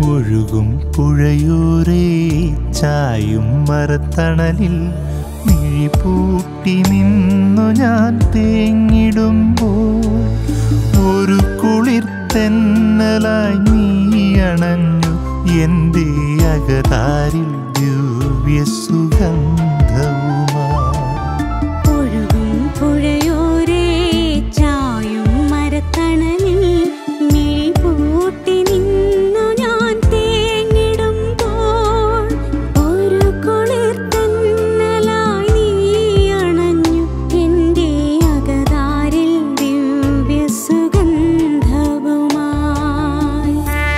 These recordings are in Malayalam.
ഒഴുകും പുഴയോരേ ചായും മരത്തണലിൽ മിഴിപൂട്ടി നിന്നു ഞാൻ തേങ്ങിടുമ്പോൾ ഒരു കുളിർ തെന്നലായി നീ അണഞ്ഞു എൻ്റെ അകതാരിൽ ദിവ്യ സുഗന്ധവുമാ ഒഴുകും പുഴയോരേ ചായും മരത്തണലിൽ മിഴിപൂട്ടി നിന്നു ഞാൻ തേങ്ങിടുമ്പോൾ ഒരു കുളിർ തന്നലായി നീ അണഞ്ഞു എൻ്റെ അകതാരിൽ ദിവ്യ സുഗന്ധവുമായി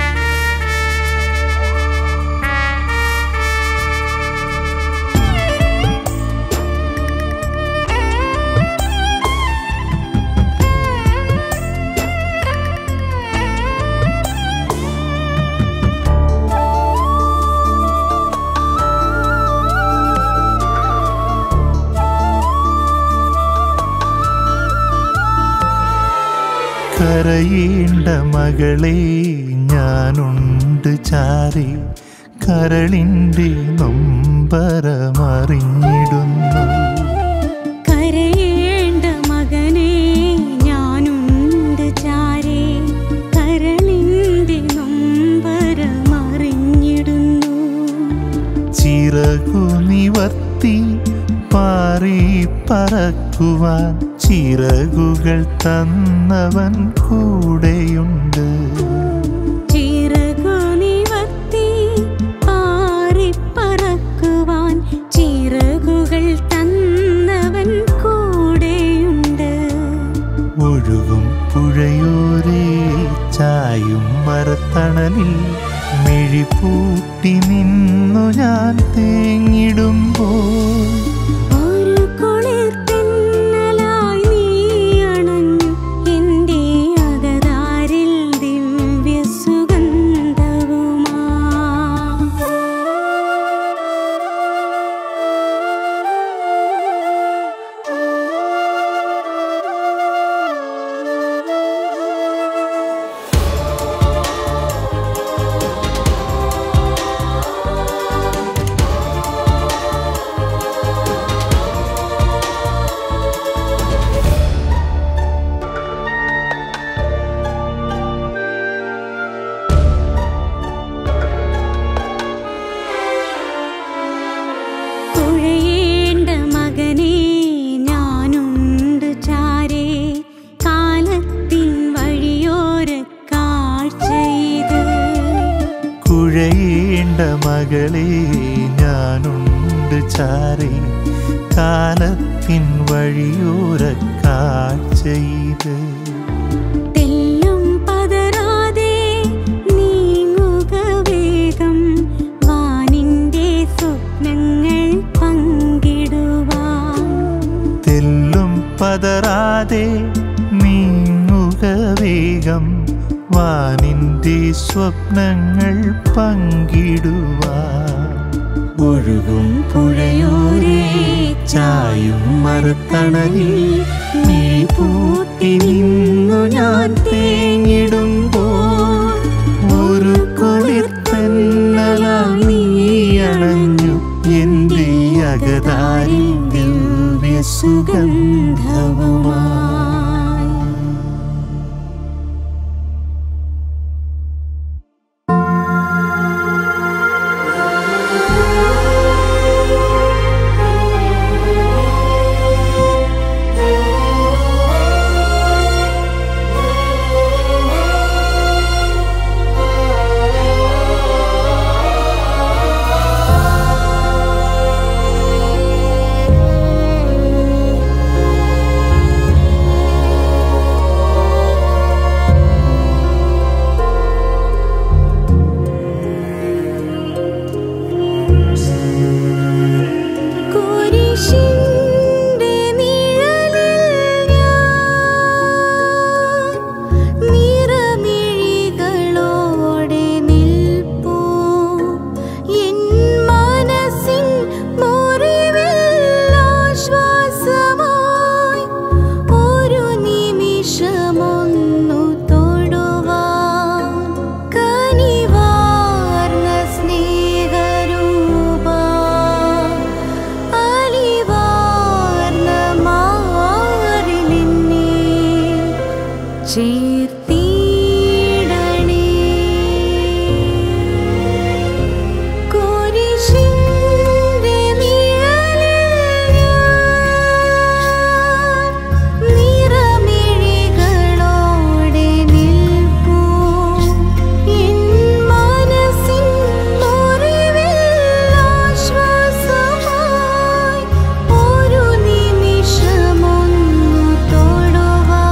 കരയേണ്ട മകളെ ഞാനുണ്ട് ചാരി കരളിൻ്റെ നൊമ്പരമറിഞ്ഞിടുന്നു കരയേണ്ട മകനെ ഞാനുണ്ട് ചാരേ കരളിന്റെ നൊമ്പരമറിഞ്ഞിടുന്നു ചിറകു നിവർത്തി പാറി പറക്കുവാൻ ചിറകുകൾ തന്നവൻ കൂടെയുണ്ട് ചിറകു നിവർത്തി പാറിപ്പറക്കുവാൻ ചിറകുകൾ തന്നവൻ കൂടെയുണ്ട് ഒഴുകും പുഴയോരേ ചായും മരത്തണലിൽ മിഴിപൂട്ടി നിന്നു ഞാൻ തേങ്ങിടുമ്പോൾ ഒരു കുളിർ തെന്നലായി നീ അണഞ്ഞു എൻ്റെ അകതാരിൽ ദിവ്യ സുഗന്ധവുമാ തുഴയേണ്ട മകനെ ഞാനുണ്ട് ചാരേ കാലത്തിൻ വഴിയോര കാഴ്ചയിത് കുഴയേണ്ട മകളെ ഞാനുണ്ട് ചാരി കാലത്തിൻ വഴിയോര കാഴ്ചയിത് തെല്ലും പതറാതെ നീങ്ങുക വേഗം വാനിന്റെ സ്വപ്നങ്ങൾ പങ്കിടുവാൻ തെല്ലും പതറാതെ നീങ്ങുക വേഗം വാനിൻ്റെ സ്വപ്നങ്ങൾ പങ്കിടുവാൻ ഒഴുകും പുഴയോരേ ചായും മരത്തണലിൽ നീ പൂട്ടി നിന്നു ഞാൻ തേങ്ങിടുമ്പോൾ ഒരു കുളിർ തെന്നലായി നീ അണഞ്ഞു എൻ്റെ അകതാരിൽ ദിവ്യ സുഗന്ധവുമായി ും ചേർത്തിടണേ കുരിശിന്റെ നിഴലിൽ ഞാൻ നിറമിഴികളോടെ നിൽപ്പൂ എൻ മനസ്സിൻ മുറിവിൽ ആശ്വാസമായി ഒരു നിമിഷമൊന്നു തൊടുവാൻ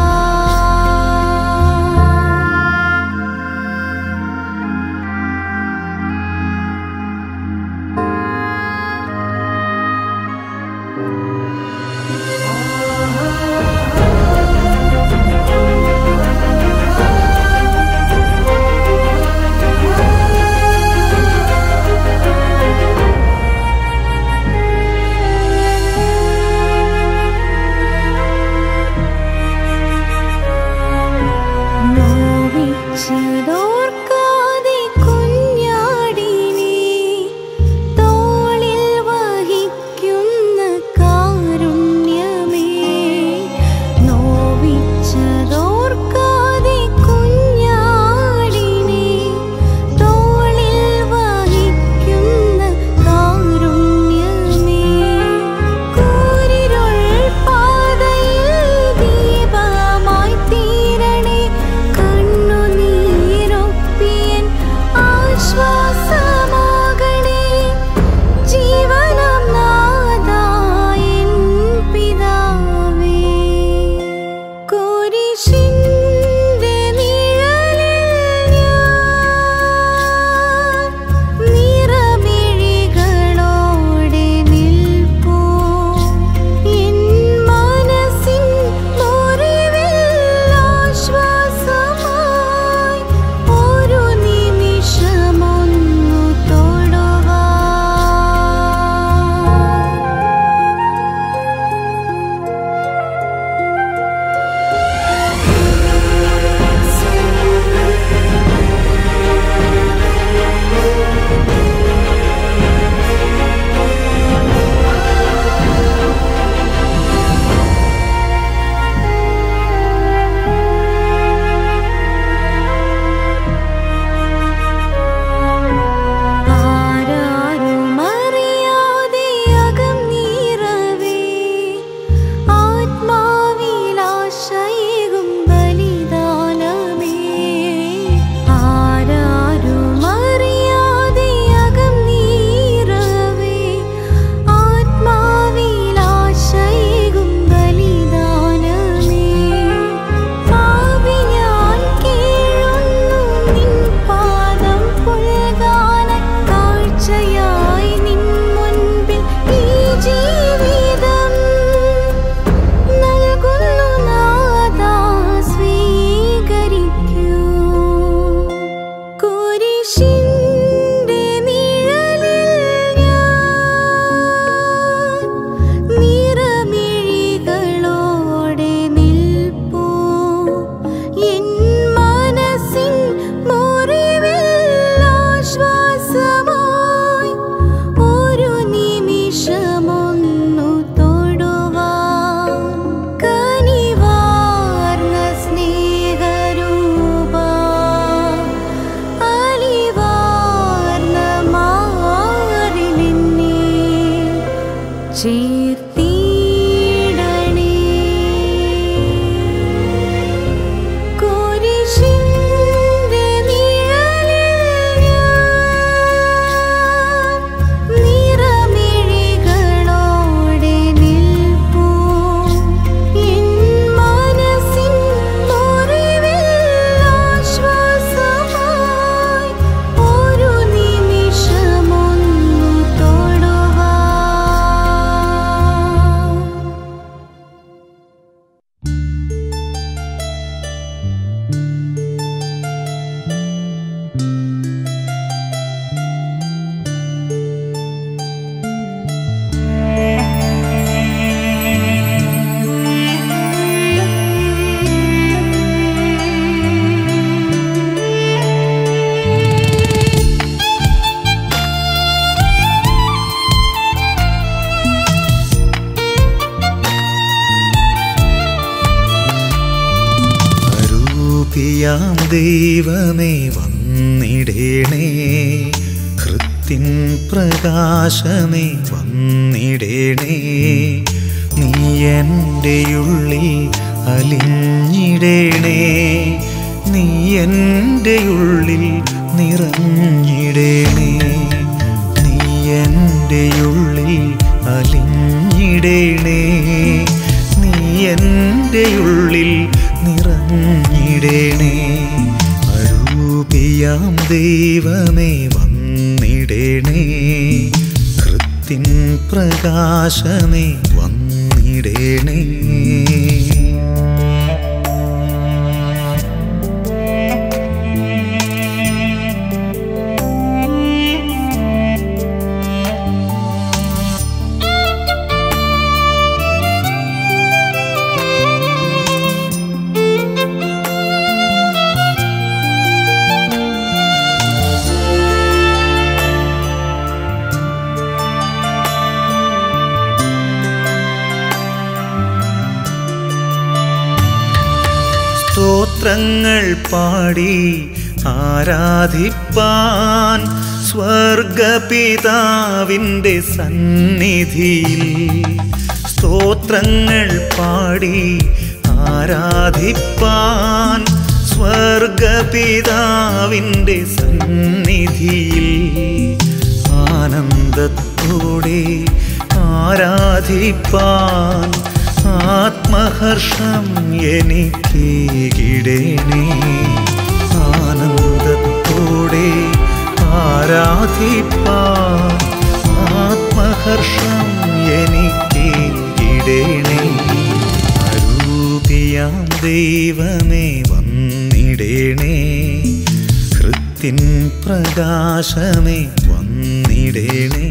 നോവിച്ചതോർക്കാതെ കുഞ്ഞാടിനെ തോളിൽ വഹിക്കുന്ന കാരുണ്യമേ നോവിച്ചതോർക്കാതെ കുഞ്ഞാടിനെ തോളിൽ വഹിക്കുന്ന കാരുണ്യമേ കൂരിരുൾ പാതയിൽ ദീപമായി തീരണേ കണ്ണുനീരൊപ്പിയൻ ആശ്വാസമാകണേ ജീവനം നാഥായൻ പിതാവേ കുരിശിന്റെ നിഴലിൽ ഞാൻ നിറമിഴികളോടെ നിൽപ്പൂ എൻ മനസ്സിൻ മുറിവിൽ ആശ്വാസമായി ഒരു നിമിഷമൊന്നു തൊടുവാൻ ആരാരുമറിയാതെ അകന്നീറവേ ആത്മാവിലാശയേകും ബലിദാനമേ ആരാരുമറിയാതെ അകന്നീറവേ ആത്മാവിലാശയേകും ബലിദാനമേ പാപി ഞാൻ കേഴുന്നു നിൻ പാദം പുൽകാനായി കാഴ്ചയായി നിൻ മുൻപിൽ ഈ ജീവിതം നൽകുന്നു നാഥാ സ്വീകരിക്കൂ കുരിശിന്റെ നിഴലിൽ ഞാൻ നിറമിഴികളോടെ നിൽപ്പൂ എൻ മനസ്സിൻ മുറിവിൽ ആശ്വാസമായി ഒരു നിമിഷമൊന്നു തൊടുവാൻ കനിവാർന്ന സ്നേഹരൂപ അലിവാർന്ന മാറിലെന്നെ ചേർത്തിടണേ കുരിശിന്റെ നിഴലിൽ ഞാൻ നിറമിഴികളോടെ നിൽപ്പൂ എൻ മനസ്സിൻ മുറിവിൽ ആശ്വാസമായി ഒരു നിമിഷമൊന്നു തൊടുവാൻ അരൂപിയാം ദൈവമേ വന്നിടേണേ കൃത്തിൻ പ്രകാശമേ വന്നിടേണേ നീ എൻ്റെ ഉള്ളിൽ അലിഞ്ഞിടേണേ നീ എൻ്റെ ഉള്ളിൽ നിറഞ്ഞിടേണേ നീ എൻ്റെ ഉള്ളിൽ അലിഞ്ഞിടേണേ നീ എൻ്റെ ഉള്ളിൽ നിറഞ്ഞിടേണേ അരൂപിയാം ദൈവമേ വന്നിടേണേ കൃത്തിൻ പ്രകാശമേ വന്നിടേണേ സ്തോത്രങ്ങൾ പാടി ആരാധിപ്പാൻ സ്വർഗപിതാവിൻ്റെ സന്നിധിയിൽ സ്തോത്രങ്ങൾ പാടി ആരാധിപ്പാൻ സ്വർഗപിതാവിൻ്റെ സന്നിധിയിൽ ആനന്ദത്തോടെ ആരാധിപ്പാൻ ആത്മഹർഷം എനിക്കേകിടേണേ ആനന്ദത്തോടെ ആരാധിപ്പാൻ ആത്മഹർഷം എനിക്കേകിടേണേ അരൂപിയാം ദൈവമേ വന്നിടേണേ കൃത്തിൻ പ്രകാശമേ വന്നിടേണേ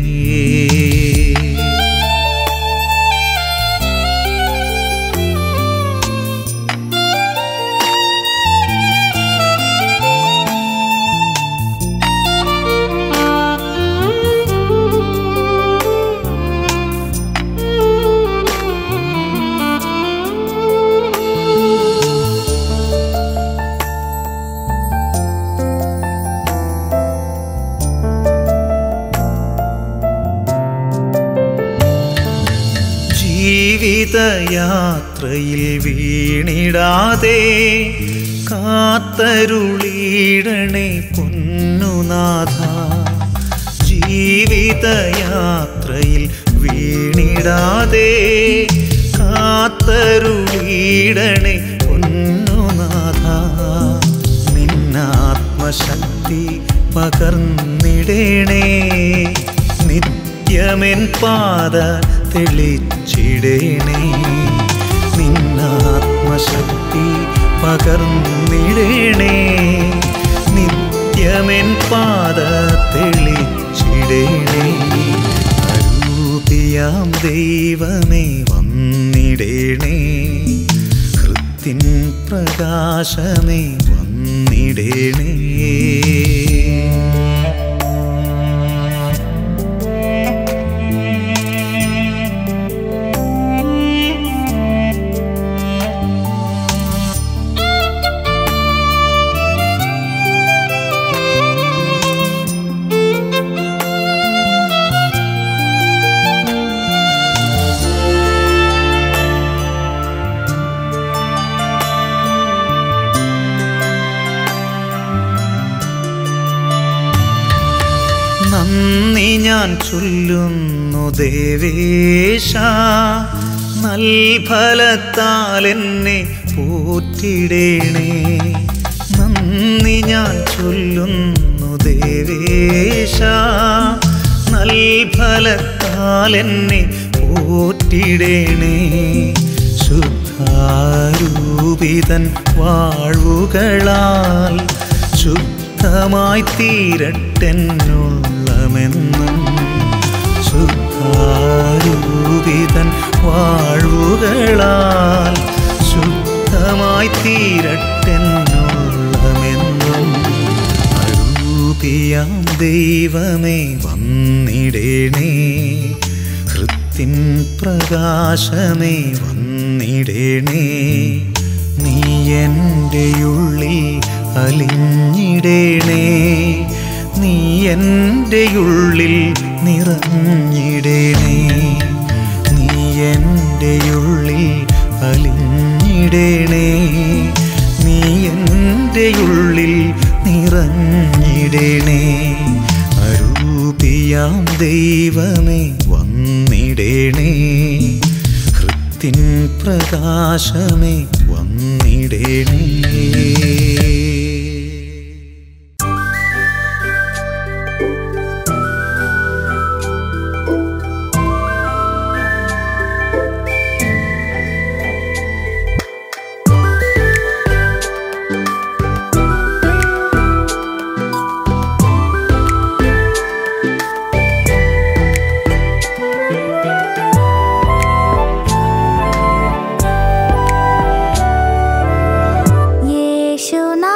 ജീവിതയാത്രയിൽ വീണിടാതെ കാത്തരുളീടണേ പൊന്നുനാഥ ജീവിതയാത്രയിൽ വീണിടാതെ കാത്തരുളീടണേ പൊന്നുനാഥ നിന്നാത്മശക്തി പകർന്നിടണേ നിത്യമെൻ പാത തെളിച്ചിടേണേ നിന്നാത്മശക്തി പകർന്നിടേണേ നിത്യമെൻ പാത തെളിച്ചിടേണേ അരൂപിയാം ദൈവമേ വന്നിടേണേ കൃത്തിൻ പ്രകാശമേ വന്നിടേണേ നന്ദി ഞാൻ ചൊല്ലുന്നു ദേവേശ നൽഫലത്താൽ എന്നെ പോറ്റിടേണേ നന്ദി ഞാൻ ചൊല്ലുന്നു ദേവേശ നൽഫലത്താൽ എന്നെ പോറ്റിടേണേ ശുദ്ധാരൂപിതൻ വാഴ്വുകളാൽ ശുദ്ധമായി തീരട്ടെന്നുള്ളമെന്നും ശുദ്ധാരൂപിതൻ വാഴ്വുകളാൽ ശുദ്ധമായി തീരട്ടെന്നുള്ളമെന്നും അരൂപിയാം ദൈവമേ വന്നിടേണേ കൃത്തിൻ പ്രകാശമേ വന്നിടേണേ നീ എൻ്റെ ഉള്ളിൽ അലിഞ്ഞിടേണേ നീ എൻ്റെ ഉള്ളിൽ നിറഞ്ഞിടേണേ നീ എൻ്റെ ഉള്ളിൽ അലിഞ്ഞിടേണേ നീ എൻ്റെ ഉള്ളിൽ നിറഞ്ഞിടേണേ അരൂപിയാം ദൈവമേ വന്നിടേണേ ഹൃത്തിൻ പ്രകാശമേ വന്നിടേണേ യേശുനാ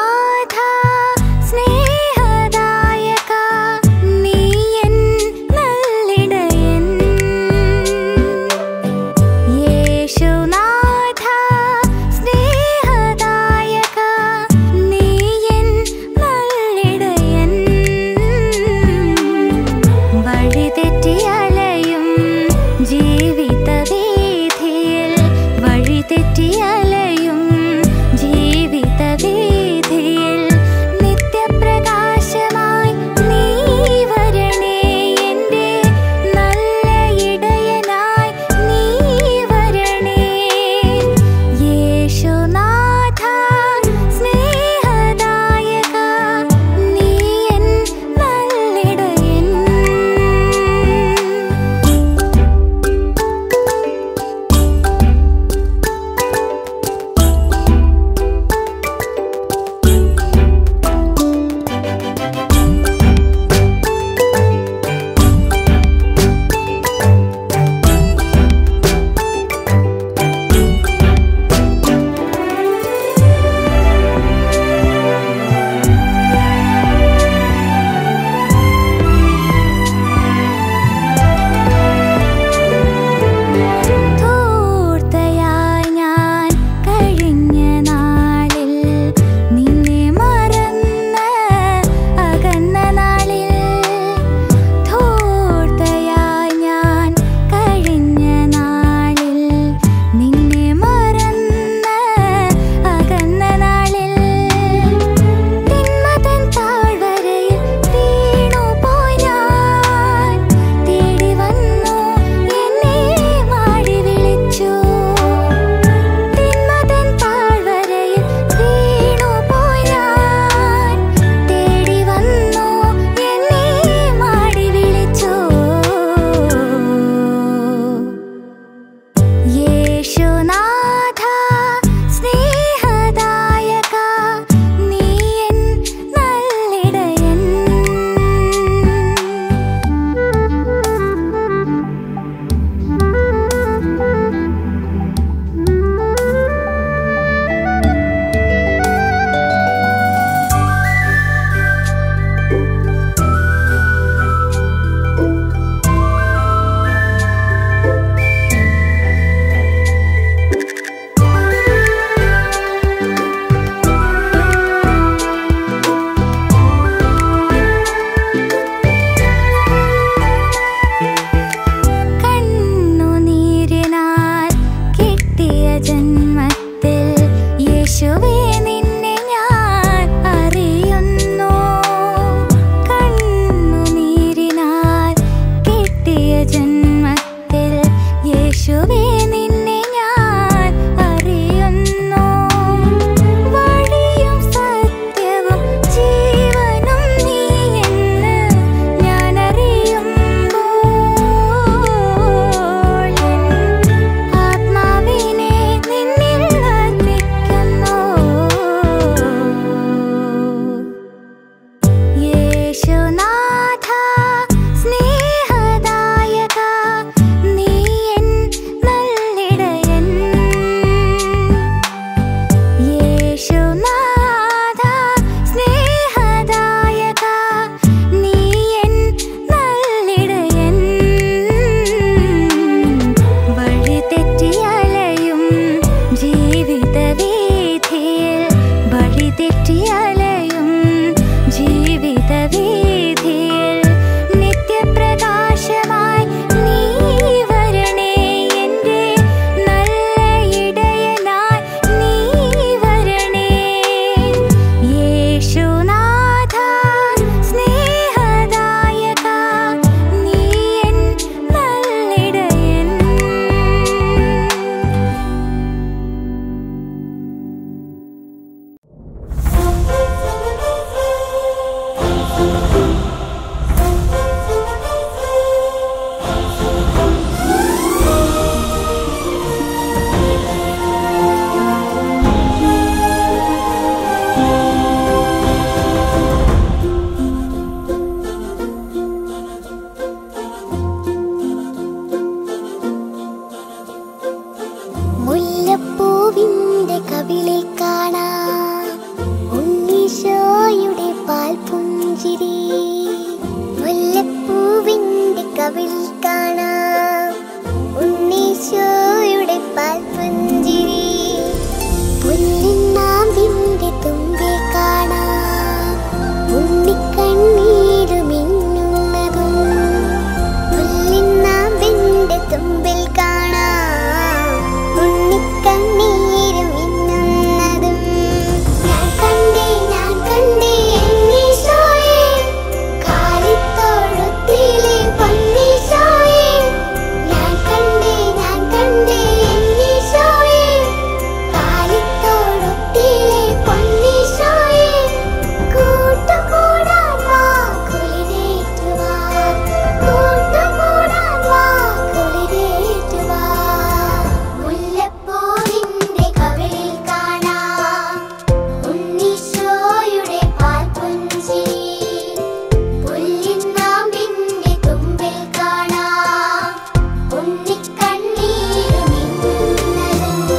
പാൽപുഞ്ചിരി പുല്ലിന്നാമ്പിന്റെ തുമ്പിൽ കാണാം ഉണ്ണിക്കണ്ണീര് മിന്നുന്നതും പുല്ലിന്നാമ്പിന്റെ തുമ്പിൽ കാണാം ഉണ്ണിക്കണ്ണീര് മിന്നുന്നതും ഞാൻ കണ്ടേ ഞാൻ കണ്ടേ എന്നീശോയെ കാലിത്തൊഴുത്തിലെ പൊന്നീശോയെ ഞാൻ കണ്ടേ ഞാൻ കണ്ടേ എന്നീശോയെ കാലിത്തൊഴുത്തിലെ പൊന്നീശോയെ കൂട്ടുകൂടാൻ വാ കുളിരേറ്റുവാൻ കൂട്ടുകൂടാൻ വാ കുളിരേറ്റുവാൻ മുല്ലപ്പൂവിന്റെ കവിളിൽ കാണാം ഉണ്ണീശോയുടെ പാൽപുഞ്ചിരി പുല്ലിന്നാമ്പിന്റെ തുമ്പിൽ കാണാം ഉണ്ണിക്കണ്ണീര് മിന്നുന്നതും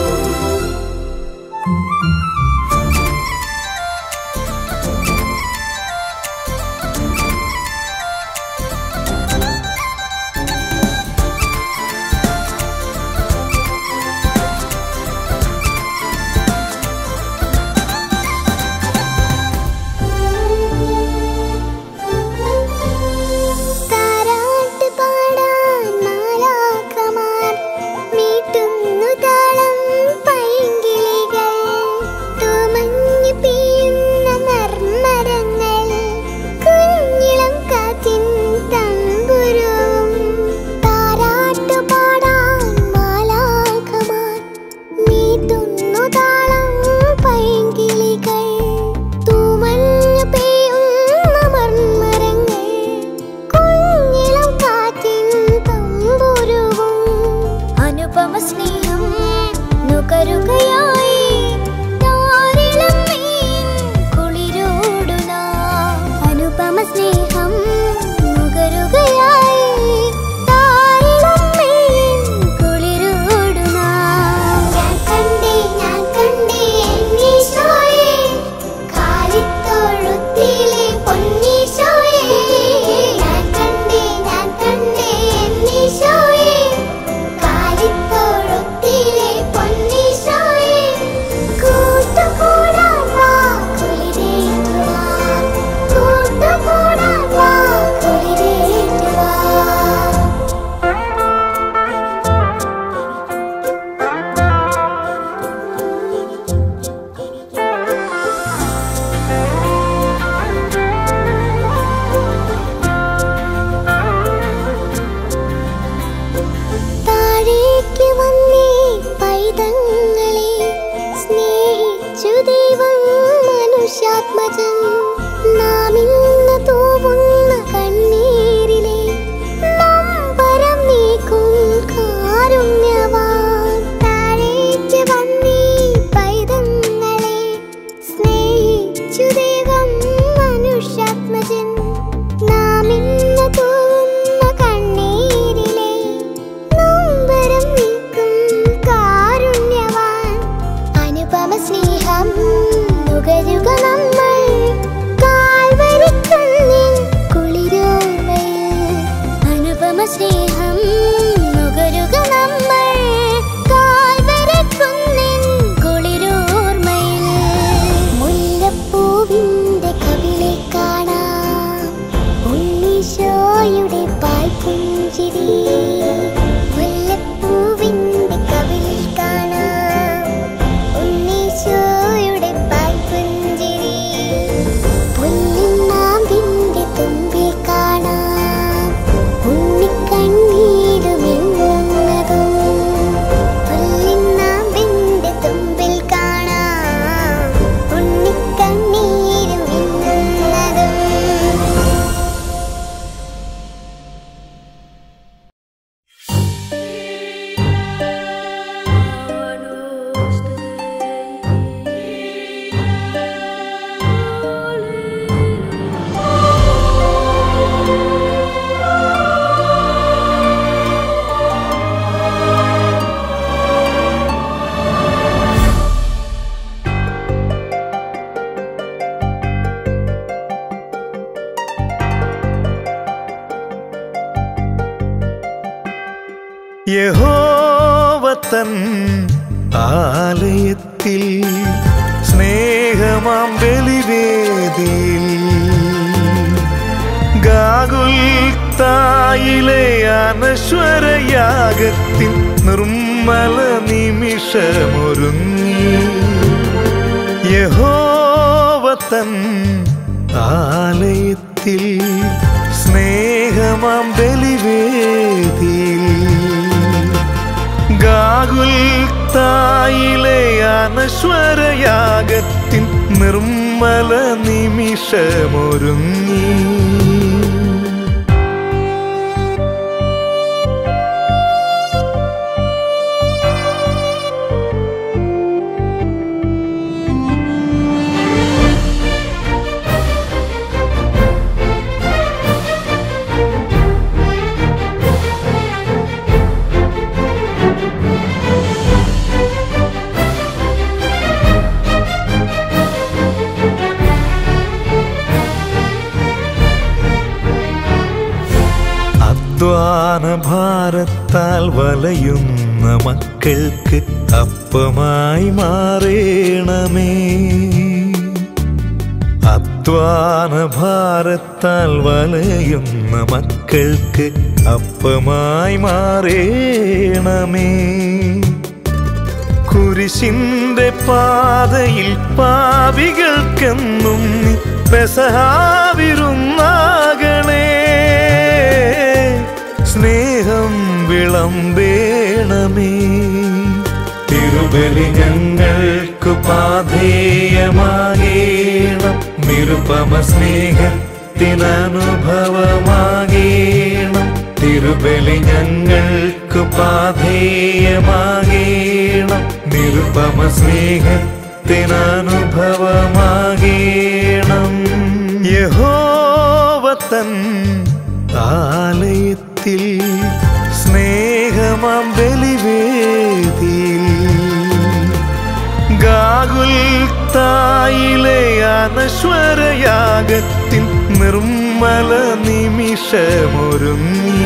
താരാട്ട് പാടാൻ മാലാഖമാർ മീട്ടുന്നു താളം പൈങ്കിളികൾ തുമഞ്ഞു പെയ്യുന്ന നർമ്മരങ്ങൾ കുഞ്ഞിളം കാറ്റിൻ തമ്പുരുവും താരാട്ട് പാടാൻ മാലാഖമാർ മീട്ടുന്നു താളം പൈങ്കിളികൾ തൂമഞ്ഞു പെയ്യുന്ന മർമ്മരങ്ങൾ കുഞ്ഞിളം കാറ്റിൻ തമ്പുരുവും അനുപമ സ്നേഹം നുകരുകയായി താരിളം മീൻ കുളിരോടുന അനുപമ സ്നേഹം നുകരുകയായി താരിളം മീൻ കുളിരോടുന ഞാൻ കണ്ടേ ഞാൻ കണ്ടേ എന്നീശോയെ കാലിത്തൊഴുത്തിലെ പൊന്നീശോയെ ഞാൻ കണ്ടേ ഞാൻ കണ്ടേ എന്നീശോയെ കാലിത്തൊഴുത്തിലെ പൊന്നീശോയെ കൂട്ടുകൂടാൻ വാ കുളിരേറ്റുവാൻ കൂട്ടുകൂടാൻ വാ കുളിരേറ്റുവാൻ താഴേക്ക് വന്നേ പൈതങ്ങളെ സ്നേഹിച്ചു ദൈവം മനുഷ്യാത്മജൻ നാം ഇന്ന് തൂവുന്ന കണ്ണീരിലെ നൊമ്പരം നീക്കും കാരുണ്യവാൻ താഴേക്ക് വന്നേ പൈതങ്ങളെ സ്നേഹിച്ചു ദൈവം മനുഷ്യാത്മജൻ നാം ഇന്ന് തൂവുന്ന കണ്ണീരിലെ നൊമ്പരം നീക്കും കാരുണ്യവാൻ അനുപമ സ്നേഹം നുകരുക നമ്മൾ കാൽവരിക്കുന്നിൻ കുളിരോർമ്മയിൽ അനുപമ സ്നേഹം നുകരുക നമ്മൾ കാൽവരിക്കുന്നിൻ കുളിരോർമ്മയിൽ മുല്ലപ്പൂവിന്റെ കവിളെ കാണാം ഉണ്ണീശോയുടെ പാൽപുഞ്ചിരി മുല്ലപ്പൂവിന്റെ കവിളിൽ കാണാം ഉണ്ണീശോയുടെ പാൽപുഞ്ചിരി പുല്ലിന്നാമ്പിന്റെ തുമ്പിൽ കാണാം ഉണ്ണിക്കണ്ണീര് മിന്നുന്നതും പുല്ലിന്നാമ്പിന്റെ തുമ്പിൽ കാണാം ഉണ്ണിക്കണ്ണീര് മിന്നുന്നതും യഹോവ യഹോവത്തൻ ആലയത്തിൽ സ്നേഹമാം ബലിവേദിയിൽ ഗാഗുൽത്തായിലെ അനശ്വരയാഗത്തിൻ നിർമ്മല നിമിഷമൊരുങ്ങി യഹോവത്തൻ ആലയത്തിൽ സ്നേഹമാം ബലിവേദിയിൽ ഗാഗുൽത്തായിലെ അനശ്വരയാഗത്തിൻ നിർമ്മല നിമിഷമൊരുങ്ങി അധ്വാന ഭാരത്താൽ വലയുന്ന മക്കൾക്ക് അപ്പമായി മാറേണമേ അധ്വാന ഭാരത്താൽ വലയുന്ന മക്കൾക്ക് അപ്പമായി മാറേണമേ കുരിശിന്റെ പാതയിൽ പാവികൾക്കെന്നും നീ പെസഹാവിരുന്നാകണേ സ്നേഹം വിളമ്പേണമേ തിരുബലി ഞങ്ങൾക്ക് പാധേയമാകേണം നിരുപമ സ്നേഹത്തിനനുഭവമാകേണം തിരുബലി ഞങ്ങൾക്ക് പാധേയമാകേണം നിരുപമ സ്നേഹത്തിനനുഭവമാകേണം യഹോവത്തൻ ആലയത്തിൽ സ്നേഹമാം ബലിവേദിയിൽ ഗാഗുൽത്തായിലെ അനശ്വരയാഗത്തിൻ നിർമ്മല നിമിഷമൊരുങ്ങി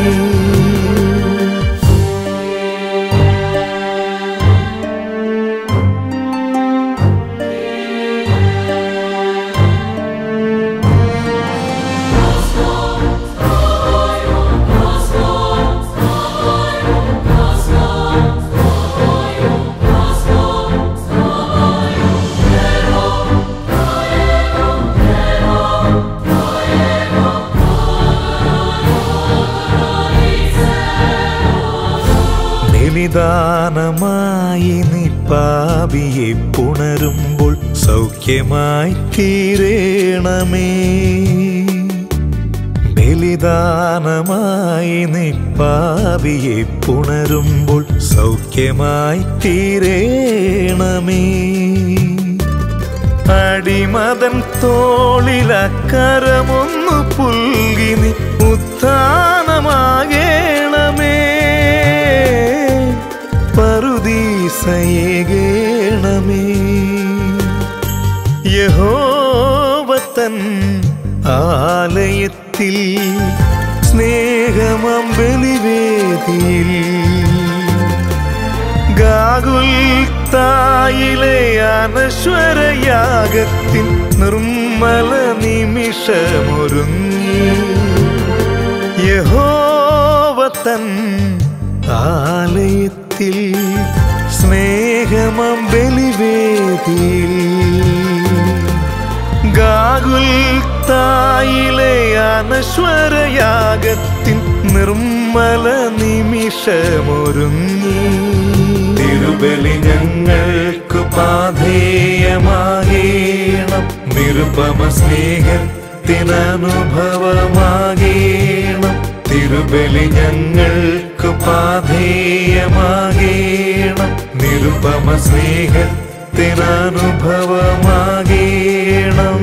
ബലിദാനമായി നീ പാപിയെ പുണരുമ്പോൾ സൗഖ്യമായി തീരേണമേ ബലിദാനമായി നീ പാപിയെ പുണരുമ്പോൾ സൗഖ്യമായി തീരേണമേ അടിമതൻ തോളിലക്കരമൊന്നു പുൽകി നീ ഉത്ഥാനമാകേണമേ പറുദീസയേകേണമേ യഹോവത്തൻ ആലയത്തിൽ സ്നേഹമം ബലിവേദിയിൽ ഗാഗുൽത്തായിലെ അനശ്വരയാഗത്തിൻ നിർമ്മല നിമിഷമൊരുങ്ങി യഹോവത്തൻ ആലയത്തിൽ സ്നേഹമം ബലിവേദിയിൽ ഗാഗുൽത്തായിലെ അനശ്വരയാഗത്തിൻ നിർമ്മല നിമിഷമൊരുങ്ങി തിരുബലി ഞങ്ങൾക്ക് പാധേയമാകേണം നിരുപമ സ്നേഹത്തിനനുഭവമാകേണം തിരുബലി ഞങ്ങൾക്ക് പാധേയമാകേണം നിരുപമ സ്നേഹത്തിനനുഭവമാകേണം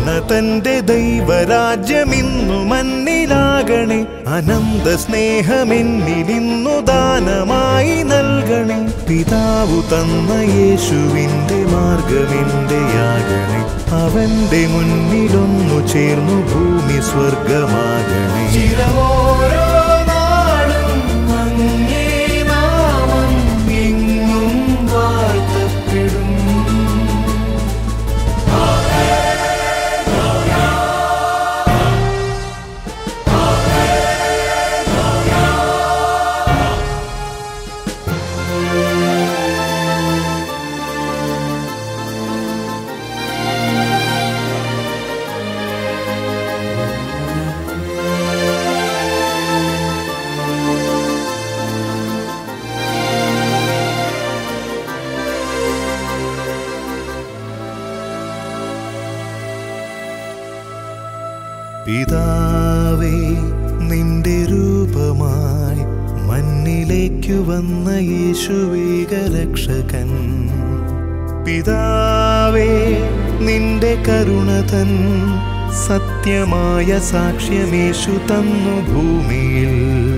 മഹോന്നതന്റെ ദൈവരാജ്യമിന്നു മന്നിലാകണേ അനന്ത സ്നേഹമെന്നിലിന്നു ദാനമായി നൽകണേ പിതാവു തന്ന യേശുവിന്റെ മാർഗമെന്റെയാകണേ അവന്റെ മുന്നിലൊന്നു ചേർന്നു ഭൂമി സ്വർഗമാകണേ ചിരമോരോ നാളും അങ്ങേ നാമം എങ്ങും വാഴ്ത്തപ്പെടും പിതാവേ നിന്റെ രൂപമായി മണ്ണിലേക്കു വന്ന യേശുവേക രക്ഷകൻ പിതാവേ നിന്റെ കരുണതൻ സത്യമായ സാക്ഷ്യമേശു തന്നു ഭൂമിയിൽ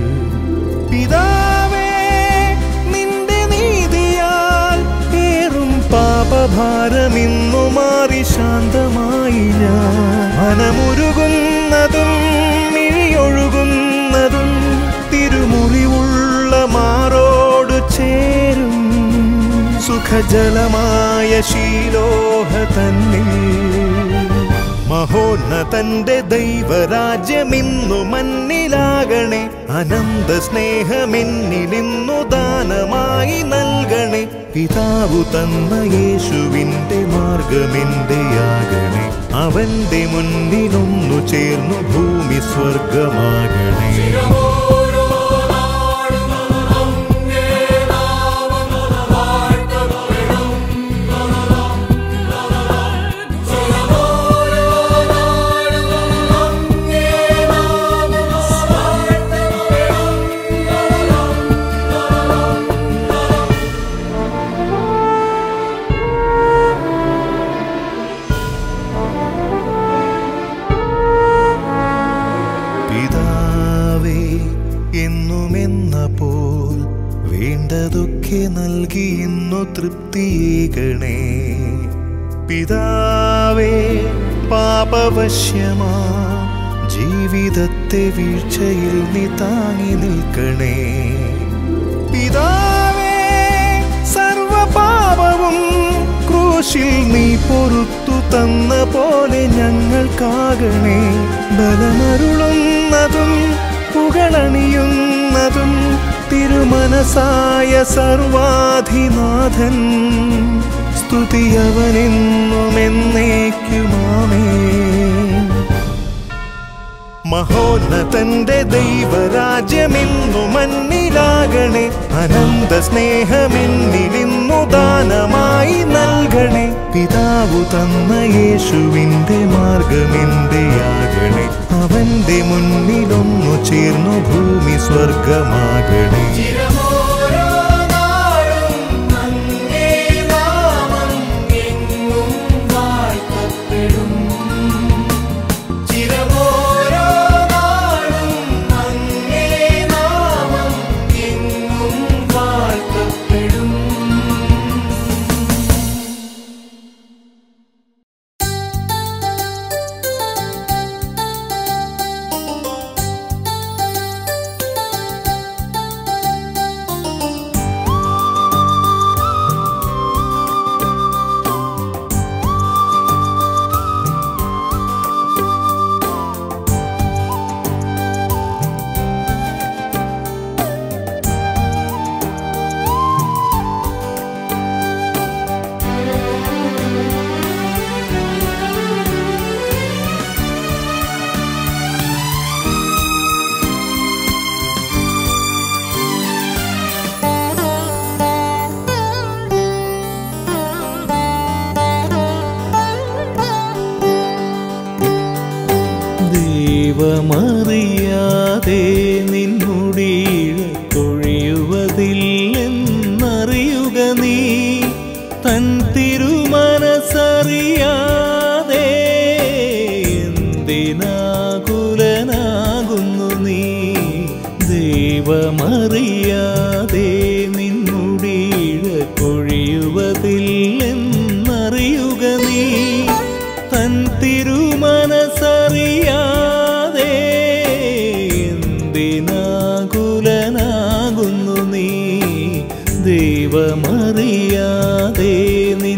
പിതാവേ നിന്റെ നീതിയാൽ ഏറും പാപഭാരമിന്നു മാറി ശാന്തമായി ഞാൻ മനമുരുകുന്നതും മിഴിയൊഴുകുന്നതും തിരുമുറിവുള്ള മാറോട് ചേരും സുഖജലമായ ശീലോഹ തന്നിൽ മഹോന്നതന്റെ ദൈവരാജ്യമിന്നു മന്നിലാകണേ അനന്ത സ്നേഹമെന്നിലിന്നു ദാനമായി നൽകണേ പിതാവു തന്ന യേശുവിന്റെ മാർഗമെന്റെയാകണേ അവന്റെ മുന്നിലൊന്നു ചേർന്നു ഭൂമി സ്വർഗമാകണേ പിതാവേ എന്നുമെന്ന പോൽ വേണ്ടതൊക്കെ നൽകി ഇന്നു തൃപ്തിയേകണേ പിതാവേ പാപവശ്യമാ ജീവിതത്തെ വീഴ്ചയിൽ നീ താങ്ങി നിൽക്കണേ പിതാവേ സർവപാപവും ക്രൂശിൽ നീ പൊറുത്തു തന്ന പോലെ ഞങ്ങൾക്കാകണേ ബലമരുളുന്നതും പുകളണിയുന്നതും തിരുമനസായ സർവാധിനാഥൻ സ്തുതിയവനെന്നുമെന്നേക്കുമാമേ മഹോന്നതന്റെ ദൈവരാജ്യമെന്നു മണ്ണിലാകണേ അനന്ത സ്നേഹമെന്നിലിന്നു ദാനമായി നൽകണേ പിതാവു തന്ന യേശുവിന്റെ മാർഗമെന്റെയാകണേ അവന്റെ മുന്നിലൊന്നു ചേർന്നു ഭൂമി സ്വർഗമാകണേ ചിരമോരോ നാളും അങ്ങേ നാമം എങ്ങും വാഴ്ത്തപ്പെടും ദൈവമറിയാതെ നിന്നുടീഴ കൊഴിയുവതില്ലെന്നറിയുക നീ തൻ തിരുമനസറിയാതെ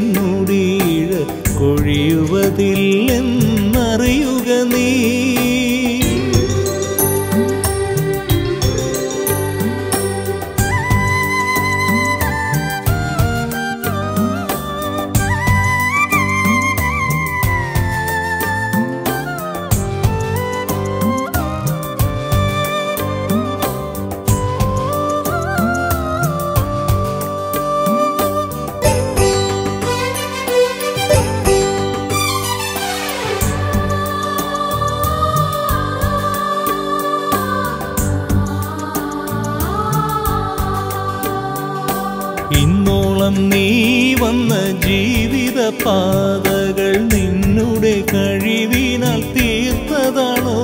നിൻമുടിയിഴ കൊഴിയുവതില്ലെന്നറിയുക നീ ഇന്നോളം നീ വന്ന ജീവിത പാതകൾ നിന്നുടെ കഴിവിനാൽ തീർത്തതാണോ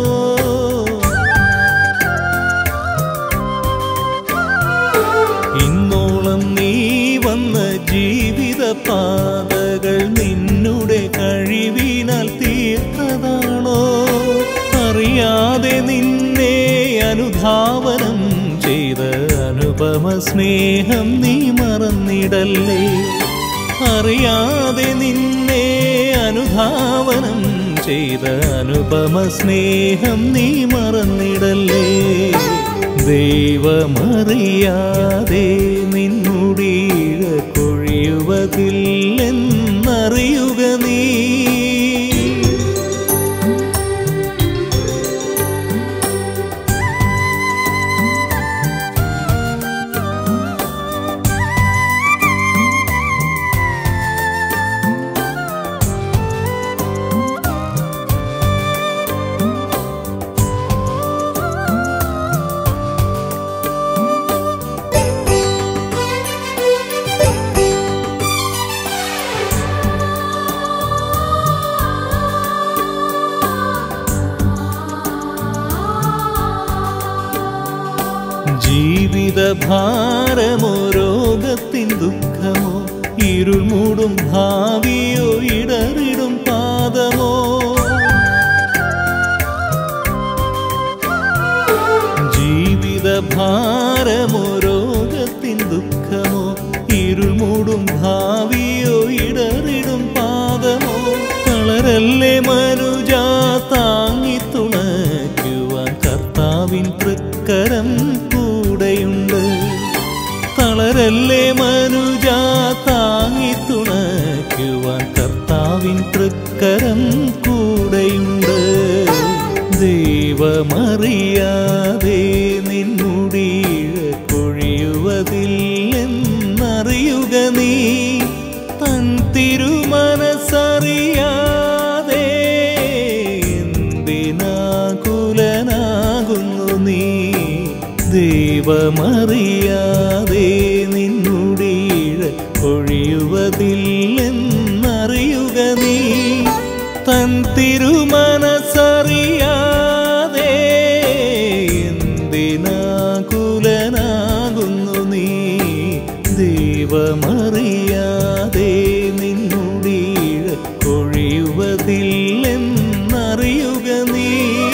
ഇന്നോളം നീ വന്ന ജീവിത പാതകൾ നിന്നുടെ കഴിവിനാൽ തീർത്തതാണോ അറിയാതെ നിന്നെ അനുധാവനം ചെയ്ത അനുപമ സ്നേഹം നീ മറന്നിടല്ലേ അറിയാതെ നിന്നെ അനുധാവനം ചെയ്ത അനുപമ സ്നേഹം നീ മറന്നിടല്ലേ ദൈവമറിയാതെ നിന്നുടീഴ കൊഴിയുവതില്ലെന്നറിയുക നീ ജീവിത ഭാരമോ രോഗത്തിൻ ദുഃഖമോ ഇരുൾ മൂടും ഭാവിയോ ഇടറിടും പാദമോ ജീവിത ഭാരമോ രോഗത്തിൻ ദുഃഖമോ ഇരുൾ മൂടും ഭാവിയോ ഇടറിടും പാദമോ തളരല്ലേ മനുജ താങ്ങി തുണയ്ക്കുവാൻ കർത്താവിൻ തൃക്കരം കൂടെയുണ്ട് തളരല്ലേ മനുജ താങ്ങി തുണയ്ക്കുവാൻ കർത്താവിൻ തൃക്കരം കൂടെയുണ്ട് ദൈവമറിയാതെ നിൻമുടിയിഴ കൊഴിയുവതില്ലെന്നറിയുക നീ തൻ തിരുമനസറിയാതെ എന്തിനാകുലനാകുന്നു നീ ദൈവമറിയാതെ നിന്നുടീഴ കൊഴിയുവതില്ലെന്നറിയുക നീ തൻ തിരുമനസറിയാതെ എന്തിനാകുലനാകുന്നു നീ ദൈവമറിയാതെ നിന്നുടീഴ കൊഴിയുവതില്ലെന്നറിയുക നീ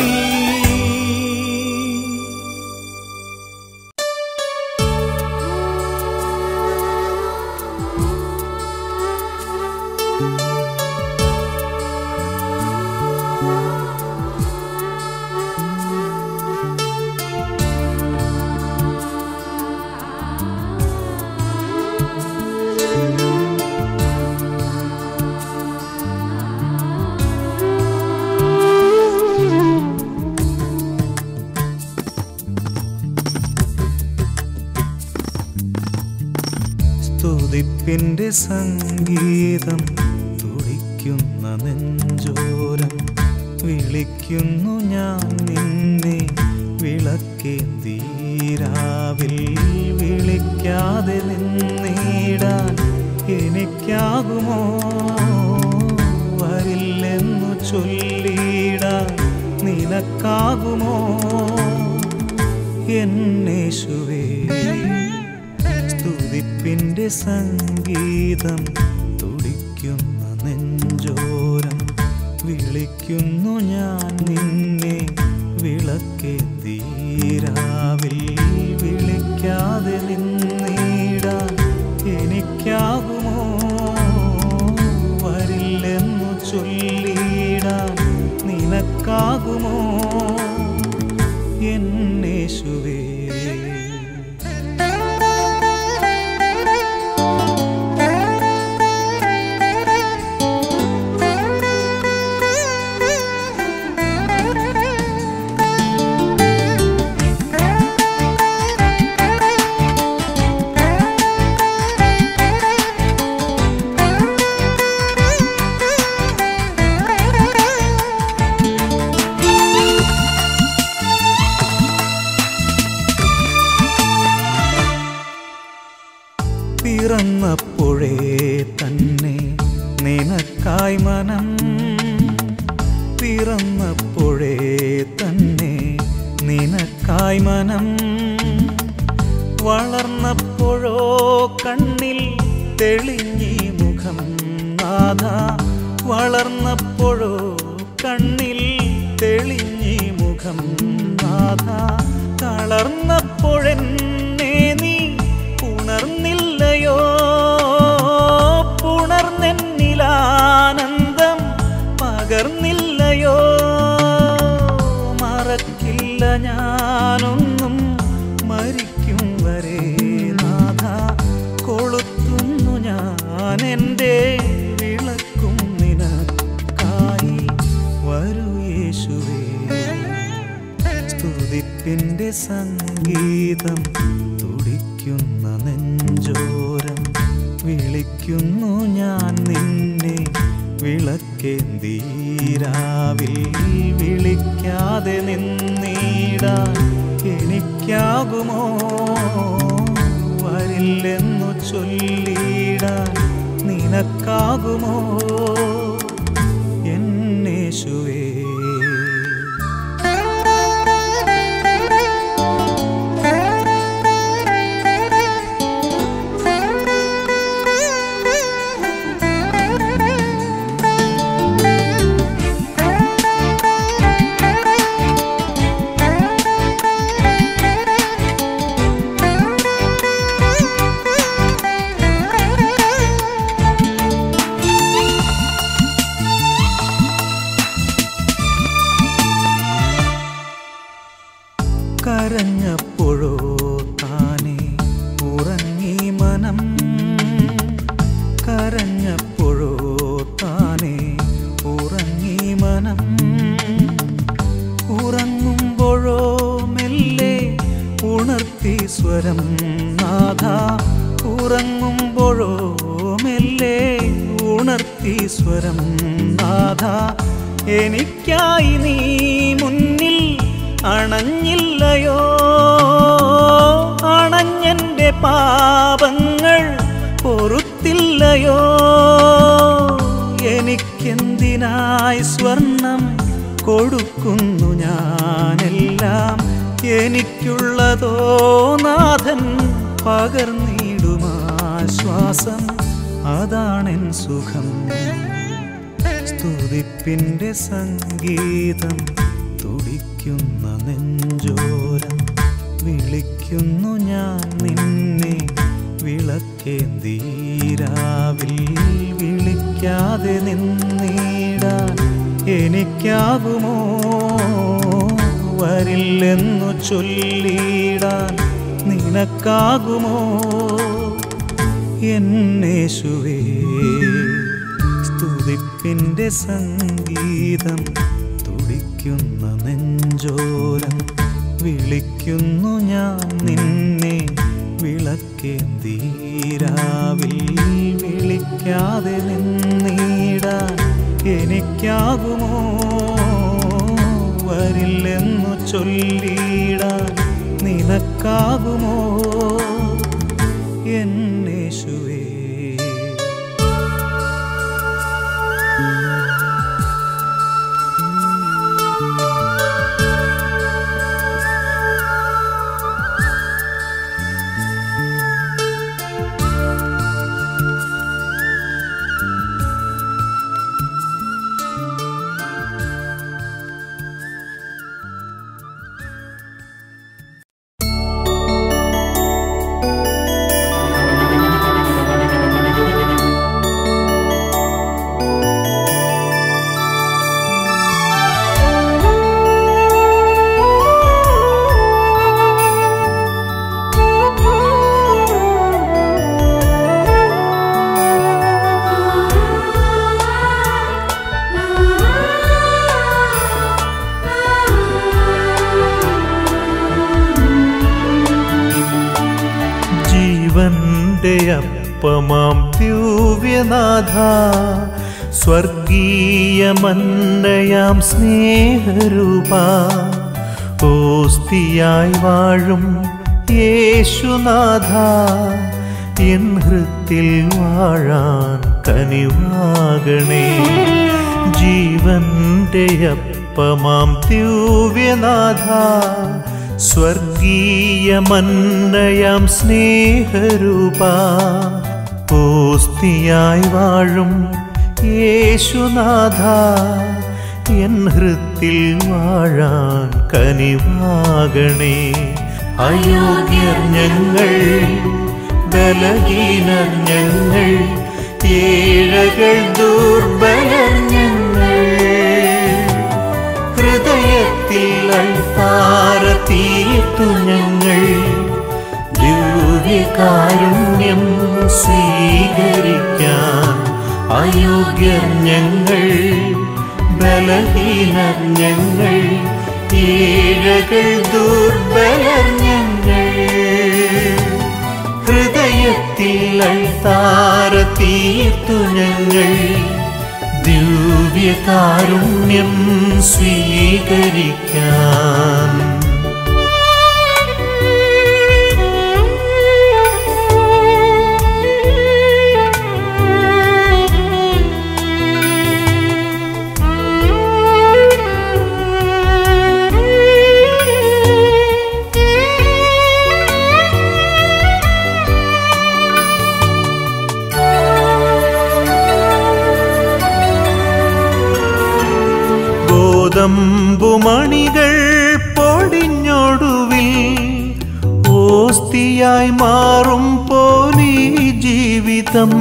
സ്തുതിപ്പിന്റെ സംഗീതം തുടിക്കുന്ന നെഞ്ചോരം വിളിക്കുന്നു ഞാൻ നിന്നെ വിളക്കേന്തീരാവിൽ വിളിക്കാതെ നിന്നിടാൻ എനിക്കാകുമോ വരില്ലെന്നു ചൊല്ലിടാൻ നിനക്കാകുമോ എന്നേശുവേ സ്തുതിപ്പിന്റെ സംഗീതം തുടിക്കുന്ന നെഞ്ചോരം വിളിക്കുന്നു ഞാൻ നിന്നെ വിളക്കേന്തീരാവിൽ വിളിക്കാതെ നിന്നിടാൻ എനിക്കാകുമോ നിനക്കാകുമോ എന്നേശുവേ പിറന്നപ്പോഴേ തന്നെ നിനക്കായി മനം പിറന്നപ്പോഴേ തന്നെ നിനക്കായി മനം വളർന്നപ്പോഴോ കണ്ണിൽ തെളിഞ്ഞി മുഖം നാഥ വളർന്നപ്പോഴോ കണ്ണിൽ തെളിഞ്ഞി മുഖം നാഥ തളർന്നപ്പോഴെന്നെ നീ ഉണർന്നില്ലയോ പുണർന്നെന്നിലാനന്ദം പകർന്നില്ലയോ മറക്കില്ല ഞാനൊന്നും മരിക്കും വരെ നാഥ കൊളുത്തുന്നു ഞാൻ എൻ്റെ വിളക്കും നിനക്കായി വരൂ യേശുവേ സ്തുതിപ്പിൻ്റെ സംഗീതം തുടിക്കുന്ന നെഞ്ചോരം വിളിക്കുന്നു ഞാൻ നിന്നെ വിളക്കേന്തീരാവിൽ വിളിക്കാതെ നിന്നീടാൻ എനിക്കാകുമോ വരില്ലെന്നു ചൊല്ലിടാൻ നിനക്കാകുമോ എന്നേശുവേ കരഞ്ഞപ്പോഴോ താനെ ഉറങ്ങി മനം കരഞ്ഞപ്പോഴോ താനെ ഉറങ്ങി മനം ഉറങ്ങുമ്പോഴോ മെല്ലെ ഉണർത്തി സ്വരം നാഥ ഉറങ്ങുമ്പോഴോ മെല്ലെ ഉണർത്തി സ്വരം നാഥ എനിക്കായി നീ മുന്നിൽ അണഞ്ഞില്ലയോ അണഞ്ഞെൻ്റെ പാപങ്ങൾ പൊറുത്തില്ലയോ എനിക്കെന്തിനായി സ്വർണം കൊടുക്കുന്നു ഞാനെല്ലാം എനിക്കുള്ളതോ നാഥൻ പകർന്നിടുമാശ്വാസം അതാണെൻ സുഖം സ്തുതിപ്പിൻ്റെ സംഗീതം തുടിക്കുന്ന നെഞ്ചോരം വിളിക്കുന്നു ഞാൻ നിന്നെ വിളക്കേന്തീരാവിൽ വിളിക്കാതെ നിന്നീടാൻ എനിക്കാകുമോ വരില്ലെന്നു ചൊല്ലിടാൻ നിനക്കാകുമോ എന്നേശുവേ സ്തുതിപ്പിൻ്റെ സംഗീതം തുടിക്കുന്ന നെഞ്ചോരം വിളിക്കുന്നു ഞാൻ നിന്നെ വിളക്കേന്തീരാവിൽ വിളിക്കാതെ നിന്നീടാൻ എനിക്കാകുമോ വരില്ലെന്നു ചൊല്ലിടാൻ നിനക്കാകുമോ എന്നേശുവേ യേശുവേ അപ്പമാം ദിവ്യനാഥ സ്വർഗീയമന്നയാം സ്നേഹരൂപ ഓസ്തിയായി വാഴും യേശുനാഥ എൻ ഹൃത്തിൽ വാഴാൻ കനിവാകണേ ജീവന്റെ അപ്പമാം ദിവ്യനാഥ സ്വർഗീയമന്നയാം സ്നേഹരൂപ ഓസ്തിയായി വാഴും യേശുനാഥ എൻ ഹൃത്തിൽ വാഴാൻ കനിവാകണേ അയോഗ്യർ ഞങ്ങൾ ബലഹീനർ ഞങ്ങൾ ഏഴകൾ ദുർബലർ ഞങ്ങൾ ഹൃദയത്തിൽ അൾത്താര തീർത്തു ഞങ്ങൾ ദിവ്യകാരുണ്യം സ്വീകരിക്കാൻ അയോഗ്യർ ഞങ്ങൾ ബലഹീനർ ഞങ്ങൾ ഏഴകൾ ദുർബലർ ഞങ്ങൾ ഹൃദയത്തിൽ അൾത്താര തീർത്തു ഞങ്ങൾ ദിവ്യകാരുണ്യം സ്വീകരിക്കാൻ ഗോതമ്പുമണികൾ പൊടിഞ്ഞൊടുവിൽ ഓസ്തിയായി മാറും പോലീ ജീവിതം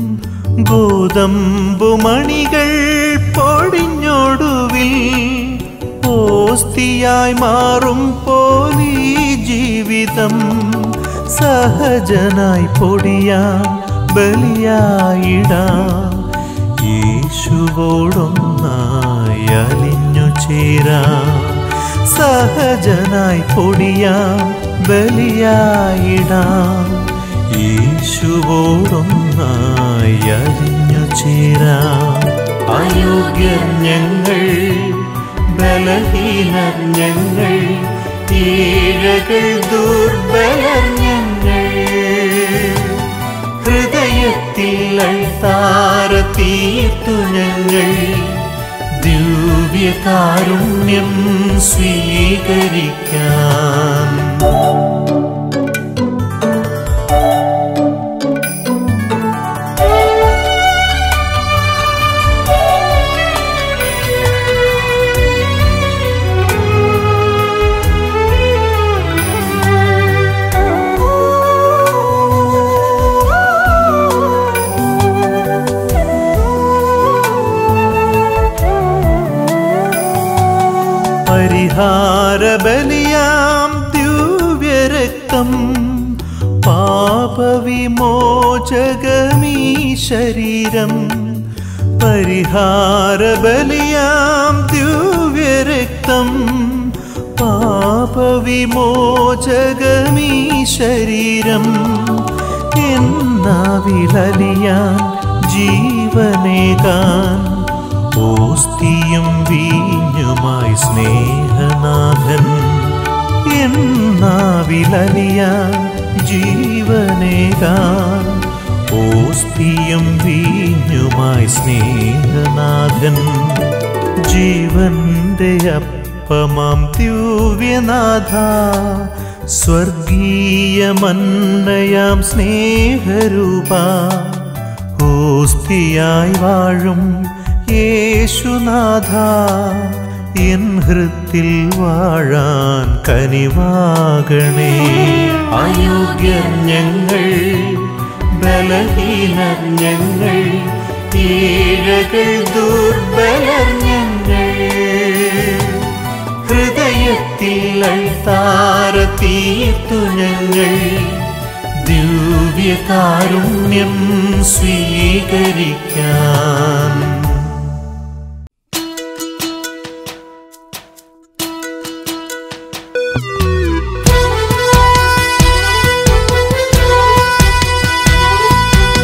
ഗോതമ്പുമണികൾ പൊടിഞ്ഞൊടുവിൽ ഓസ്തിയായി മാറും പോലീ ജീവിതം സഹജനായി പൊടിയാം ബലിയായിടാം യേശുവോടൊന്നായി അലിഞ്ഞു ചേരാം സഹജനായി പൊടിയാം ബലിയായിടാം യേശുവോടൊന്നായി അലിഞ്ഞു ചേരാം അയോഗ്യർ ഞങ്ങൾ ബലഹീനർ ഞങ്ങൾ ഏഴകൾ ദുർബലർ ഞങ്ങൾ ഹൃദയത്തിൽ അൾത്താര തീർത്തു ഞങ്ങൾ ദിവ്യകാരുണ്യം സ്വീകരിക്കാൻ പരിഹാരബലിയാം ദിവ്യരക്തം പാപവിമോചകമീ ശരീരം പരിഹാരബലിയാം ദിവ്യരക്തം പാപവിമോചകമീ ശരീരം എന്നാവിലലിയാൻ ജീവനേകാൻ ഓസ്തിയും വീഞ്ഞുമായി സ്നേഹനാഥൻ എന്നാവിലലിയാൻ ജീവനേകാൻ ഓസ്തിയും വീഞ്ഞുമായി സ്നേഹനാഥൻ ജീവന്റെ അപ്പമാം ദിവ്യനാഥ സ്വർഗീയമന്നയാം സ്നേഹരൂപ ഓസ്തിയായി വാഴും യേശുനാഥ എൻ ഹൃത്തിൽ വാഴാൻ കനിവാകണേ അയോഗ്യർ ഞങ്ങൾ ബലഹീനർ ഞങ്ങൾ ഏഴകൾ ദുർബലർ ഞങ്ങൾ ഹൃദയത്തിൽ അൾത്താര തീർത്തു ഞങ്ങൾ ദിവ്യകാരുണ്യം സ്വീകരിക്കാൻ Thank you.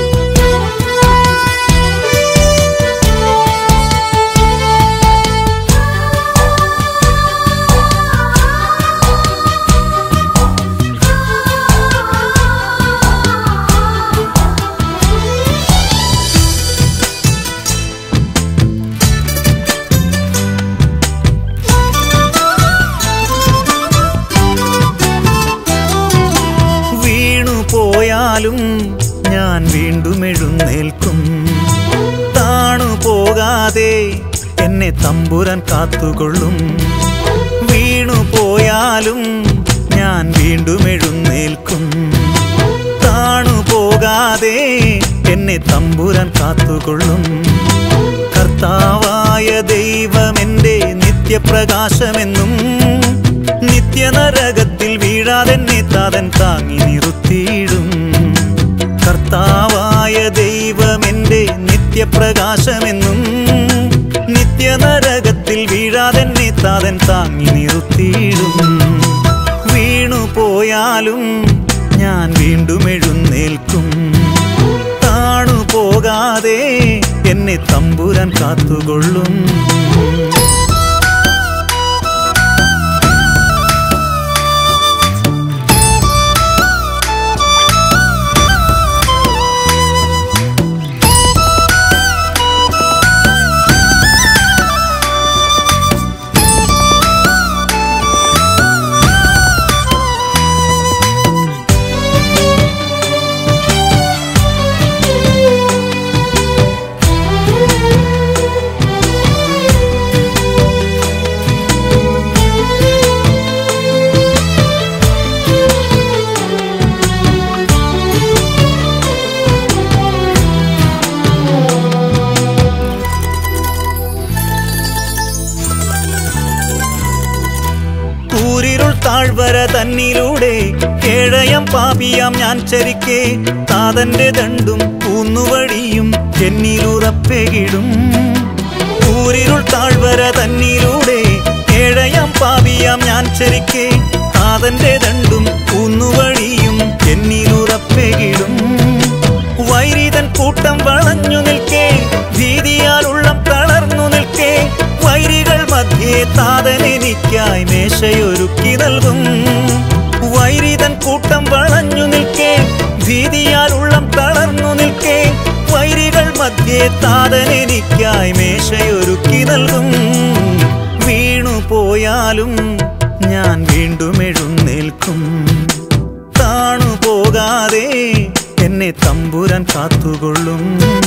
പോയാലും ഞാൻ വീണ്ടും എഴുന്നേൽക്കും താണു പോകാതെ എന്നെ തമ്പുരാൻ കാത്തുകൊള്ളും വീണു പോയാലും ഞാൻ വീണ്ടും എഴുന്നേൽക്കും താണു പോകാതെ എന്നെ തമ്പുരാൻ കാത്തുകൊള്ളും കർത്താവായ ദൈവമെന്റെ നിത്യപ്രകാശമെന്നും നിത്യനരകത്തിൽ വീഴാതെന്നെ താതൻ താങ്ങി നിർത്തിയിടും കർത്താവായ ദൈവമെന്റെ നിത്യപ്രകാശമെന്നും നിത്യനരകത്തിൽ വീഴാതെന്നെ താതൻ താങ്ങി നിർത്തിയിടും വീണു പോയാലും ഞാൻ വീണ്ടും എഴുന്നേൽക്കും താണു പോകാതെ എന്നെ തമ്പുരാൻ കാത്തുകൊള്ളും കൂരിരുൾ താഴ്വര തന്നിലൂടെ കേഴയം പാപിയാം ഞാൻ ചരിക്കെ താതന്റെ ദണ്ടും കൂന്നുവഴിയും എന്നിലുറപ്പെകിടും കൂരിരുൾ താഴ്വര തന്നിലൂടെ കേഴയം പാപിയാം ഞാൻ ചരിക്കെ താതന്റെ ദണ്ടും കൂന്നുവഴിയും എന്നിലുറപ്പെകിടും വൈരിതൻ കൂട്ടം വളഞ്ഞു നിൽക്കേ ഭീതിയാൽ ഉള്ളം തളർന്നു നിൽക്കേ വൈരികൾ മധ്യേ താതൻ എനിക്കായി മേശയൊരുക്കി നൽകും വൈരിതൻ കൂട്ടം വളഞ്ഞു നിൽക്കേ ഭീതിയാൽ ഉള്ളം തളർന്നു നിൽക്കേ വൈരികൾ മധ്യേ താതൻ എനിക്കായി മേശയൊരുക്കി നൽകും വീണു പോയാലും ഞാൻ വീണ്ടും എഴുന്നേൽക്കും താണു പോകാതെ എന്നെ തമ്പുരാൻ കാത്തുകൊള്ളും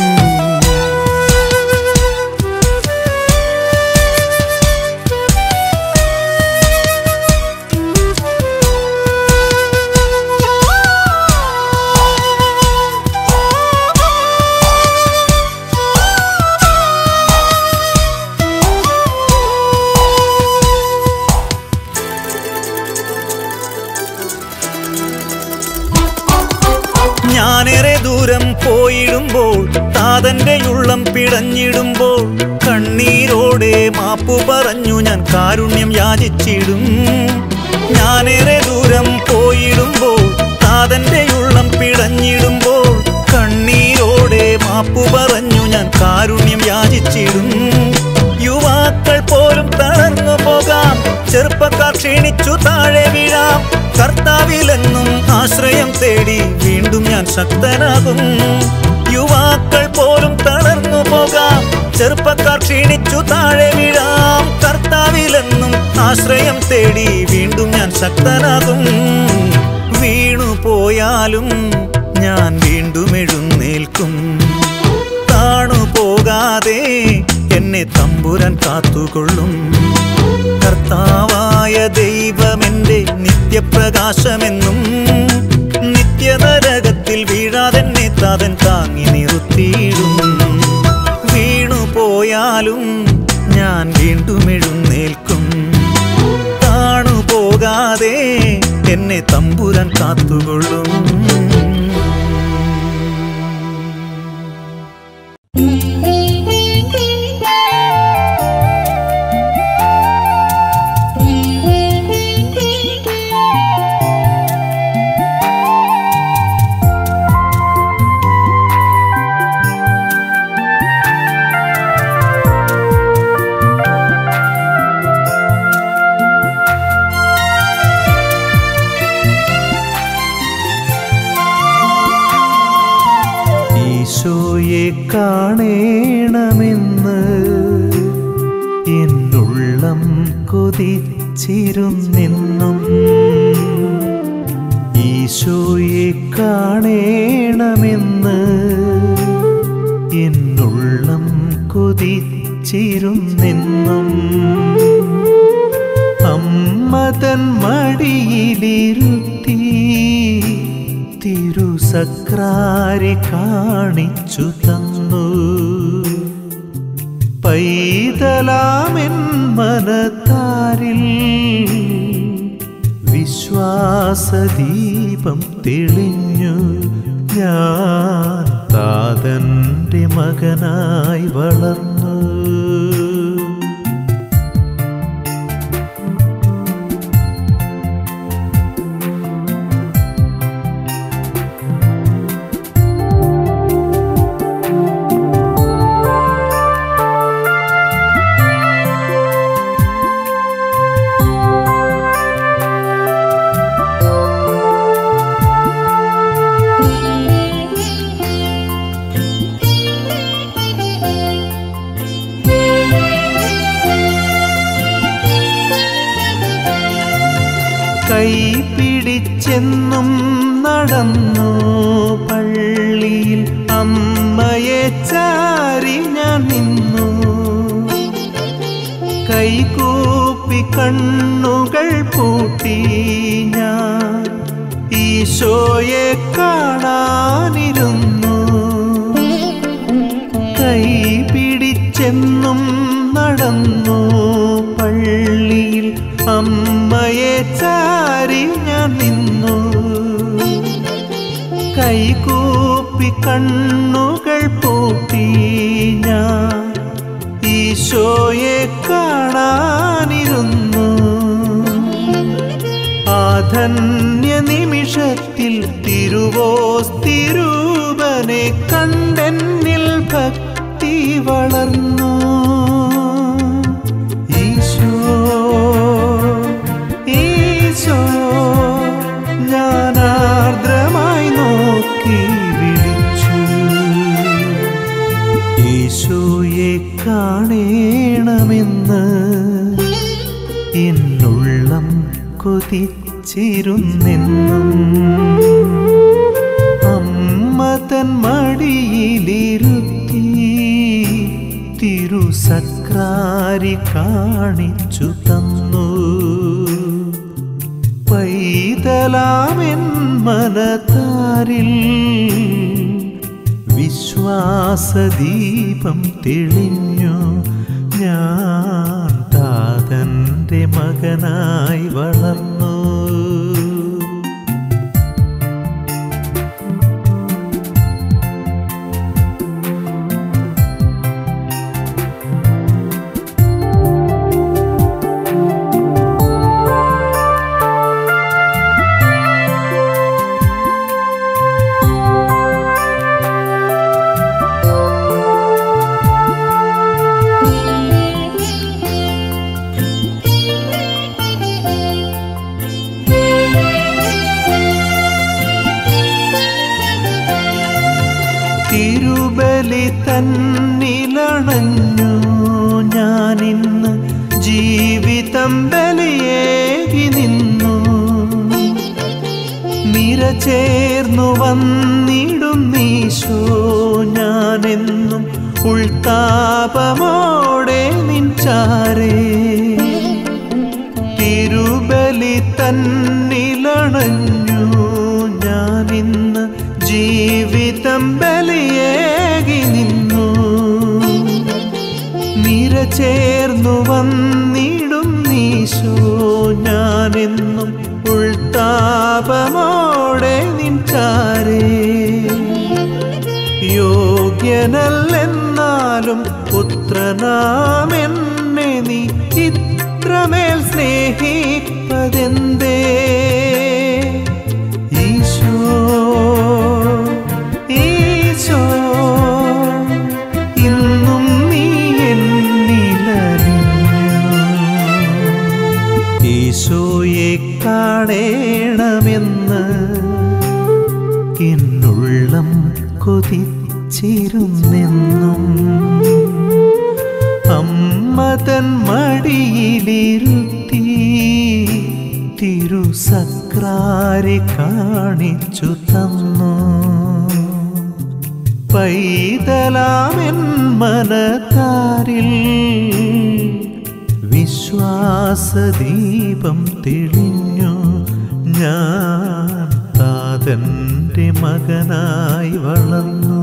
ഞാനേറെ ദൂരം പോയിടുമ്പോൾ താതന്റെ ഉള്ളം പിടഞ്ഞിടുമ്പോൾ കണ്ണീരോടെ മാപ്പു പറഞ്ഞു ഞാൻ കാരുണ്യം യാചിച്ചിടും ഞാനേറെ ദൂരം പോയിടുമ്പോൾ താതന്റെ ഉള്ളം പിടഞ്ഞിടുമ്പോൾ കണ്ണീരോടെ മാപ്പു പറഞ്ഞു ഞാൻ കാരുണ്യം യാചിച്ചിടും യുവാക്കൾ പോലും തളർന്നു പോകാം ചെറുപ്പക്കാർ ക്ഷീണിച്ചു താഴെ വീഴാം കർത്താവിലെന്നും ആശ്രയം തേടി വീണ്ടും ഞാൻ ശക്തനാകും യുവാക്കൾ പോലും തളർന്നു പോകാം ചെറുപ്പക്കാർ ക്ഷീണിച്ചു താഴെ വീഴാം കർത്താവിലെന്നും ആശ്രയം തേടി വീണ്ടും ഞാൻ ശക്തനാകും വീണു പോയാലും ഞാൻ വീണ്ടും എഴുന്നേൽക്കും താണു പോകാതെ എന്നെ തമ്പുരാൻ കാത്തുകൊള്ളും കർത്താവായ ദൈവമെന്റെ നിത്യപ്രകാശമെന്നും നിത്യനരകത്തിൽ വീഴാതെന്നെ താതൻ താങ്ങി നിർത്തിയിടും വീണു പോയാലും ഞാൻ വീണ്ടും എഴുന്നേൽക്കും താണു പോകാതെ എന്നെ തമ്പുരാൻ കാത്തുകൊള്ളും ഈശോയെ കാണേണമെന്ന് എന്നുള്ളം കൊതിച്ചിരുന്നെന്നും ഈശോയെ കാണേണമെന്ന് എന്നുള്ളം കൊതിച്ചിരുന്നെന്നും അമ്മതൻ മടിയിലിരുത്തി തിരുസക്രാരി കാണിച്ചു തന്നു പൈതലാമെൻ മനത്താരിൽ വിശ്വാസദീപം തെളിഞ്ഞു ഞാൻ താതൻ്റെ മകനായി വളർന്നു കൈ പിടിച്ചെന്നും നടന്നു പള്ളിയിൽ അമ്മയെ ചാരി ഞാൻ നിന്നു കൈകൂപ്പി കണ്ണുകൾ പൂട്ടി ഞാൻ ഈശോയെ കാണാനിരുന്നു കൈ പിടിച്ചെന്നും നടന്നു പള്ളിയിൽ അമ്മയെ ചാരി ഞാൻ നിന്നു കൈകൂപ്പി കണ്ണുകൾ പൂട്ടി ഞാൻ ഈശോയെ കാണാനിരുന്നു ആധന്യ നിമിഷത്തിൽ തിരുവോസ്തിരൂപനെ കണ്ടെന്നിൽ ഭക്തി വളർന്നു ഈശോ ഈശോ ഞാൻ ആർദ്രമായി നോക്കി വിളിച്ചു ഈശോയെ കാണേണമെന്ന് എന്നുള്ളം കൊതിച്ചിരുന്നെന്നും അമ്മ തൻ മടിയിലിരുത്തി തിരുസക്രാരി കാണിച്ചു തന്നു പൈതലാമെൻ മനതാരിൽ വിശ്വാസദീപം തെളിഞ്ഞു ഞാൻ താതൻ്റെ മകനായി വളർന്നു തിരുബലി തന്നിലണഞ്ഞു ഞാനിന്ന് ജീവിതം ബലിയേകി നിന്നു നിരചേർന്നു വന്നിടും നീശോ ഞാനെന്നും ഉൾത്താപമോടെ നിൻചാരേ തിരുബലി തന്നിലണഞ്ഞു ഞാനിന്ന് ജീവിതം ബലിയേകി നിന്നു നിരചേർന്നു വന്നിടും നീശോ ഞാനെന്നും ഉൾത്താപമോടെ നിൻചാരേ യോഗ്യനല്ലെന്നാലും പുത്രനാമെന്നെ നീ ഇത്രമേൽ സ്നേഹിപ്പതെന്തേ ഈശോ ഈശോ ഇന്നും നീ എന്നിലറിഞ്ഞു ഈശോയെ കാണേണമെന്ന് എന്നുള്ളം കൊതിച്ചിരുന്നെന്നും അമ്മ തൻ മടിയിലിരുത്തി തിരു തിരുസക്രാരി കാണിച്ചു തന്നു പൈതലാമെൻ മനതാരിൽ വിശ്വാസദീപം തെളിഞ്ഞു ഞാൻ താതൻ്റെ മകനായി വളർന്നു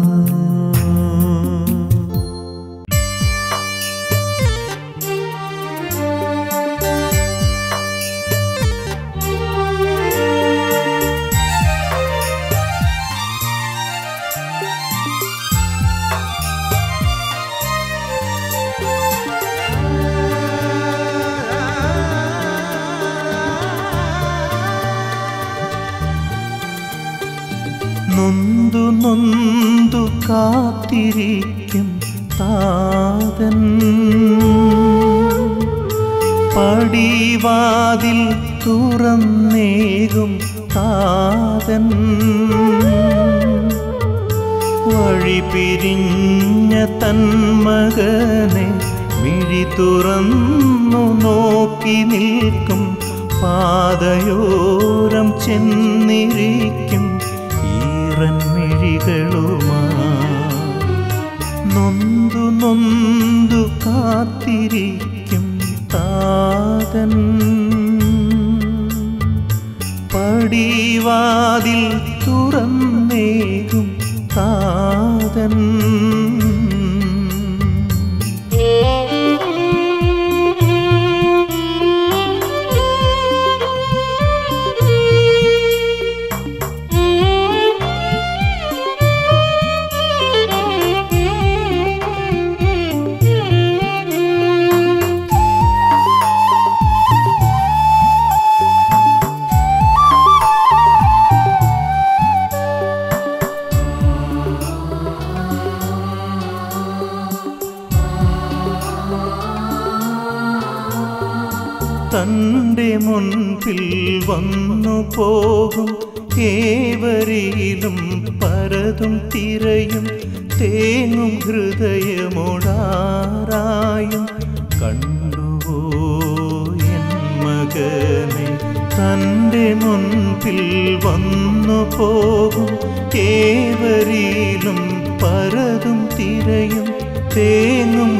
നൊന്തു നൊന്തു കാത്തിരിക്കും താതൻ പടിവാതിൽ തുറന്നേകും താതൻ വഴി പിരിഞ്ഞ തന്മകനെ മിഴി തുറന്നു നോക്കി നിൽക്കും പാതയോരം ചെന്നിരിക്കും ഈറൻ മിഴികളുമാ നൊന്തു നൊന്തു കാത്തിരിക്കും താതൻ പടിവാതിൽ തുറന്നേകും താതൻ തൻ്റെ മുൻപിൽ വന്നു പോകും ഏവരിലും പരതും തിരയും തേങ്ങും ഹൃദയമോടാരായും കണ്ടുവോ എൻ മകനെ തൻ്റെ മുൻപിൽ വന്നു പോകും ഏവരിലും പരതും തിരയും തേങ്ങും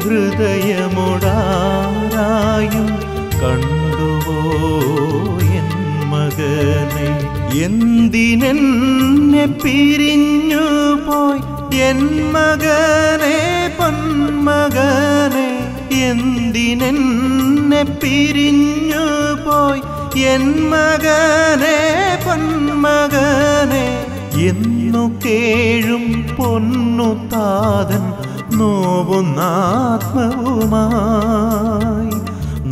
ഹൃദയമോടാരായും കണ്ടുവോ എൻ മകനെ എന്തിനെന്നെ പിരിഞ്ഞു പോയി എൻ മകനെ പൊന്മകനെ എന്തിനെന്നെ പിരിഞ്ഞു പോയി എൻ മകനെ പൊന്മകനെ എന്നു കേഴും പൊന്നു താതൻ നോവുന്നാത്മവുമായി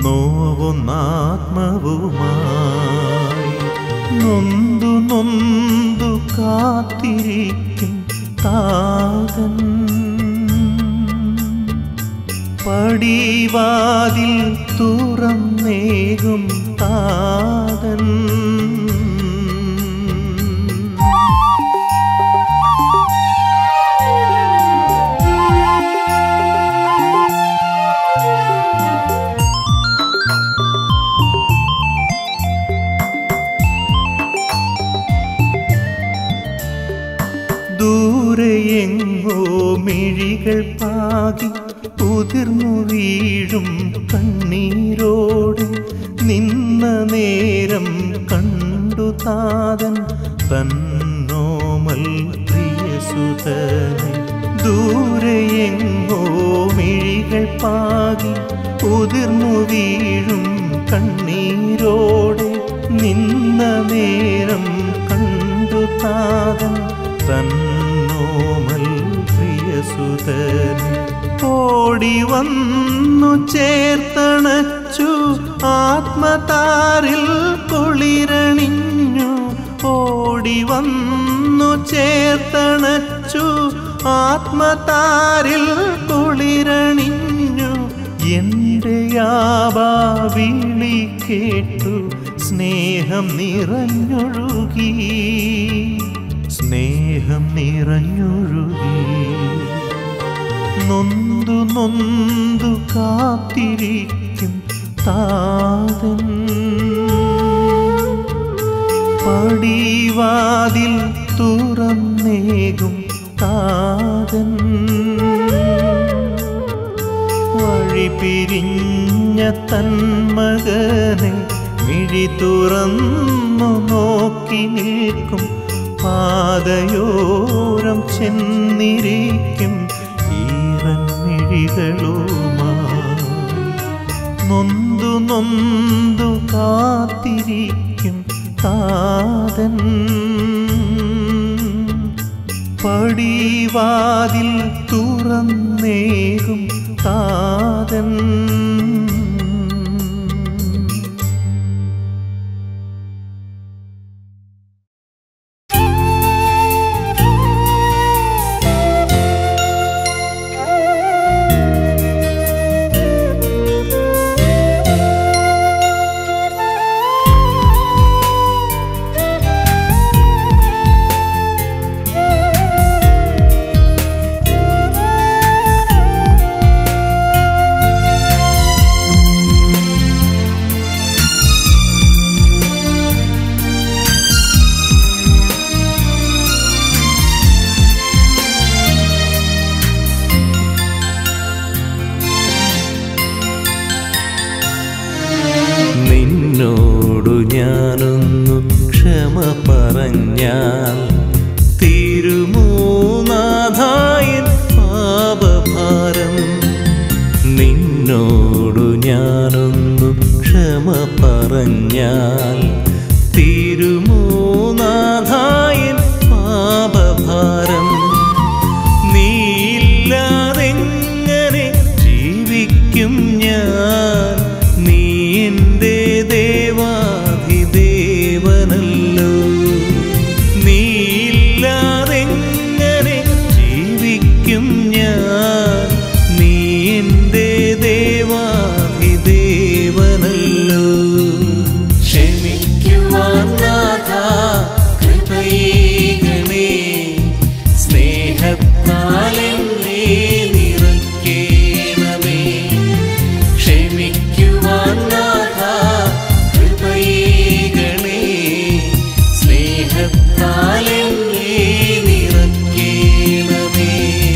നോവുന്നാത്മവുമായി നൊന്തു നൊന്തു കാത്തിരിക്കും താതൻ പടിവാതിൽ തുറന്നേകും താതൻ ദൂരെയെങ്ങോ മിഴികൾ പാകി ഉതിർന്നു വീഴും കണ്ണീരോട് നിന്ന നേരം കണ്ടു താതൻ തന്നോമൽ പ്രിയസുതനെ ദൂരെയെങ്ങോ മിഴികൾ പാകി ഉതിർന്നു വീഴും കണ്ണീരോടെ നിന്ന നേരം കണ്ടു താതൻ തന്നോമൽ പ്രിയസുതനെ ഓടി വന്നു ചേർത്തണച്ചു ആത്മതാരിൽ കുളിരണിഞ്ഞു ഓടി വന്നു ചേർത്തണച്ചു ആത്മതാരിൽ കുളിരണിഞ്ഞു എൻ്റെ യാബാവിളി കേട്ടു സ്നേഹം നിറഞ്ഞൊഴുകി സ്നേഹം നിറഞ്ഞൊഴുകി നൊന്തു നൊന്തു കാത്തിരിക്കും താതൻ പടിവാതിൽ തുറന്നേകും താതൻ വഴി പിരിഞ്ഞ തന്മകനെ മിഴി തുറന്നു നോക്കി നിൽക്കും പാതയോരം ചെന്നിരിക്കും ഈറൻ മിഴികളുമായി നൊന്തു നൊന്തു കാത്തിരിക്കും താതൻ പടിവാതിൽ തുറന്നേകും താതൻ നിന്നോടു ഞാനൊന്നു ക്ഷമ പറഞ്ഞാൽ തിരുമൂനാഥായൻ പാപഭാരം നിന്നോടു ഞാനൊന്നു ക്ഷമ പറഞ്ഞാൽ തിരുമൂനാഥായൻ പാപഭാരം നീയില്ലാതെങ്ങനെ ജീവിക്കും ഞാൻ നീ എൻ്റെ ദേവാധിദേവനല്ലോ നീയില്ലാതെങ്ങനെ ജീവിക്കും ഞാൻ നീ എൻ്റെ ദേവാധിദേവനല്ലോ ക്ഷമിക്കുവാൻ നാഥ കൃപയേകണേ സ്നേഹത്താലെന്നെ നിറയ്ക്കേണമേ ക്ഷമിക്കുവാൻ നാഥ കൃപയേകണേ സ്നേഹത്താലെന്നെ നിറയ്ക്കേണമേ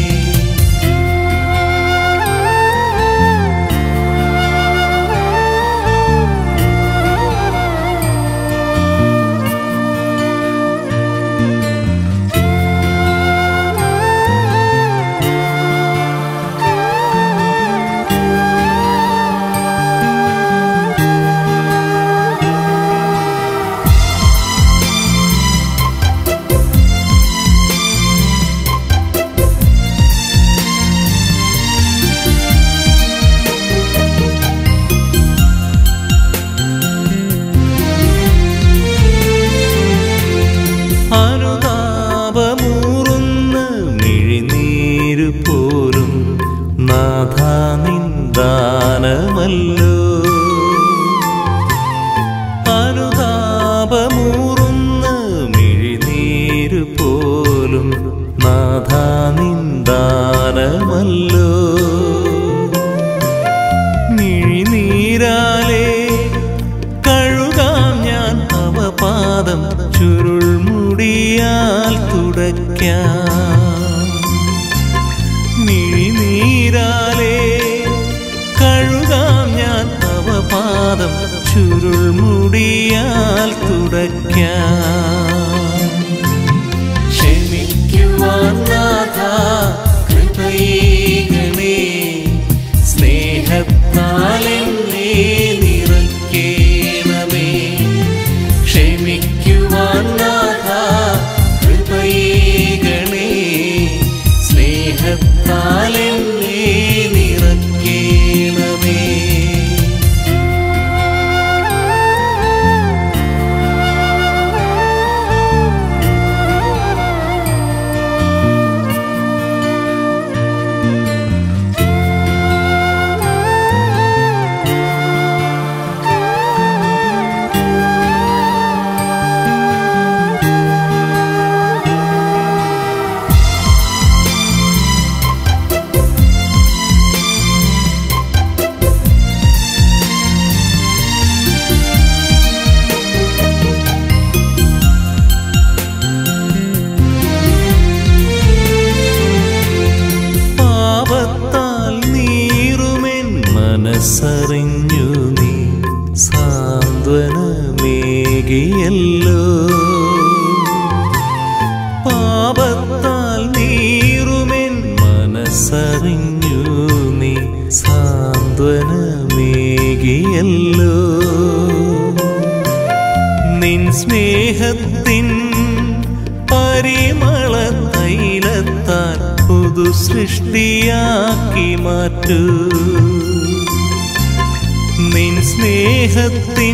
അനുതാപമൂറുന്ന മിഴിനീരു പോലും നാഥ നിന്ദാനമല്ലോ അനുതാപമൂറുന്ന മിഴിനീരു പോലും നാഥ നിന്ദാനമല്ലോ മിഴിനീരാലേ കഴുകാം ഞാൻ അവപാദം ചുരുൾമുടിയാൽ തുടയ്ക്കാം മിഴിനീരാലേ കഴുകാം ഞാൻ അവപാദം ചുരുൾമുടിയാൽ തുടയ്ക്കാം ക്ഷമിക്കുവാൻ നാഥ കൃപയേകണേ സ്നേഹത്താലെന്നെ നിറയ്ക്കേണമേ ക്ഷമിക്കുവാൻ നാഥ കൃപയേകണേ സ്നേഹത്താലെന്നെ നിറയ്ക്കേണമേ മനസ്സറിഞ്ഞു നീ സാന്ത്വനമേകിയല്ലോ പാപത്താൽ നീറുമെൻ മനസ്സറിഞ്ഞു നീ സാന്ത്വനമേകിയല്ലോ നിൻ സ്നേഹത്തിൻ പരിമള തൈലത്താൽ പുതു സൃഷ്ടിയാക്കി മാറ്റൂ നിൻ സ്നേഹത്തിൻ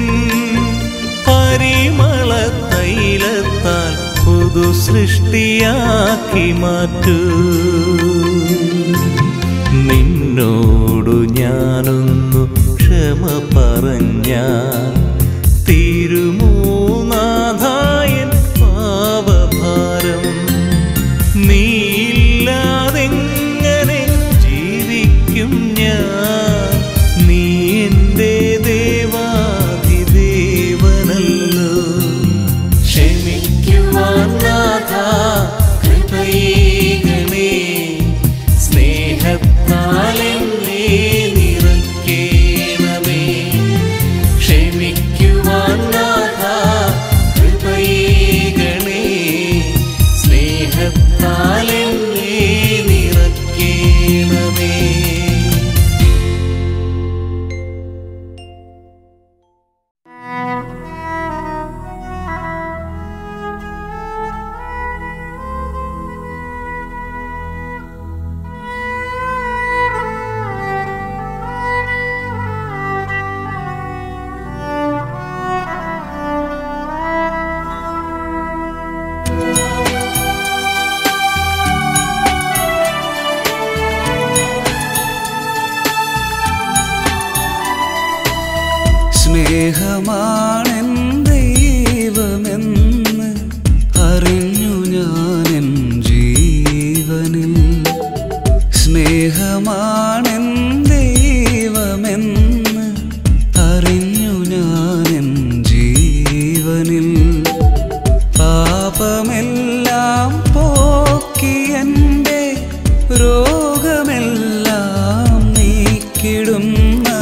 പരിമള തൈലത്താൽ പുതു സൃഷ്ടിയാക്കി മാറ്റൂ നിന്നോടു ഞാനൊന്നു ക്ഷമ പറഞ്ഞാൽ തിരുമൂനാഥായൻ പാവഭാരം നീയില്ലാതെങ്ങനെ ജീവിക്കും ഞാൻ നീ എൻ്റെ ദേവാതിദേവനല്ലോ ക്ഷമിക്കുവാൻ നാഥ കൃപയേകണേ സ്നേഹത്താൽ എന്നെ നിറയ്ക്കണമേ ക്ഷമിക്കുവാൻ നാഥ കൃപയേകണേ സ്നേഹത്താൽ എന്നെ നിറയ്ക്കണമേ സ്നേഹമാണെൻ ദൈവമെന്ന് അറിഞ്ഞു ഞാനെൻ ജീവനിൽ സ്നേഹമാണെൻ ദൈവമെന്ന് അറിഞ്ഞു ഞാനെൻ ജീവനിൽ പാപമെല്ലാം പോക്കി എൻ്റെ രോഗമെല്ലാം നീക്കിടുന്ന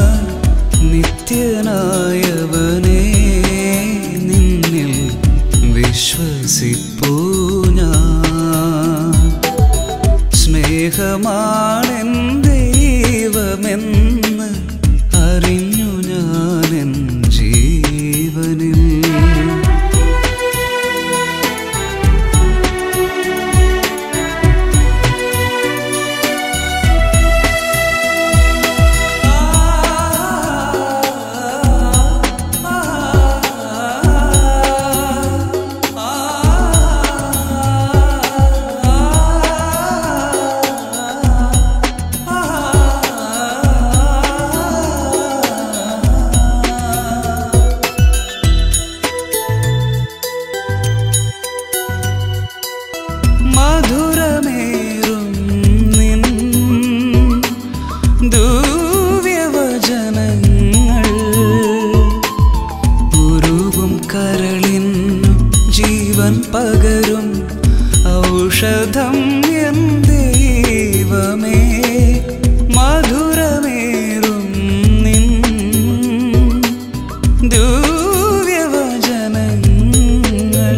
നിത്യനായവനെ നിന്നിൽ വിശ്വസിപ്പൂ ഞാൻ സ്നേഹമാണെൻ ദൈവമെന്ന് അറിഞ്ഞു ഞാനെൻ ജീവനിൽ മധുരമേറും നിൻ ദൂവ്യവചനങ്ങൾ ഉരുകും കരളിന്നു ജീവൻ പകരും ഔഷധം എൻ ദൈവമേ മധുരമേറും നിൻ ദൂവ്യവചനങ്ങൾ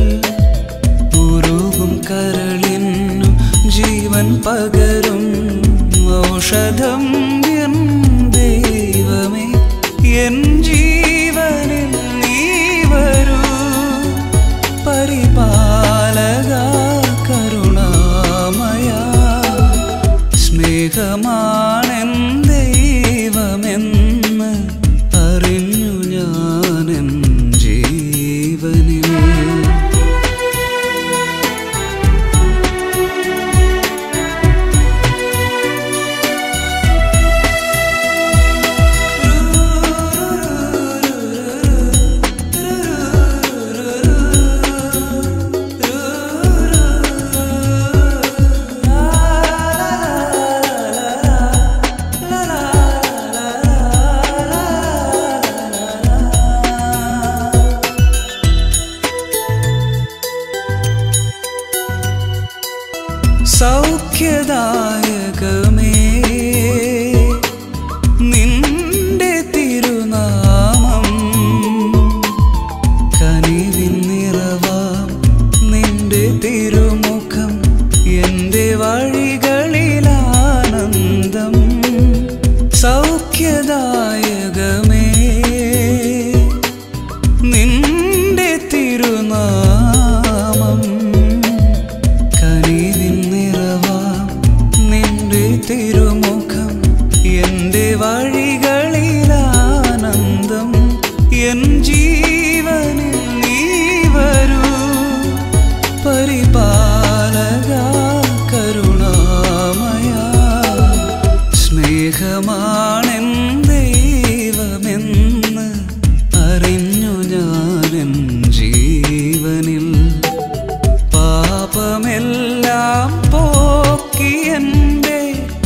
ഉരുകും കരളിന്നു ജീവൻ പകരും ഔഷധം എൻ ദൈവമേ എൻ ജീവനിൽ നീ വരൂ പരിപാലക കരുണാമയ എൻ്റെ വഴികളിലാനന്ദം എൻ ജീവനിൽ നീ വരൂ പരിപാലക കരുണാമയ സ്നേഹമാണെൻ ദൈവമെന്ന് അറിഞ്ഞു ഞാനെൻ ജീവനിൽ പാപമെല്ലാം പോക്കി എൻ്റെ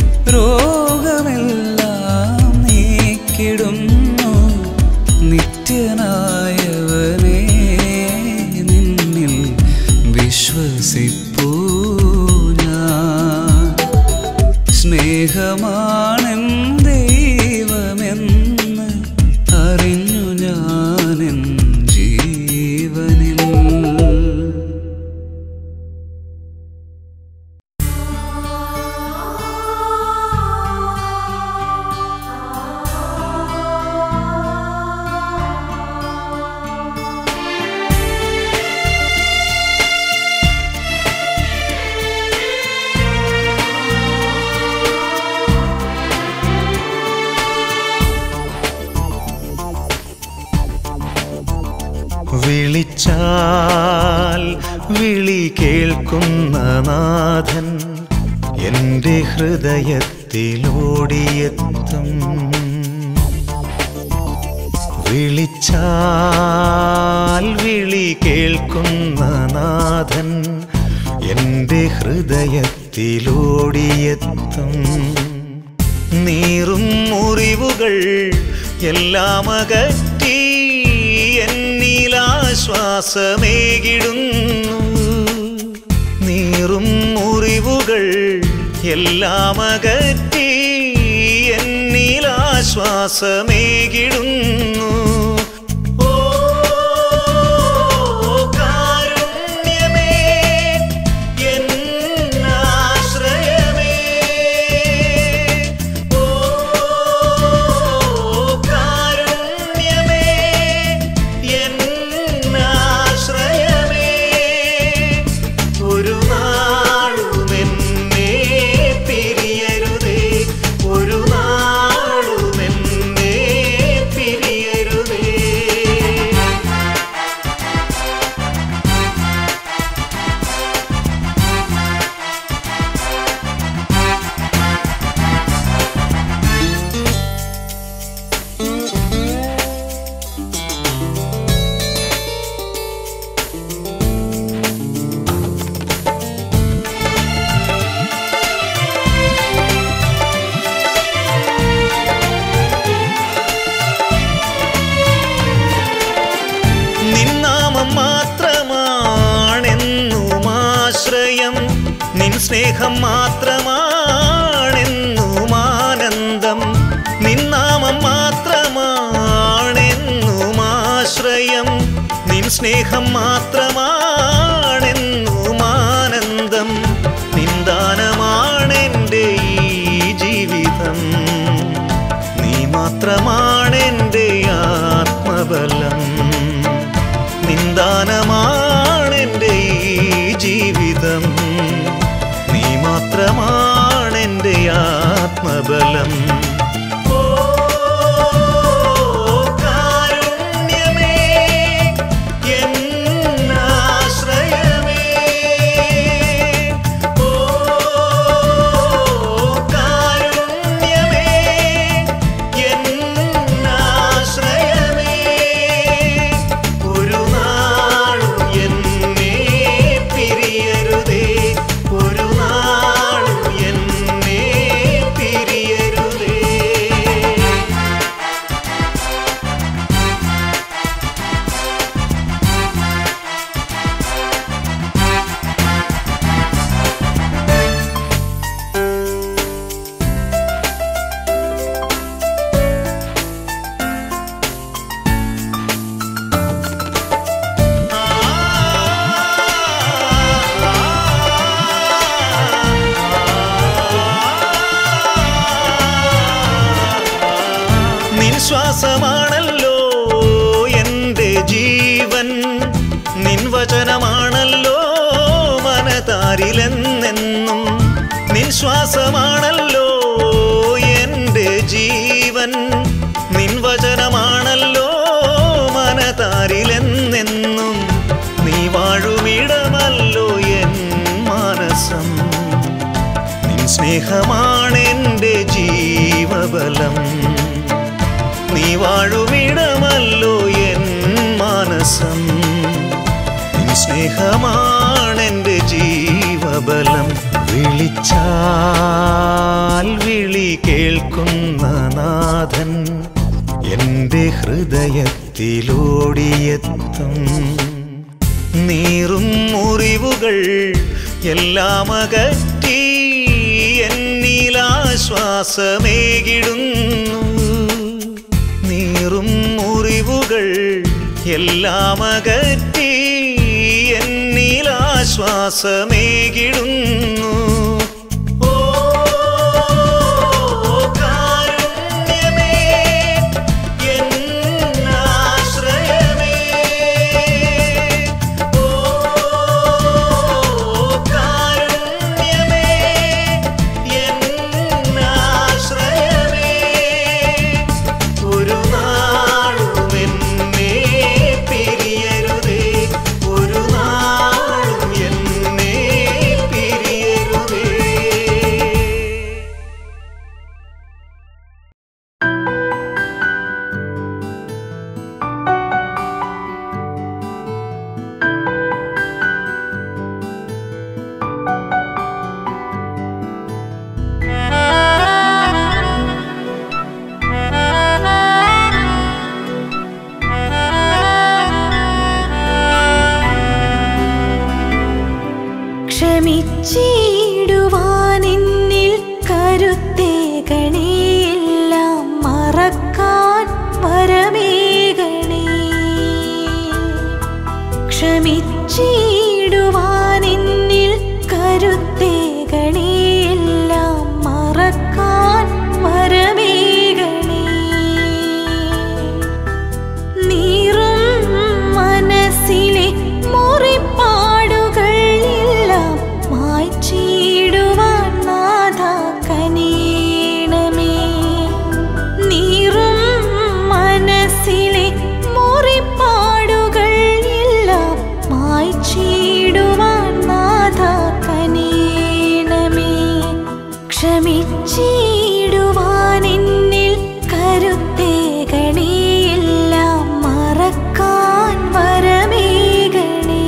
രോഗമെല്ലാം നീക്കിടുന്നു നിത്യനായവനെ നിന്നിൽ വിശ്വസിപ്പൂ ഞാൻ സ്നേഹമാണെൻ ദൈവമെന്ന് അറിഞ്ഞു ഞാനെൻ ജീവനിൽ വിളിച്ചാൽ വിളി കേൾക്കുന്ന നാഥൻ എൻ്റെ ഹൃദയത്തിലോടിയെത്തും വിളിച്ചാൽ വിളി കേൾക്കുന്ന നാഥൻ എൻ്റെ ഹൃദയത്തിലോടിയെത്തും നീറും മുറിവുകൾ എല്ലാം അകറ്റി എന്നിലാശ്വാസമേകിടുന്നു നീറും മുറിവുകൾ എല്ലാം അകറ്റി എന്നിലാശ്വാസമേകിടുന്നു ഓ കാരുണ്യമേ എന്നാശ്രയമേ ഓ കാരുണ്യമേ എന്നാശ്രയമേ ഒരു നാളും എന്നെ പിരിയരുതേ ഒരു നാളും എന്നെ പിരിയരുതേ നിന്നാമം മാത്രമാണെന്നും ആശ്രയം നിൻ സ്നേഹം മാത്രമാണെന്നും ആനന്ദം നിന്നാമം മാത്രമാണെന്നും ആശ്രയം നിൻ സ്നേഹം മാത്രമാണെന്നും ആനന്ദം നിന്ദാനമാണെൻ്റെ ഈ ജീവിതം നീ മാത്രമാണെൻ്റെ ആത്മബലം നിന്ദാനമാണെൻ്റെ ഈ ജീവിതം നീ മാത്രമാണെൻ്റെ ആത്മബലം ഓ കാരുണ്യമേ എന്നാശ്രയമേ ഓ കാരുണ്യമേ എന്നാശ്രയമേ ഒരു നാളും എന്നെ പിരിയരുതേ ഒരു നാളും എന്നെ പിരിയരുതേ നിൻ ശ്വാസമാണല്ലോ എൻ്റെ ജീവൻ നിൻ വചനമാണല്ലോ മനതാരിലെന്നെന്നും നിൻ ശ്വാസമാണല്ലോ എൻ്റെ ജീവൻ ജീവൻ നിൻ വചനമാണല്ലോ മനതാരിലെന്നെന്നും നീ വാഴുമിടമല്ലോ എൻ മാനസം നിൻ സ്നേഹമാണെൻ്റെ ജീവബലം നീ വാഴുമിടമല്ലോ എൻ മാനസം നിൻ സ്നേഹമാണെൻ്റെ ജീവബലം വിളിച്ചാൽ വിളി കേൾക്കുന്ന നാഥൻ എൻ്റെ ഹൃദയത്തിലോടിയെത്തും നീറും മുറിവുകൾ എല്ലാം അകറ്റി എന്നിലാശ്വാസമേകിടുന്നു നീറും മുറിവുകൾ എല്ലാം അകറ്റി എന്നിലാശ്വാസമേകിടുന്നു ഓ കാരുണ്യമേ എന്നാശ്രയമേ ഓ കാരുണ്യമേ എന്നാശ്രയമേ ഒരു നാളും എന്നെ പിരിയരുതേ ഒരു നാളും എന്നെ പിരിയരുതേ ക്ഷമിച്ചിടുവാനിന്നിൽ കരുത്തേകണേയെല്ലാം മറക്കാൻ വരമേകണേ ക്ഷമിച്ചിടുവാനിന്നിൽ കരുത്തേകണേയെല്ലാം മറക്കാൻ വരമേകണേ നീറും മനസ്സിലെ മുറിപ്പാടുകൾ എല്ലാം മായ്ച്ചിടുവാൻ നാഥ കനിയണമേ നീറും മനസ്സിലെ മുറിപ്പാടുകൾ എല്ലാം മായ്ച്ചിടുവാൻ നാഥ കനിയണമേ ക്ഷമിച്ചിടുവാനെന്നിൽ കരുത്തേകണേയെല്ലാം മറക്കാൻ വരമേകണേ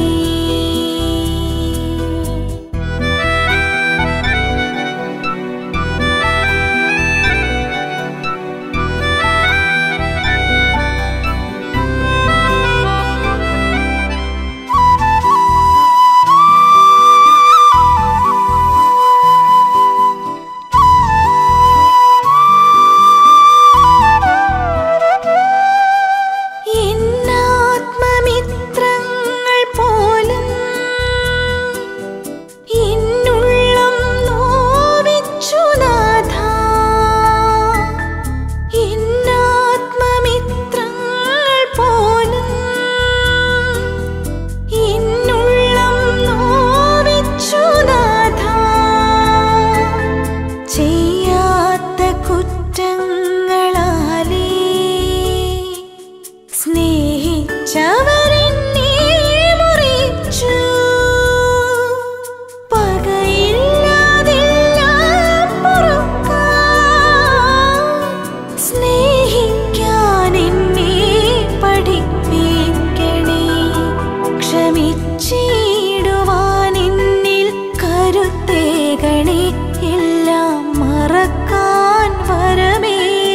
എന്നാത്മമിത്രങ്ങൾ പോലും എന്നുള്ളം നോവിച്ചു നാഥ എന്നാത്മമിത്രങ്ങൾ പോലും എന്നുള്ളം നോവിച്ചു നാഥ ചെയ്യാത്ത കുറ്റങ്ങളാലേ സ്നേഹിച്ചവരെന്നെ മുറിച്ചു പകയില്ലാതെല്ലാം പൊറുക്കാൻ സ്നേഹിക്കാൻ എന്നെ പഠിപ്പിക്കണേ ക്ഷമിച്ചിടുവാൻ എന്നിൽ കരുത്തേകണേ എല്ലാം മറക്കാൻ വരമേകണേ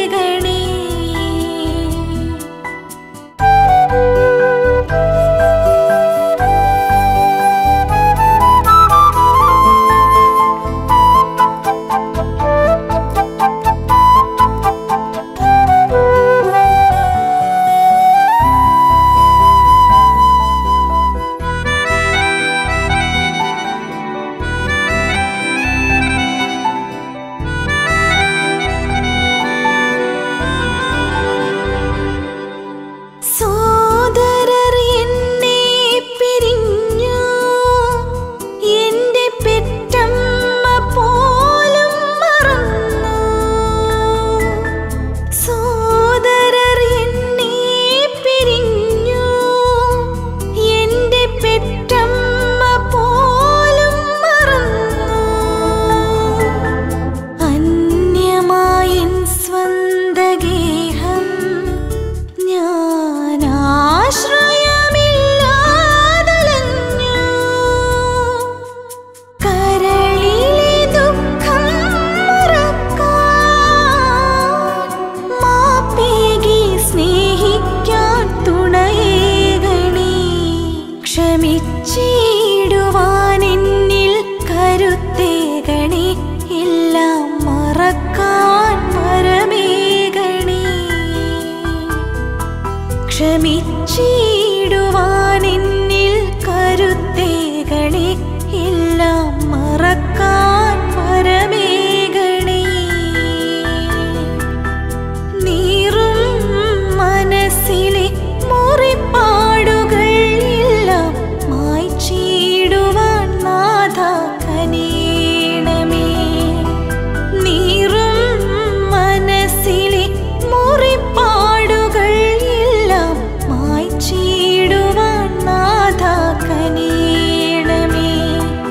ക്ഷമിച്ചിടുവാൻ എന്നിൽ കരുത്തേകളെ എല്ലാം മറക്കാൻ പരമേകണേ നീറും മനസ്സിലെ മുറിപ്പാടുകൾ എല്ലാം മായ്ച്ചിടുവാൻ നാഥ കനീണമേ നീറും മനസ്സിലെ മുറിപ്പാടുകൾ എല്ലാം മായ്ച്ചിടുവാൻ നാഥ കനീണമേ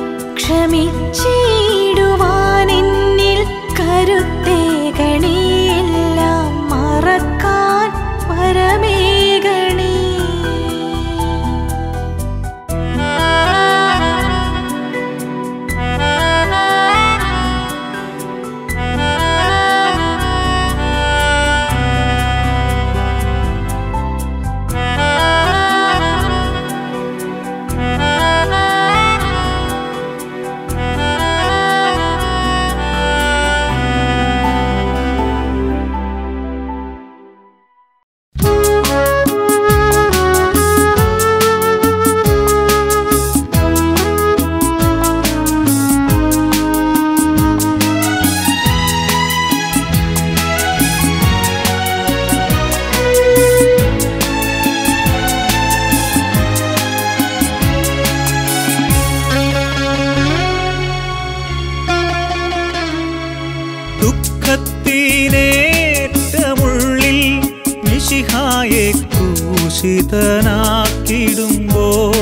ക്ഷമിച്ചിടുവാൻ എന്നിൽ കരുത്തേകണേ എല്ലാം മറക്കാൻ പരമേകണേ ദുഃഖത്തിനേറ്റമുള്ളിൽ മിശിഹായെ ക്രൂശിതനാക്കിടുമ്പോ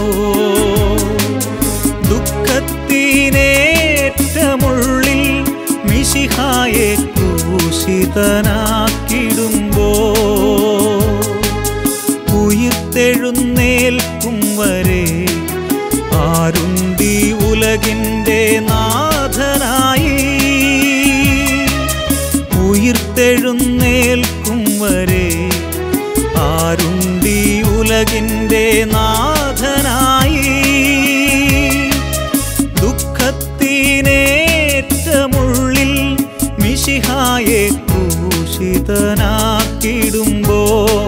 ദുഃഖത്തിനേറ്റമുള്ളിൽ മിശിഹായെ ക്രൂശിതനാക്കിടുമ്പോ ഉയിർത്തെഴുന്നേൽക്കും വരെ ആരുണ്ടി ഉലകിൻ്റെ നാഥനായി ഉയിർത്തെഴുന്നേൽക്കും വരെ ആരുണ്ടി ഉലകിൻ്റെ നാഥനായി ദുഃഖത്തിനേറ്റമുള്ളിൽ മിശിഹായെ ക്രൂശിതനാക്കിടുമ്പോ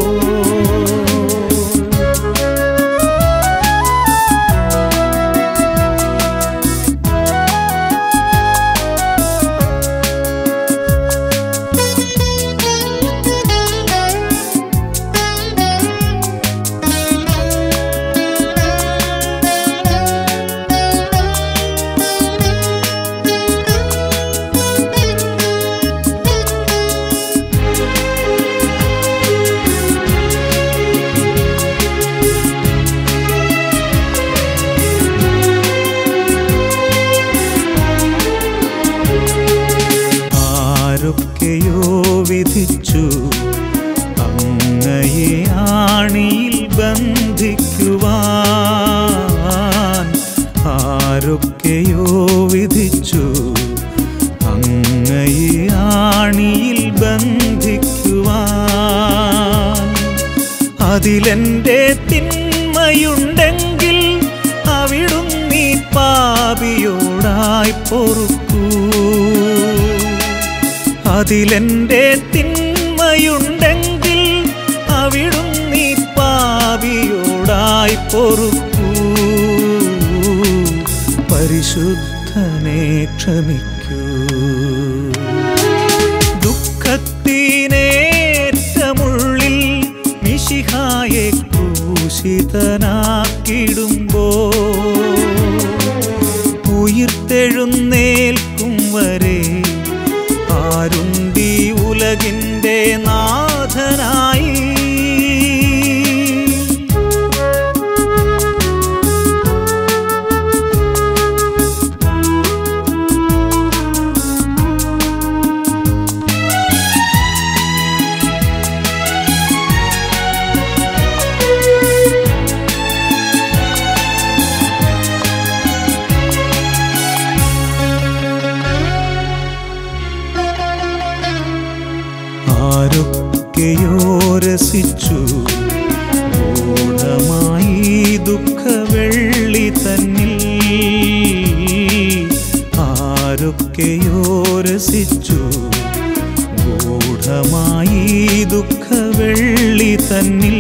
ആരൊക്കെയോ വിധിച്ചു അങ്ങയെ ആണിയിൽ ബന്ധിക്കുവാൻ ആരൊക്കെയോ വിധിച്ചു അങ്ങയെ ആണിയിൽ ബന്ധിക്കുവാൻ അതിലെൻ്റെ തിന്മയുണ്ടെങ്കിൽ അവിടുന്നീ പാപിയോടായി പൊറുക്കൂ അതിലെൻ്റെ തിന്മയുണ്ടെങ്കിൽ അവിടുന്നീ പാപിയോടായി പൊറുക്കൂ പരിശുദ്ധനെ ക്ഷമിക്കൂ ദുഃഖത്തിനേറ്റമുള്ളിൽ മിശിഹായെ ക്രൂശിതനാക്കിടുമ്പോ ഉയിർത്തെഴുന്നേൽക്കും വരെ ആരുണ്ടി ഉലകിൻ്റെ നാഥനായി ആരൊക്കെയോ രസിച്ചു ഗൂഢമായി ദുഃഖവെള്ളി തന്നിൽ ആരൊക്കെയോ രസിച്ചു ഗൂഢമായി ദുഃഖവെള്ളി തന്നിൽ തന്നിൽ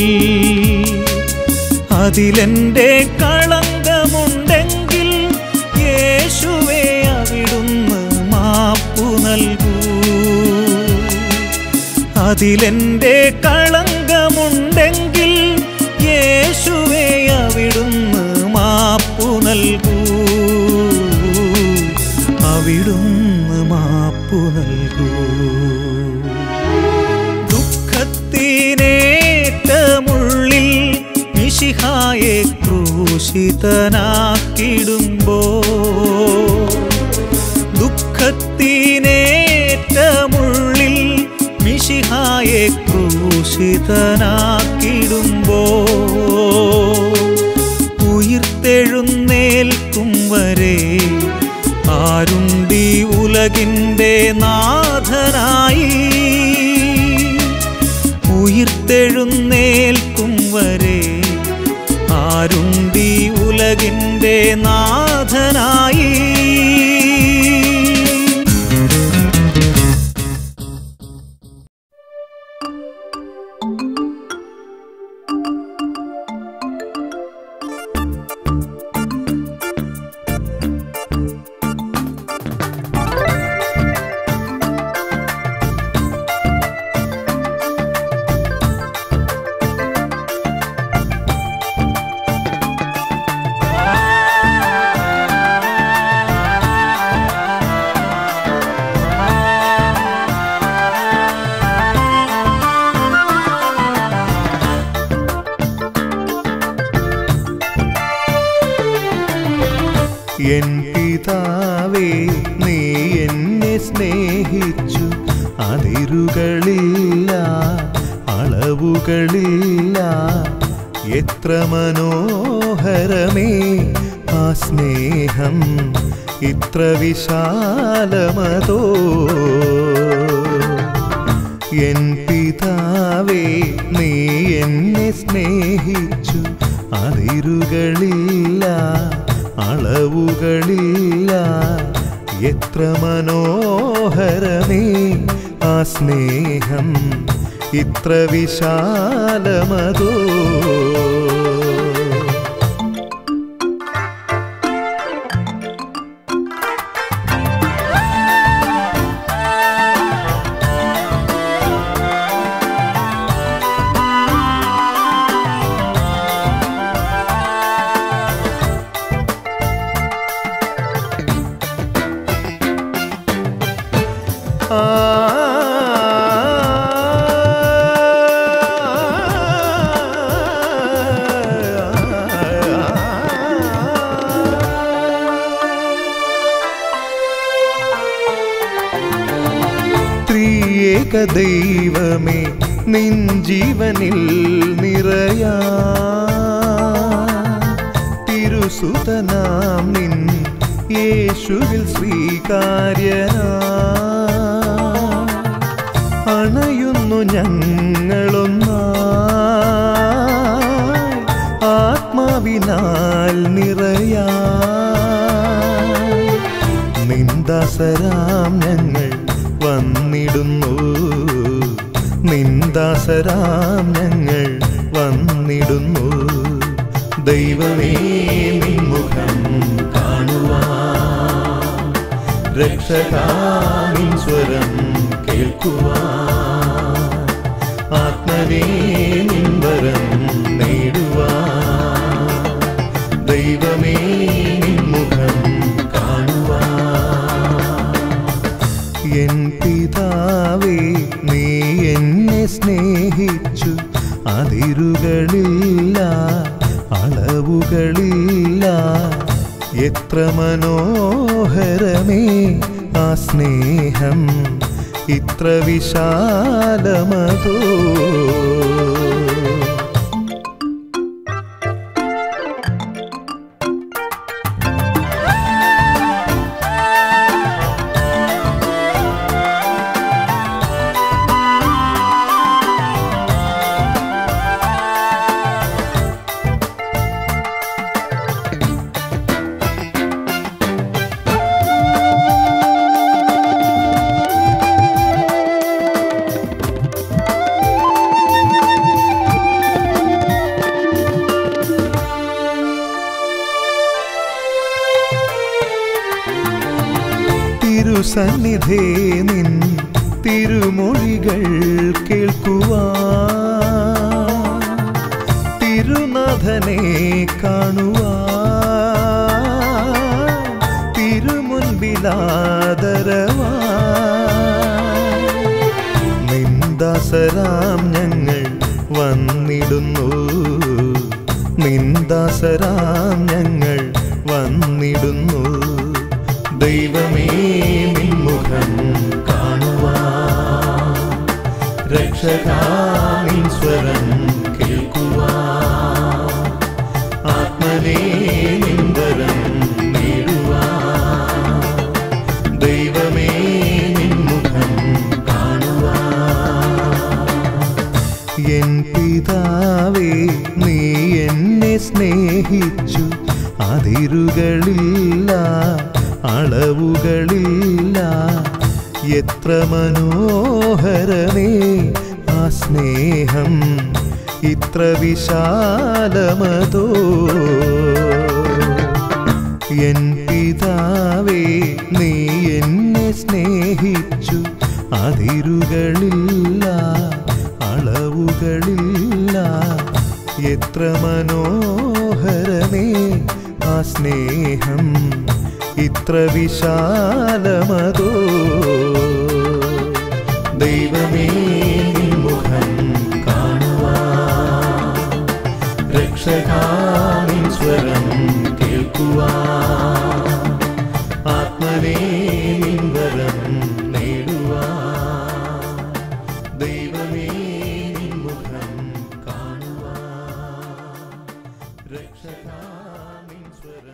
അതിലെന്റെ കളങ്കമുണ്ടെങ്കിൽ യേശുവേ അവിടുന്ന് മാപ്പു നൽകൂ അതിലെന്റെ കളങ്കമുണ്ടെങ്കിൽ യേശുവേ അവിടുന്ന് മാപ്പു നൽകൂ അവിടുന്ന് മാപ്പു നൽകൂ ദുഃഖത്തിനേറ്റമുള്ളിൽ മിശിഹായെ ക്രൂശിതനാക്കിടുമ്പോ ദുഃഖത്തിനേറ്റമുള്ളിൽ മിശിഹായെ ക്രൂശിതനാക്കിടുമ്പോ ഉയിർത്തെഴുന്നേൽക്കും വരെ ആരുണ്ടി ഉലകിൻ്റെ നാഥനായി ഉയിർത്തെഴുന്നേൽക്കും വരെ ആരുണ്ടി ഉലകിൻ്റെ നാഥനായി എൻ പിതാവേ നീ എന്നെ സ്നേഹിച്ചു അതിരുകളില്ല അളവുകളില്ല എത്ര മനോഹരമേ ആ സ്നേഹം ഇത്ര വിശാലമതോ എൻ പിതാവേ നീ എന്നെ സ്നേഹിച്ചു അതിരുകളില്ല അളവുകളില്ല എത്ര മനോഹരമേ ആ സ്നേഹം ഇത്ര വിശാലമതോ ത്രിയേക ദൈവമേ നിൻ ജീവനിൽ നിറയാ തിരുസുതനാം നിൻ യേശുവിൽ സ്വീകാര്യനാ അണയുന്നു ഞങ്ങളൊന്നാ ആത്മാവിനാൽ നിറയാ നിന്ദാസരാം ഞങ്ങൾ വന്നിടുന്നു നിന്ദാസരാം ഞങ്ങൾ വന്നിടുന്നു ദൈവമേ നിൻമുഖം കാണുവാ രക്ഷകാമിൻ സ്വരം കേൾക്കുവാ ആത്മനേ നിൻവരം നേടുവാ ദൈവമേ നിൻമുഖം കാണുവാ എൻ പിതാവേ നീ എന്നെ സ്നേഹിച്ചു അതിരുകളില്ല അളവുകളില്ല എത്ര മനോഹരമേ ആ സ്നേഹം ഇത്ര വിശാലമതോ തിരുസന്നിധേ നിൻ തിരുമൊഴികൾ കേൾക്കുവാ തിരുനാഥനെ കാണുവാ തിരുമുൻപിലാദരവാ നിന്ദാസരാം ഞങ്ങൾ വന്നിടുന്നു നിന്ദാസരാം ഞങ്ങൾ വന്നിടുന്നു ദൈവമേ നിൻമുഖം കാണുവാ രക്ഷകാനിൻ സ്വരം കേൾക്കുവാ ആത്മനേ നിന്ദരം നേടുവാ ദൈവമേ നിൻമുഖം കാണുവാ എൻ പിതാവേ നീ എന്നെ സ്നേഹിച്ചു അതിരുകളില്ല അളവുകളില്ല എത്ര മനോഹരമേ ആ സ്നേഹം ഇത്ര വിശാലമതോ എൻ പിതാവേ നീ എന്നെ സ്നേഹിച്ചു അതിരുകളില്ല അളവുകളില്ല എത്ര മനോഹരമേ ആ സ്നേഹം ഇത്ര വിശാലമതോ ദൈവമേ നിൻ മുഖം കാണുവാ രക്ഷകാനിൻ സ്വരം കേൾക്കുവാ ആത്മനേ നിൻവരം നേടുവാ ദൈവമേ നിൻ മുഖം കാണുവാ രക്ഷകാനിൻ സ്വരം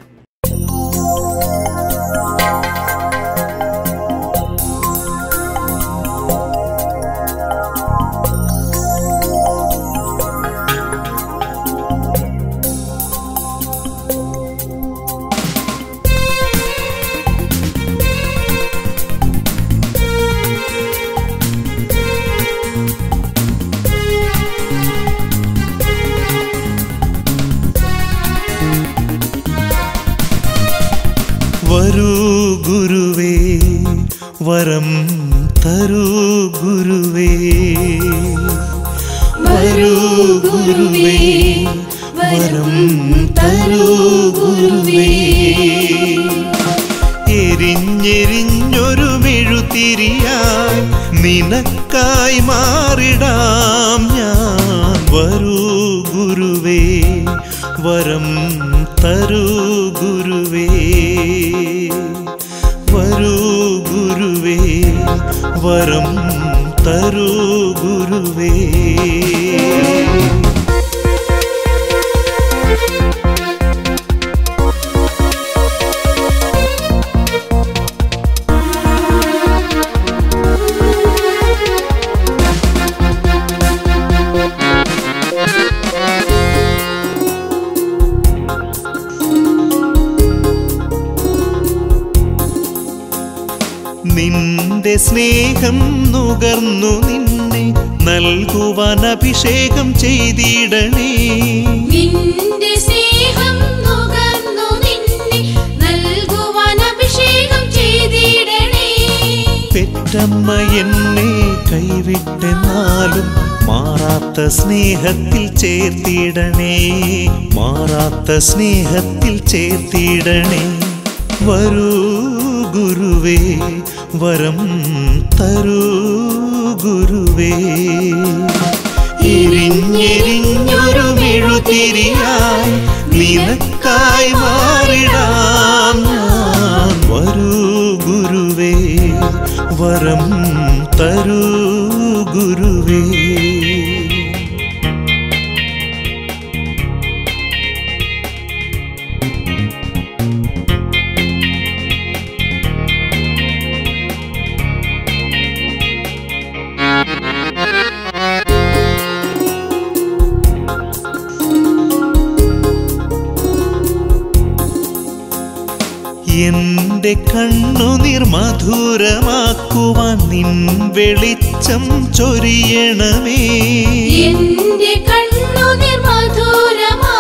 വരൂ ഗുരുവേ വരം തരൂ ഗുരുവേ വരൂ ഗുരുവേ വരം തരൂ ഗുരുവേ എരിഞ്ഞെരിഞ്ഞൊരു മെഴുതിരിയായി നിനക്കായി മാറിടാം ഞാൻ വരൂ ഗുരുവേ വരം തരൂ ഗുരുവേ വരൂ ഗുരുവേ വരം തരൂ ഗുരുവേ നിന്റെ സ്നേഹം നുകർന്നു നിന്നെ നൽകുവാൻ അഭിഷേകം ചെയ്തിടണേ നിന്റെ സ്നേഹം നുകർന്നു നിന്നെ നൽകുവാൻ അഭിഷേകം ചെയ്തിടണേ പെറ്റമ്മ എന്നെ കൈവിട്ടെന്നാലും മാറാത്ത സ്നേഹത്തിൽ ചേർത്തിടണേ മാറാത്ത സ്നേഹത്തിൽ ചേർത്തിടണേ വരൂ ഗുരുവേ വരം തരൂ ഗുരുവേ എരിഞ്ഞെരിഞ്ഞൊരു മെഴുതിരിയായി നിനക്കായി മാറിടാം ഞാൻ വരൂ ഗുരുവേ വരം തരൂ ഗുരുവേ എന്റെ കണ്ണുനീർ മധുരമാക്കുവാൻ നിൻ വെളിച്ചം ചൊരിയണമേ എന്റെ കണ്ണുനീർ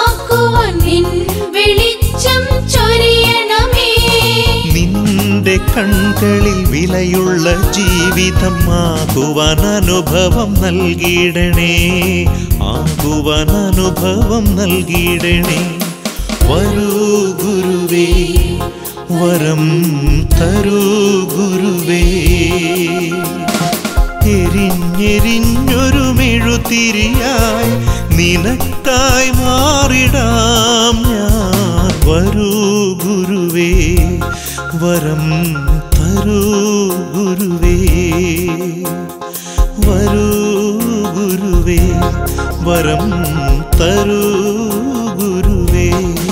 മധുരമാക്കുവാൻ നിൻ വെളിച്ചം ചൊരിയണമേ നിന്റെ കൺകളിൽ വിലയുള്ള ജീവിതം ആകുവാൻ അനുഭവം നൽകിയിടണേ ആകുവാൻ അനുഭവം നൽകിയിടണേ വരൂ ഗുരുവേ വരം തരൂ ഗുരുവേ എരിഞ്ഞെരിഞ്ഞൊരു മെഴുതിരിയായി നിനക്കായി മാറിടാം ഞാൻ വരൂ ഗുരുവേ വരം തരൂ ഗുരുവേ വരൂ ഗുരുവേ വരം തരൂ ഗുരുവേ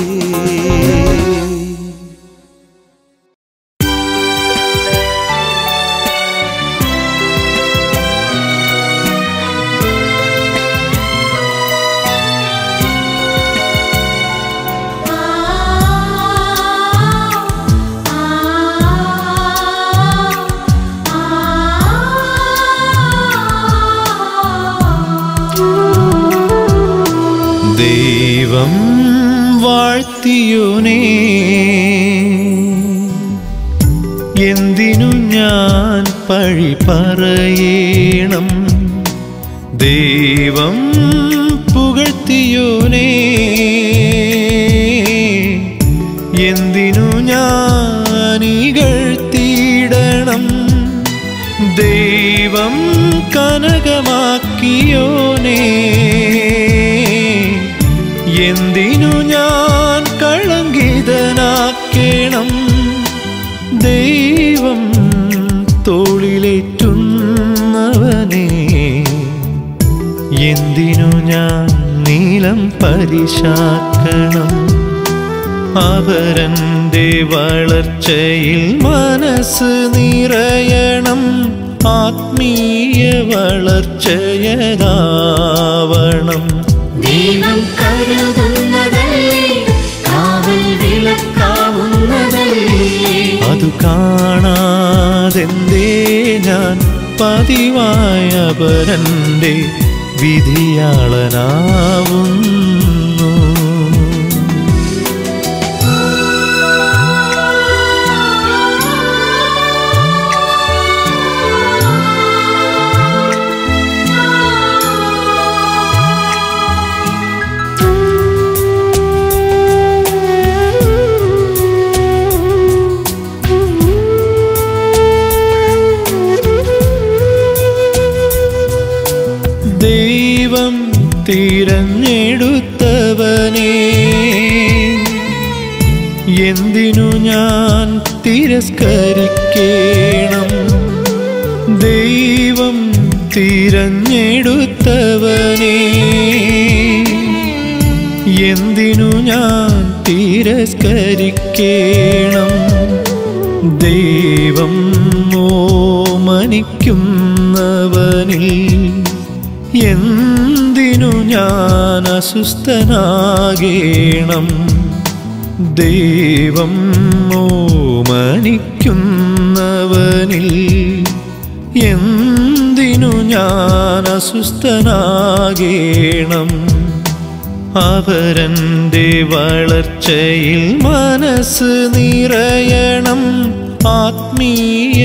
ദൈവം വാഴ്ത്തിയോനേ എന്തിനു ഞാൻ പഴി പറയണം ദൈവം പുകഴ്ത്തിയോനേ എന്തിനു ഞാൻ ഇകഴ്ത്തിയിടണം ദൈവം കനകമാക്കിയോനേ എന്തിനു ഞാൻ കളങ്കിതനാക്കേണം ദൈവം തോളിലേറ്റുന്നവനേ എന്തിനു ഞാൻ നീലം പരിശാക്കണം അവരൻ്റെ വളർച്ചയിൽ മനസ്സ് നിറയണം ആത്മീയ വളർച്ചയതാവണം ദൈവം കരുതുന്നതല്ലേ കാവൽ വിളക്കാവുന്നതല്ലേ അതു കാണാതെന്തേ ഞാൻ പതിവായ പരൻ്റെ വിധിയാളനാവുന്നു ദൈവം തിരഞ്ഞെടുത്തവനെ എന്തിനു ഞാൻ തിരസ്കരിക്കണം ദൈവം തിരഞ്ഞെടുത്തവനെ എന്തിനു ഞാൻ തിരസ്കരിക്കണം ദൈവം ഓമനിക്കുന്നവനിൽ എന്തിനു ഞാൻ അസ്വസ്ഥനാകേണം ദൈവം ഓമനിക്കുന്നവനിൽ എന്തിനു ഞാൻ അസ്വസ്ഥനാകേണം അവരൻ്റെ വളർച്ചയിൽ മനസ്സ് നിറയണം ആത്മീയ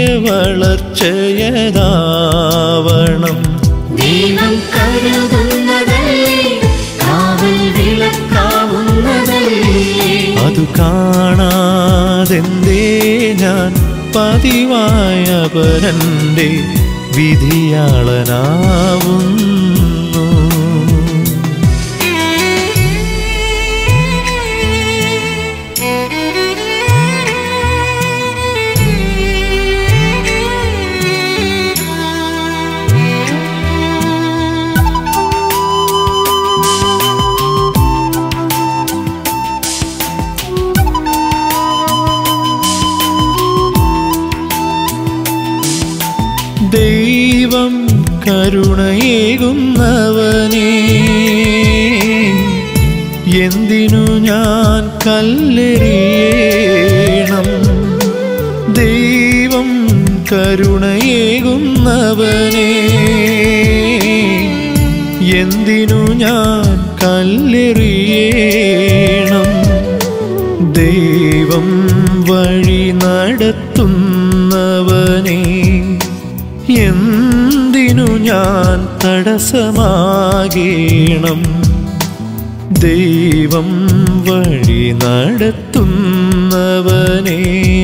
വളർച്ചയതാവണം ദൈവം കരുതുന്നതല്ലേ കാവൽ വിളക്കാവുന്നതല്ലേ അതു കാണാതെന്തേ ഞാൻ പതിവായ പരൻ്റെ വിധിയാളനാവുന്നു ദൈവം കരുണയേകുന്നവനേ എന്തിനു ഞാൻ കല്ലെറിയണം ദൈവം കരുണയേകുന്നവനേ എന്തിനു ഞാൻ കല്ലെറിയണം ദൈവം വഴി നടത്തുന്നവനേ തടസ്സമാകേണം ദൈവം വഴി നടത്തുന്നവനെ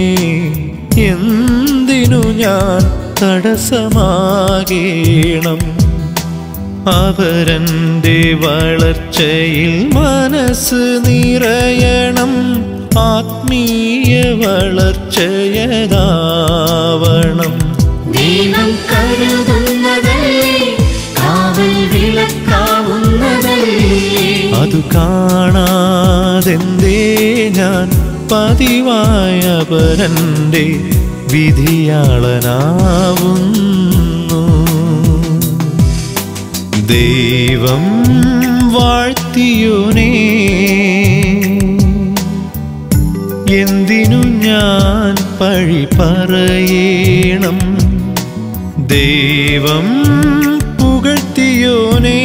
എന്തിനു ഞാൻ തടസ്സമാകേണം അവരൻ്റെ വളർച്ചയിൽ മനസ്സ് നിറയണം ആത്മീയ വളർച്ചയതാവണം ദൈവം കരുതുന്നതല്ലേ കാവൽ വിളക്കാവുന്നതല്ലേ അതു കാണാതെന്തേ ഞാൻ പതിവായ പരൻ്റെ വിധിയാളനാവുന്നു ദൈവം വാഴ്ത്തിയോനേ എന്തിനു ഞാൻ പഴി പറയണം ദൈവം പുകഴ്ത്തിയോനേ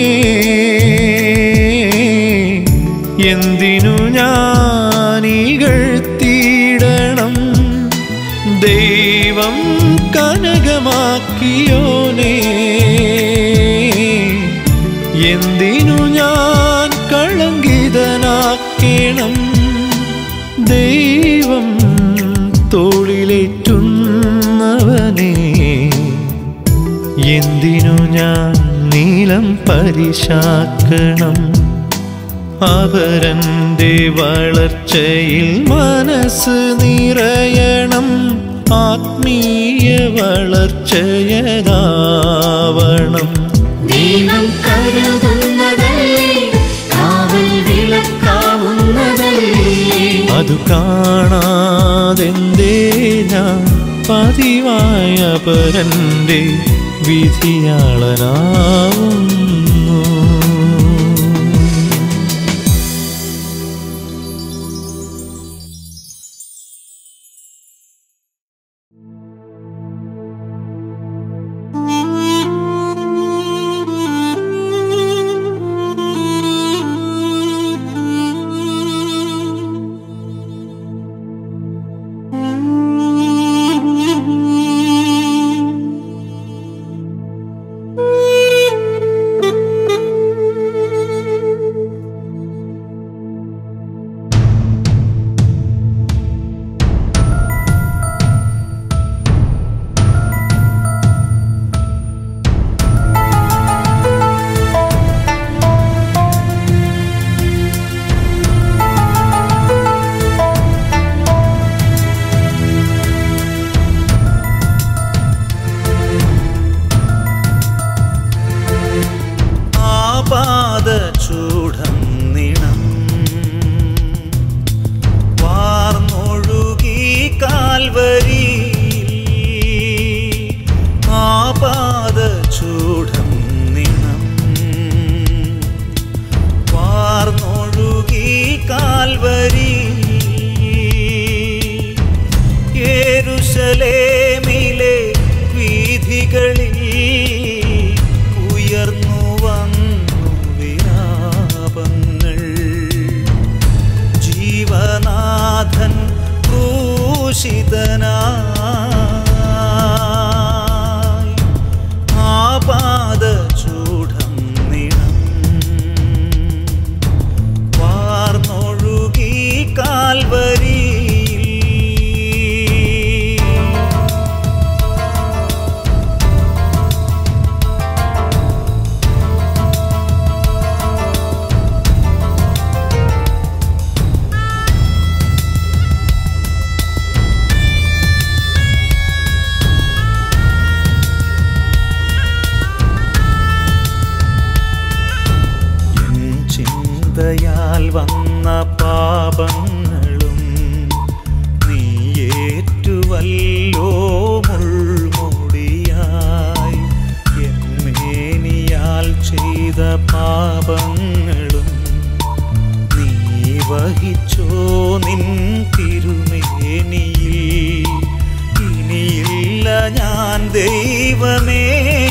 എന്തിനു ഞാൻ ഇകഴ്ത്തിയിടണം ദൈവം കനകമാക്കിയോനേ എന്തിനു ഞാൻ കളങ്കിതനാക്കണം ദൈവം തോളിലേറ്റുന്നവനേ എന്തിനു ഞാൻ നീലം പരിശാക്കണം അവരൻ്റെ വളർച്ചയിൽ മനസ്സ് നിറയണം ആത്മീയ വളർച്ചയതാവണം ദൈവം കരുതുന്നതല്ലേ കാവൽ വിളക്കാവുന്നതല്ലേ അതു കാണാതെന്തേ ഞാൻ പതിവായ പരൻ്റെ വിധിയാളനാവുന്നു ആപാദചൂഢം നിണം വാർന്നൊഴുകി കാൽവരി ആപാദചൂഢം നിണം വാർന്നൊഴുകി കാൽവരി യേരുശലേമിലെ വീഥികളിൽ ഉയർന്നു വന്നു വിലാപങ്ങൾ ജീവനാഥൻ ക്രൂശിതനായി ആപാദചൂഢം നിണം വാർന്നൊഴുകി കാൽവരിയിൽ എൻ ചിന്തയാൽ വന്ന പാപങ്ങളും നീയേറ്റുവല്ലോ മുൾമുടിയായി എന്നേനിയാൽ ചെയ്ത പാപങ്ങളും നീ വഹിച്ചോ നിൻ തിരുമേനിയിൽ ഇനിയില്ല ഞാൻ ദൈവമേ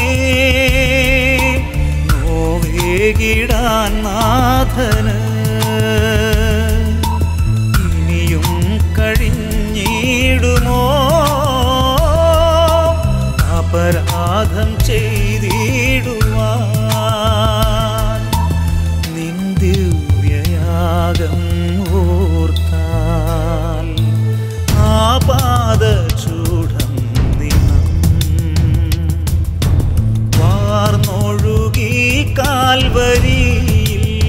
നോവേകിടാൻ നാഥന് ഇനിയും കഴിഞ്ഞിടുമോ അപരാധം ചെയ്തിടുവാൻ കാൽവരിയിൽ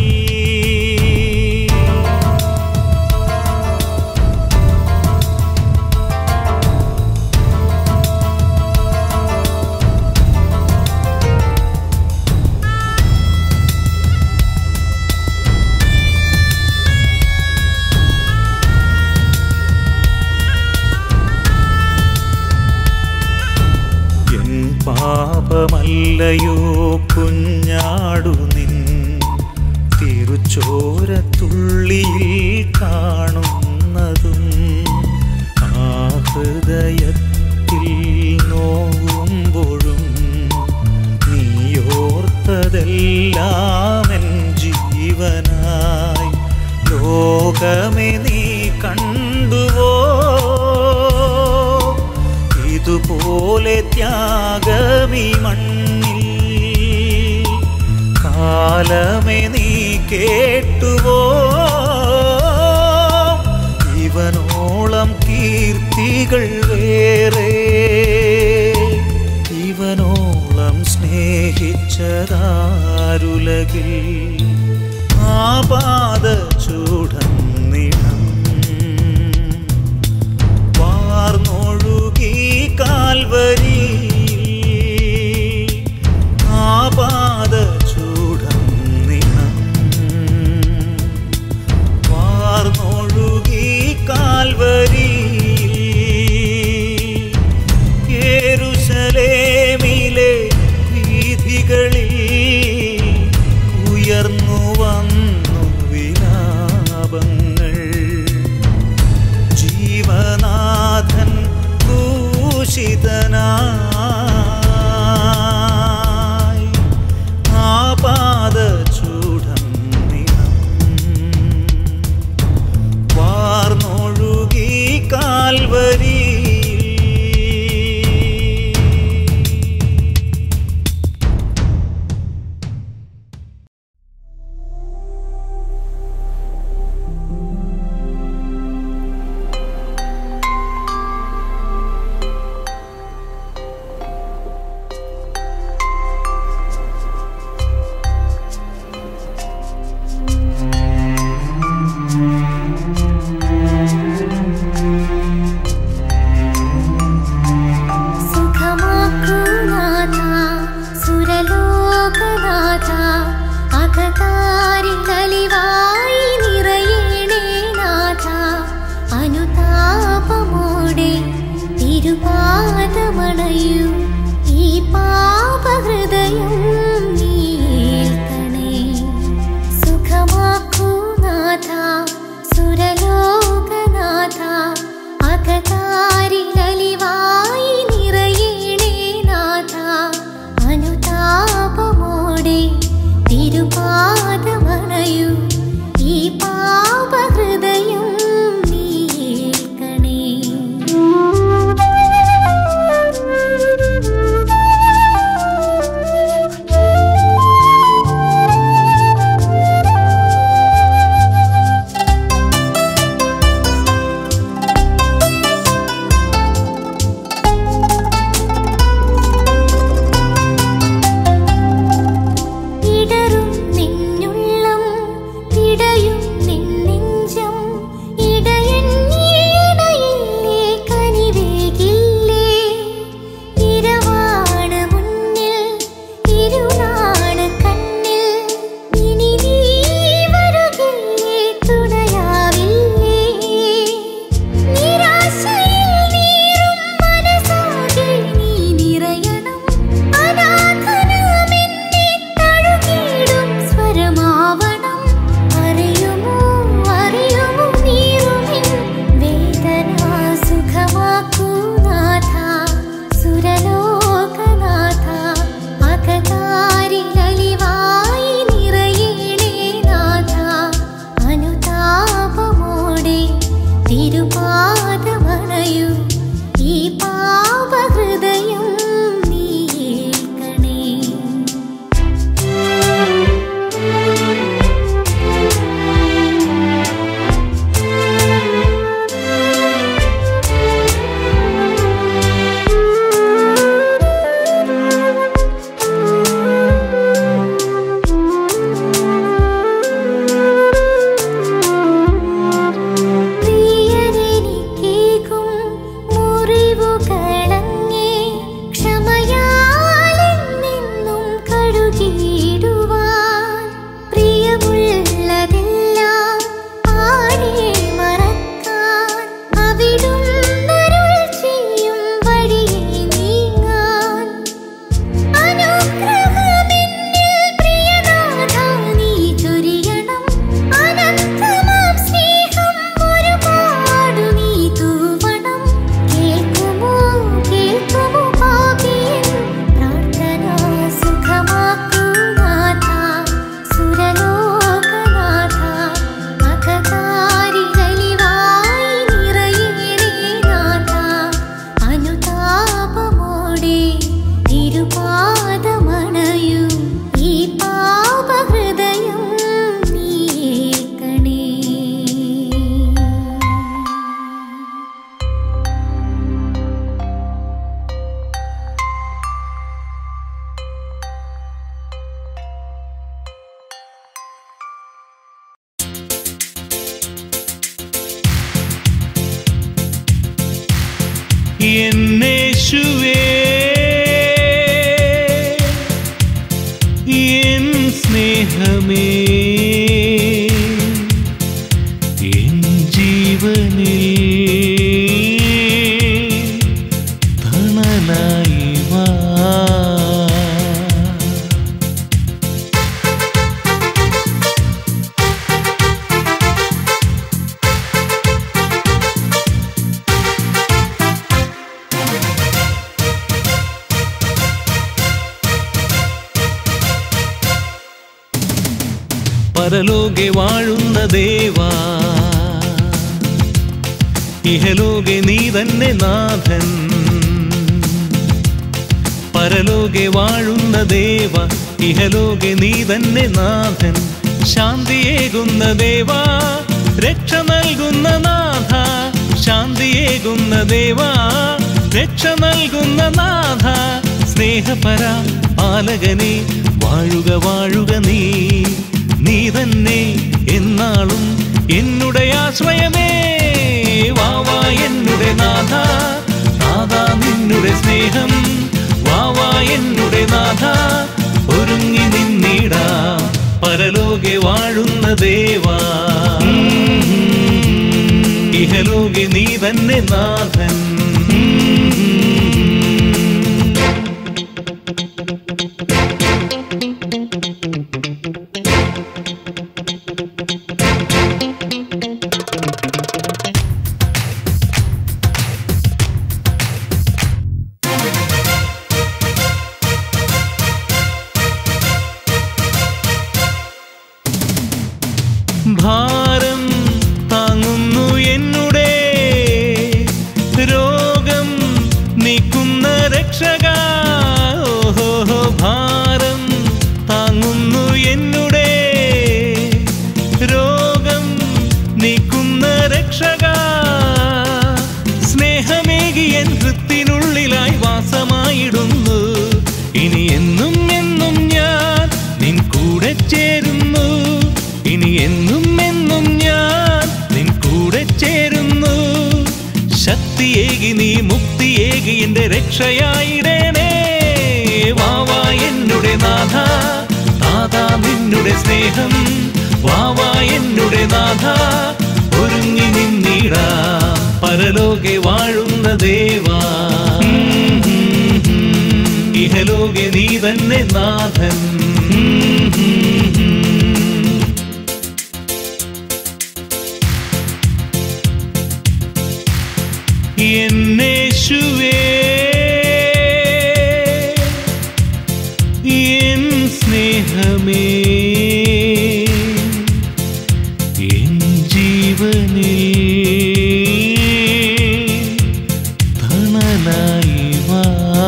എൻ പാപമല്ലയോ കുഞ്ഞാടു നിൻ തിരുച്ചോരത്തുള്ളിയിൽ കാണുന്നതും ആ ഹൃദയത്തിൽ നോവുമ്പോഴും നീയോർത്തതെല്ലാം എൻ ജീവനായി ലോകമേ നീ കണ്ടുവോ ഇതുപോലെ ത്യാഗമീ മണ്ണിൽ കാലമേ നീ കേട്ടുവോ ഇവനോളം കീർത്തികൾ വേറെ ഇവനോളം സ്നേഹിച്ചതാരുലകിൽ ആപാദ ചൂടന്നിടം വാർന്നൊഴുകി കാൽവരി ആപാദ ചൂടന്നിടം വാർന്നൊഴുകി കാൽവരി യേരുശലേമിലെ വീഥികളിൽ ഉയർന്നു വന്നു വിലാപങ്ങൾ ജീവനാഥൻ ഭൂഷിതനായി ആപാദ ചൂടം നിണം വാർന്നൊഴുകി കാൽവരി സുഖമാക്കുനാഥ സുരലോകനാഥ അകതാരിൽ അലിവായി നിറയണേ നാഥ അനുതാപമോടെ തിരുപാദമണയൂ ഈ പാപഹൃദയം നീൽക്കണേ സുഖമാക്കുനാഥ സുരലോകനാഥ അകതാരിലലിവായി നിറയണേ നാഥ അനുതാപമോടെ തിരുപാദമണയൂ ഈ പാപഹൃദയം നീൽക്കണേ ഇടറും നിന്നുള്ളിൽ എൻ സ്നേഹമേ എൻ ജീവനിൽ തണലായി വാ പരലോകെ വാഴുന്ന ദേവാ ഇഹലോകെ നീ തന്നെ നാഥൻ പരലോകെ വാഴുന്ന ദേവ ഇഹലോകെ നീ തന്നെ നാഥൻ ശാന്തിയേകുന്ന ദേവാ രക്ഷ നൽകുന്ന നാഥ ശാന്തിയേകുന്ന ദേവാ രക്ഷ നൽകുന്ന നാഥ സ്നേഹപര പാലകനെ വാഴുക വാഴുക നീ നീ തന്നെ എന്നാളും എന്നുടെ ആശ്രയമേ വാവാ എന്നുടെ നാഥ നാഥ നിന്നുടെ സ്നേഹം വാവാ എന്നുടെ നാഥ ഒരുങ്ങി നിന്നിടാ പരലോകെ വാഴുന്ന ദേവാ ഇഹലോകെ നീ തന്നെ നാഥൻ ഭാരം താങ്ങുന്നു എന്നുടെ രോഗം നീക്കുന്ന രക്ഷക ഓഹോ ഭാരം താങ്ങുന്നു എന്നുടെ രോഗം നീക്കുന്ന രക്ഷക സ്നേഹമേകി എൻ ഹൃത്തിനുള്ളിലായി വാസമായിടുന്നു ഇനി എന്നും എന്നും ഞാൻ നിൻ കൂടെ ചേരുന്നു ഇനി എന്നും എന്നും ഞാൻ നിൻ കൂടെ ചേരുന്നു ശക്തിയേകി നീ മുക്തിയേകി എന്റെ രക്ഷയായിടേണേ വാവാ എന്നുടെ നാഥ താതാ നിന്നുടെ സ്നേഹം വാവാ എന്നുടെ നാഥ ഒരുങ്ങി നിന്നിടാ പരലോകെ വാഴുന്ന ദേവാ ഇഹലോകെ നീ തന്നെ നാഥൻ എന്നേശുവേ എൻ സ്നേഹമേ എൻ ജീവനിൽ തണലായി വാ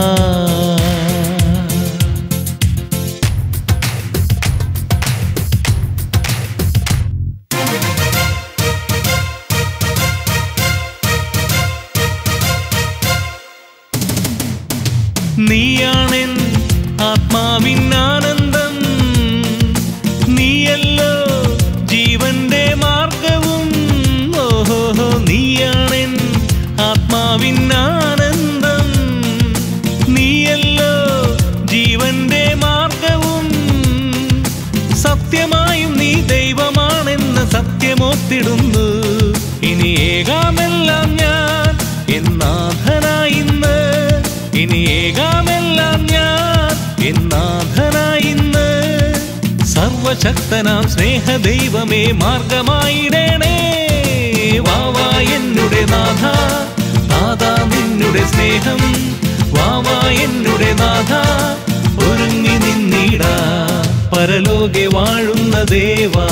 നീയാണെൻ ആത്മാവിൻ ആനന്ദം നീയല്ലോ ജീവന്റെ മാർഗവും ഓഹോ നീയാണെൻ ആത്മാവിൻ ആനന്ദം നീയല്ലോ ജീവന്റെ മാർഗവും സത്യമായും നീ ദൈവമാണെന്ന സത്യമോത്തിടുന്നു ഇനി ഏകാമെല്ലാം ഞാൻ എന്നാഥനായിന്ന് ഇനി ഏകാമെല്ലാം ഞാൻ എന്നാഥനായിന്ന് സർവശക്തനാം സ്നേഹ ദൈവമേ മാർഗമായിടേണേ വാവാ എന്നുടെ നാഥ താതാ നിന്നുടെ സ്നേഹം വാവാ എന്നുടെ നാഥ ഒരുങ്ങി നിന്നിടാ പരലോകെ വാഴുന്ന ദേവാ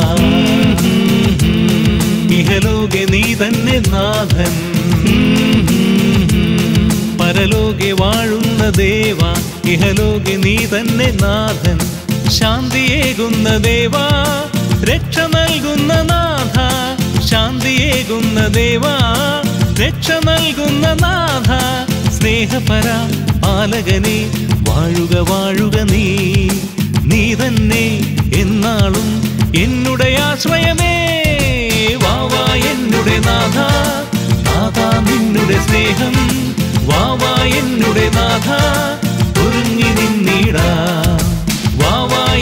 ഇഹലോകെ നീ തന്നെ നാഥൻ പരലോകെ വാഴുന്ന ദേവ ഇഹലോകെ നീ തന്നെ നാഥൻ ശാന്തിയേകുന്ന ദേവാ രക്ഷ നൽകുന്ന നാഥ ശാന്തിയേകുന്ന ദേവാ രക്ഷ നൽകുന്ന നാഥ സ്നേഹപര പാലകനെ വാഴുക വാഴുക നീ നീ തന്നെ എന്നാളും എന്നുടെ ആശ്രയമേ വാവാ എന്നുടെ നാഥ നാഥാ നിന്നുടെ സ്നേഹം വാവാ എന്നുടെ നാഥ ഒരുങ്ങി നിന്നിടാ വാവാ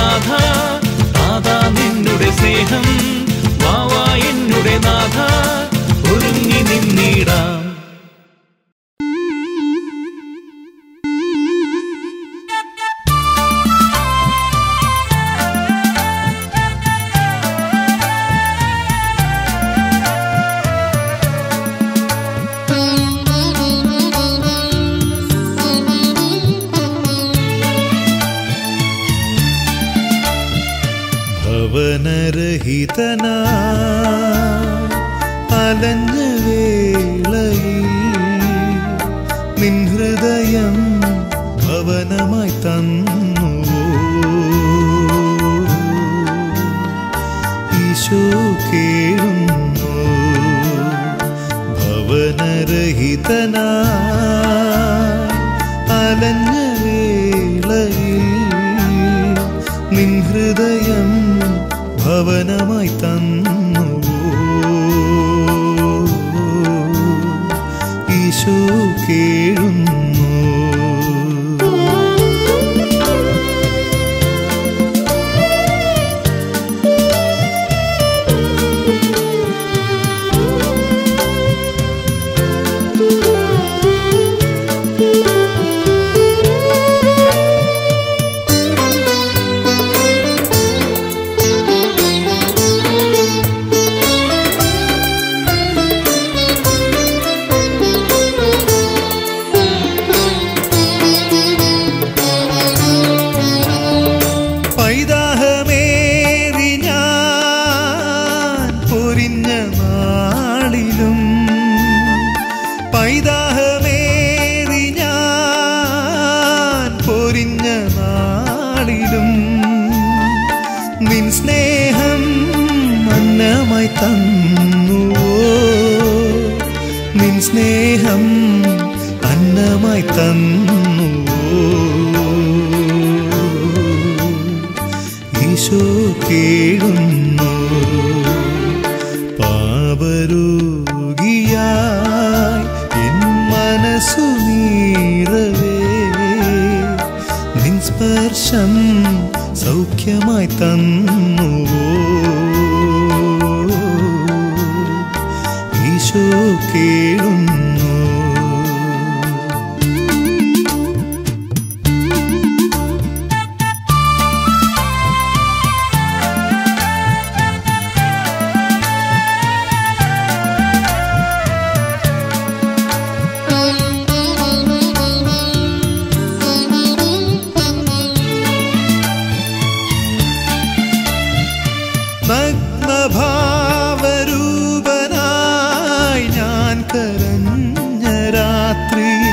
നാഥ നാഥ നിന്നുടെ സ്നേഹം വാവാ എന്നുടെ നാഥ ഒരുങ്ങി നിന്നിടാം ഭവനരഹിതന അലഞ്ഞ വേളയിൽ നിൻ ഹൃദയം ഭവനമായി തന്നു ഈശോ കേഴുന്നു ഭവനരഹിതന അലഞ്ഞ വേളയിൽ നിൻ ഹൃദയം ഭവനമായി തന്നു ഈശോ കേഴുന്നു പൈതാഹമേറി ഞാൻ പൊരിഞ്ഞ നാളിലും പൈതാഹമേറി ഞാൻ പൊരിഞ്ഞ നാളിലും നിൻ സ്നേഹം അന്നമായി തന്നുവോ നിൻ സ്നേഹം അന്നമായി തന്നുവോ ഈശോ കേഴുന്നു പാപരോഗിയായി എൻ മനസ്സു നീറവേ നിൻ സ്പർശം സൗഖ്യമായി തന്നുവോ ഈശോ കേഴുന്നു നഗ്നഭാവരൂപനായി ഞാൻ കരഞ്ഞ രാത്രിയിൽ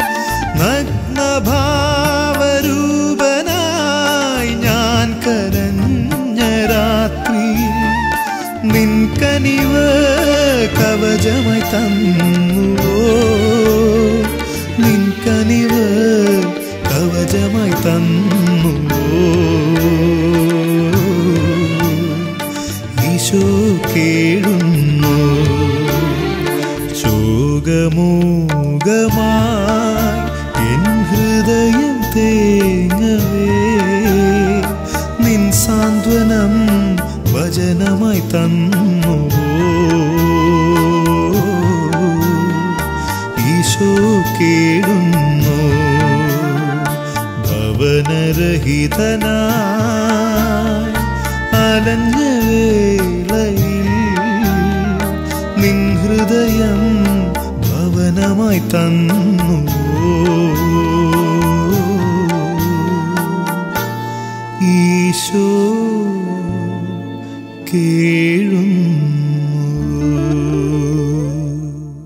നഗ്നഭാവരൂപനായി ഞാൻ കരഞ്ഞ രാത്രിയിൽ നിൻ കനിവ് കവചമായി തന്നുവോ നിൻ കനിവ് കവചമായി തന്നുവോ ഈശോ കേഴുന്നു ശോകമൂകമായി എൻ ഹൃദയം തേങ്ങവേ നിൻ സാന്ത്വനം വചനമായി തന്നുവോ ഈശോ കേടുന്നു ഭവനരഹിതനായി അലഞ്ഞ വേളയിൽ നിൻ ഹൃദയം ഭവനമായി തന്നുവോ ഈശോ കേഴുന്നു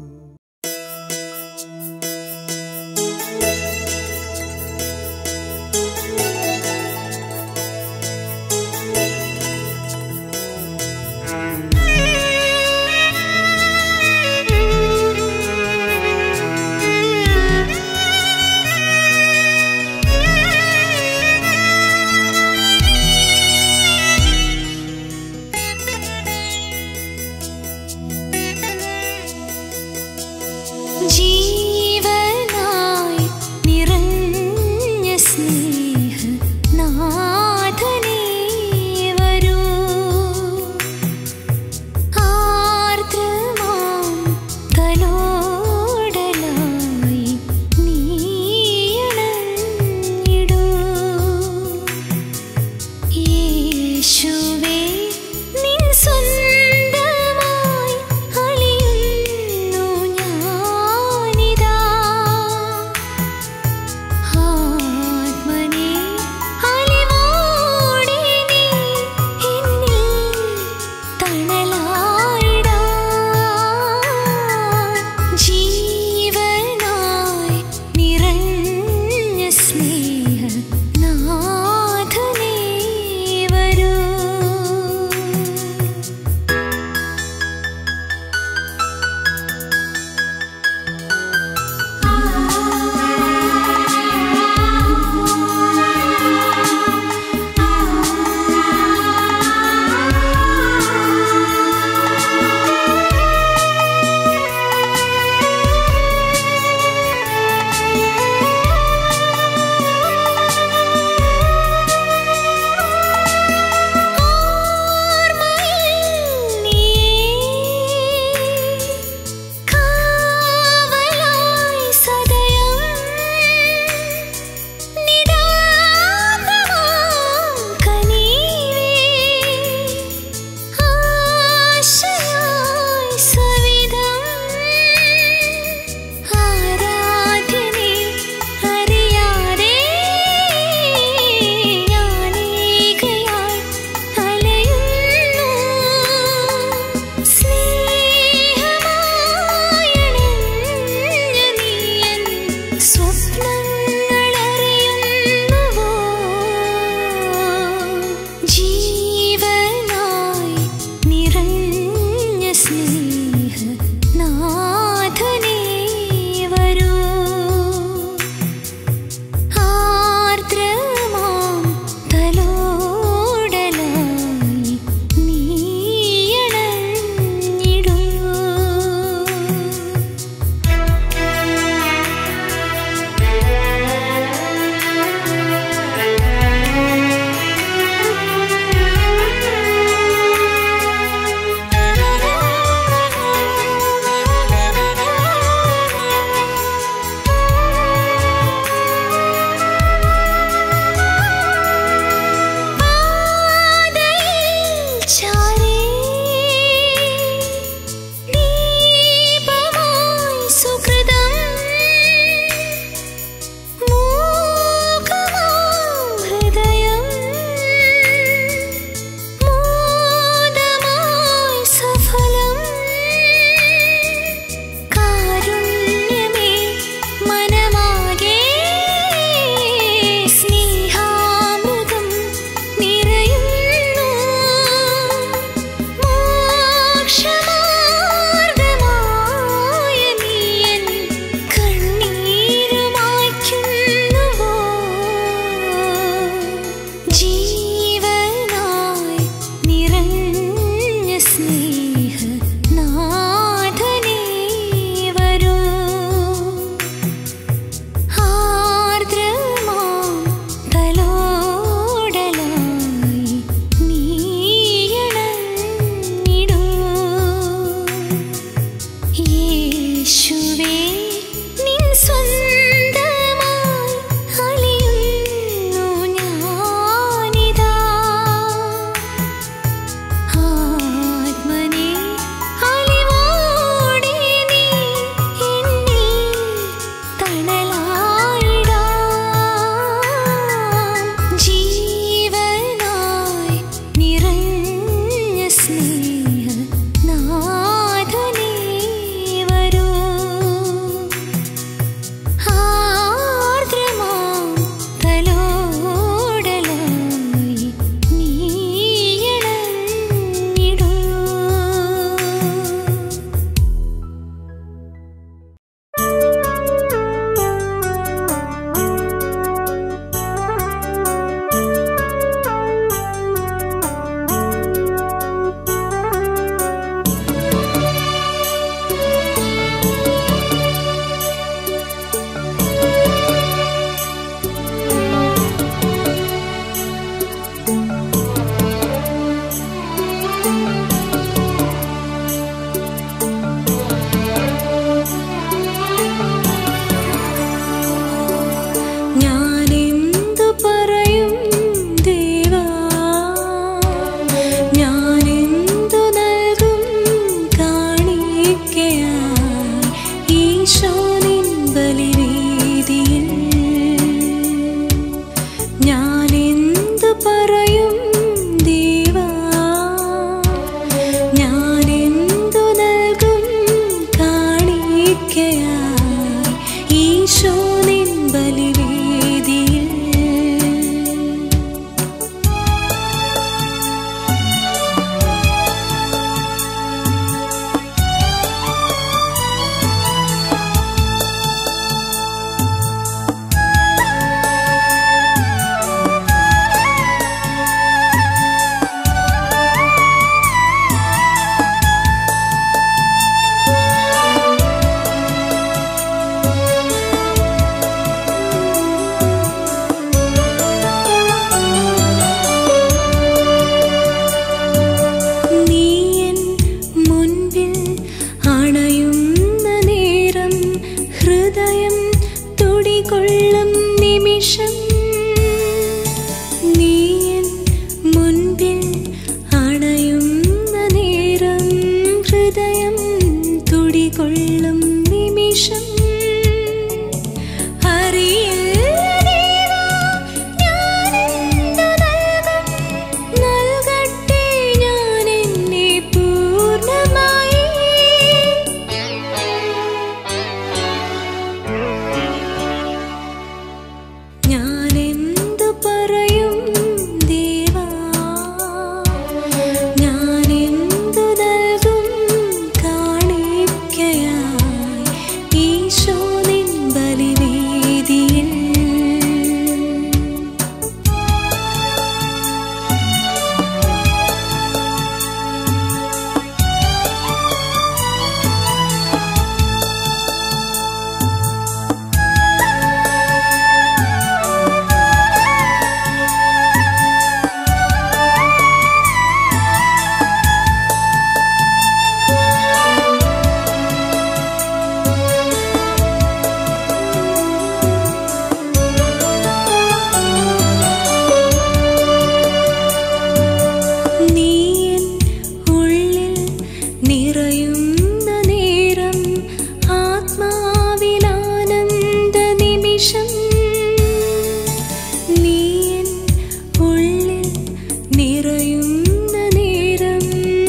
നിറയുന്ന നേരം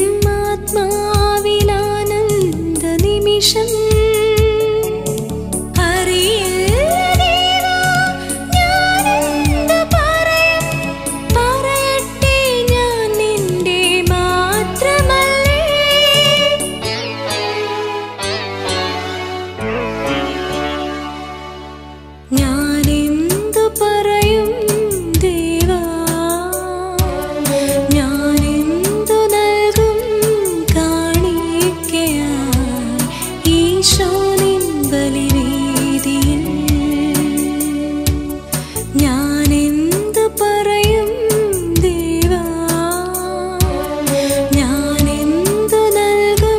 ആത്മാവിലാനന്ദ നിമിഷം അറിയില്ല ദേവാ, ഞാനെന്ത് പറയും? പറയട്ടെ ഞാൻ നിന്റെ മാത്രമല്ലേ ഞാനെന്തു പറയും ദേവാ ഞാനെന്തു നൽകും കാണിക്കയായി ഈശോ നിൻ ബലിവേദിയിൽ ഞാനെന്തു പറയും ദേവാ ഞാനെന്തു നൽകും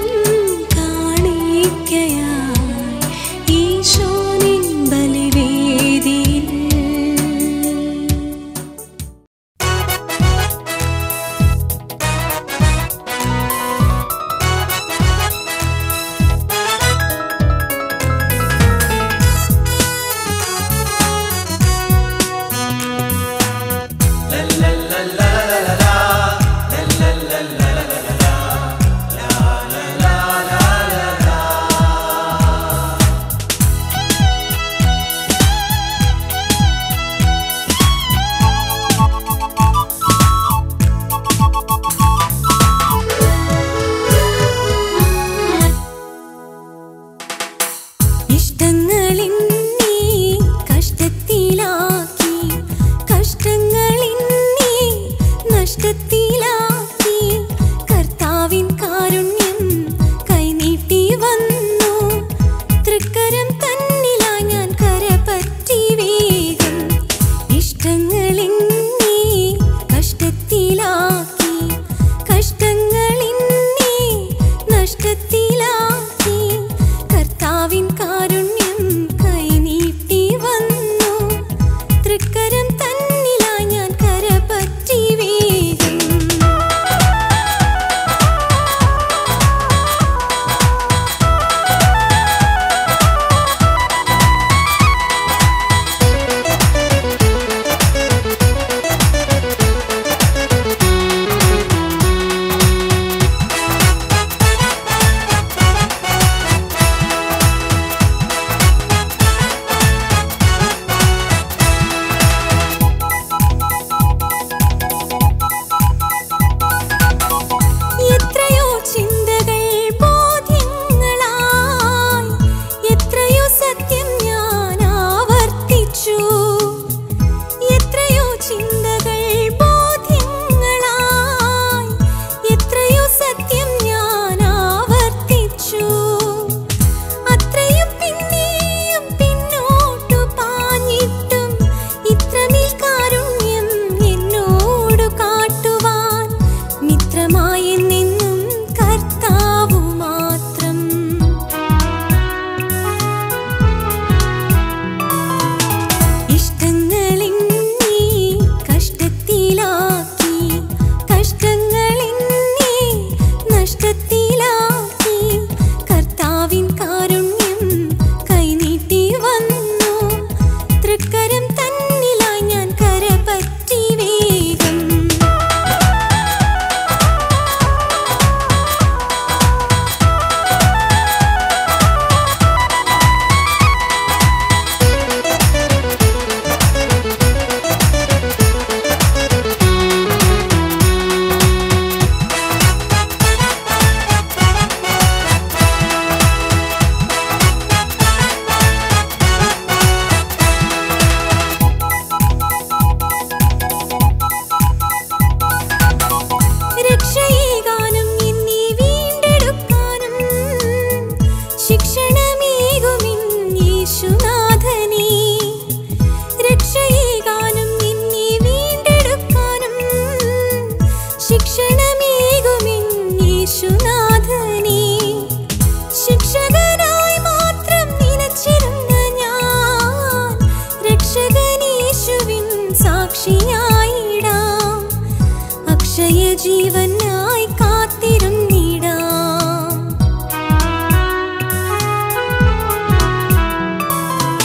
കാണിക്കയായി ഈശോ നിൻ ബലിവേദിയിൽ ഇഷ്ടങ്ങളിന്നീ കഷ്ടത്തിലാക്കി കഷ്ടങ്ങളിന്നീ നഷ്ടത്തിലാക്കി കർത്താവിൻ കാരുണ്യം കൈനീട്ടി വന്നു തൃക്കരം തന്നിലായി ഞാൻ കരപറ്റി വേഗം ഇഷ്ടങ്ങളിന്നീ കഷ്ടത്തിലാക്കി കഷ്ടങ്ങളിന്നീ നഷ്ടത്തിലാക്കി കർത്താവിൻ കാരുണ്യം കൈനീട്ടി വന്നു തൃക്കരം തന്നിലായി ഞാൻ കരപറ്റി വേഗം എത്രയോ ചിന്തകൾ ബോധ്യങ്ങളായി എത്രയോ സത്യം ഞാൻ ആവർത്തിച്ചു എത്രയോ ചിന്തകൾ ബോധ്യങ്ങളായി എത്രയോ സത്യം ഞാൻ ആവർത്തിച്ചു അത്രയും പിന്നെയും പിന്നോട്ടു പാഞ്ഞിട്ടും ഇത്രമേൽ കാരുണ്യം എന്നോടു കാട്ടുവാൻ മിത്രമായി നിന്നും കർത്താവു മാത്രം ഇഷ്ടങ്ങളിന്നീ കഷ്ടത്തിലാക്കി കഷ്ടങ്ങളിന്നീ നഷ്ടത്തിലാക്കി കർത്താവിൻ കാരുണ്യം കൈനീട്ടി വന്നു തൃക്കരം തന്നിലായി ഞാൻ കരപറ്റി വേഗം രക്ഷയേകാനും എന്നീ വീണ്ടെടുക്കാനും ശിക്ഷണമേകുമിൻ യേശുനാഥനേ രക്ഷയേകാനും എന്നീ വീണ്ടെടുക്കാനും ശിക്ഷണമേകുമിൻ യേശുനാഥനേ ശിക്ഷകനായി മാത്രം നിലച്ചിരുന്ന ഞാൻ രക്ഷകനേശുവിൻ സാക്ഷിയായിടാം അക്ഷയ ജീവനായി കാത്തിരുന്നിടാം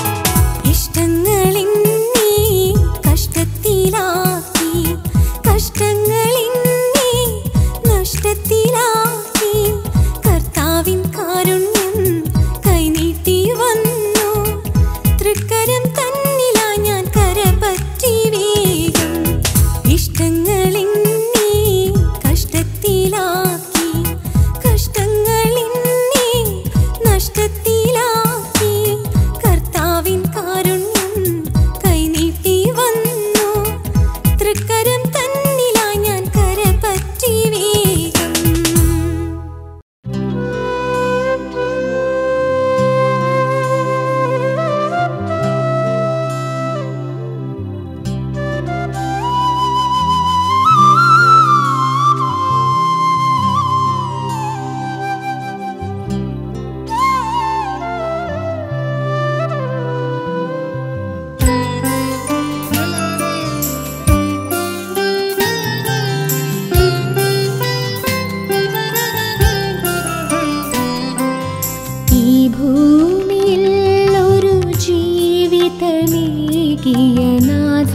ഇഷ്ടങ്ങളിന്നീ കഷ്ടത്തിലാക്കി കഷ്ട കഷ്ടങ്ങളിന്നെ നഷ്ടത്തിലാക്കി കർത്താവിൻ കാരുണ്യം കൈനീട്ടി വന്നു തൃക്കരം തന്നിലാ ഞാൻ കരപറ്റി വേഗം ഇഷ്ടങ്ങളിന്നെ കഷ്ടത്തിലാക്കി കഷ്ടങ്ങളിന്നെ നഷ്ടത്തിലാക്കി കർത്താവിൻ കാരുണ്യം കൈനീട്ടി വന്നു തൃക്കരം തന്നിലാ ഞാൻ കരപറ്റി വേഗം ഈ ഭൂമിയിൽ ഒരു ജീവിതമേകിയ നാഥ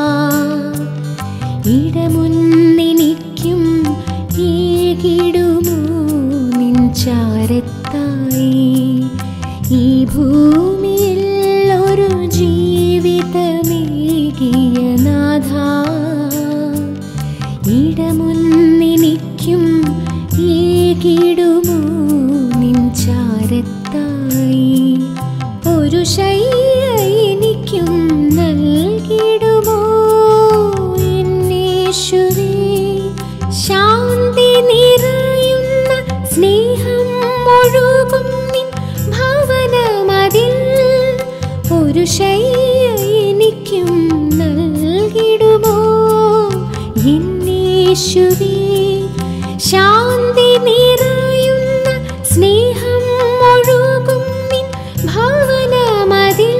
ഇടമുന്നെനിക്കും ഏകിടുമോ നിൻ ചാരത്തായി ഈ ഭൂമിയിൽ ഒരു ജീവിതമേകിയ നാഥ ഇടമുന്നെനിക്കും ഏകിടുമോ നിൻ ചാരത്തായി ഒരു ശയ്യ എനിക്കും നൽകിടുമോ എന്നേശുവേ ശാന്തി നിറയുന്ന സ്നേഹം ഒഴുകും നിൻ ഭവനമതിൽ ഒരു ശയ്യ എനിക്കും നൽകിടുമോ എന്നേശുവേ ശാന്തി നിറയുന്ന സ്നേഹം ഒഴുകും നിൻ ഭവനമതിൽ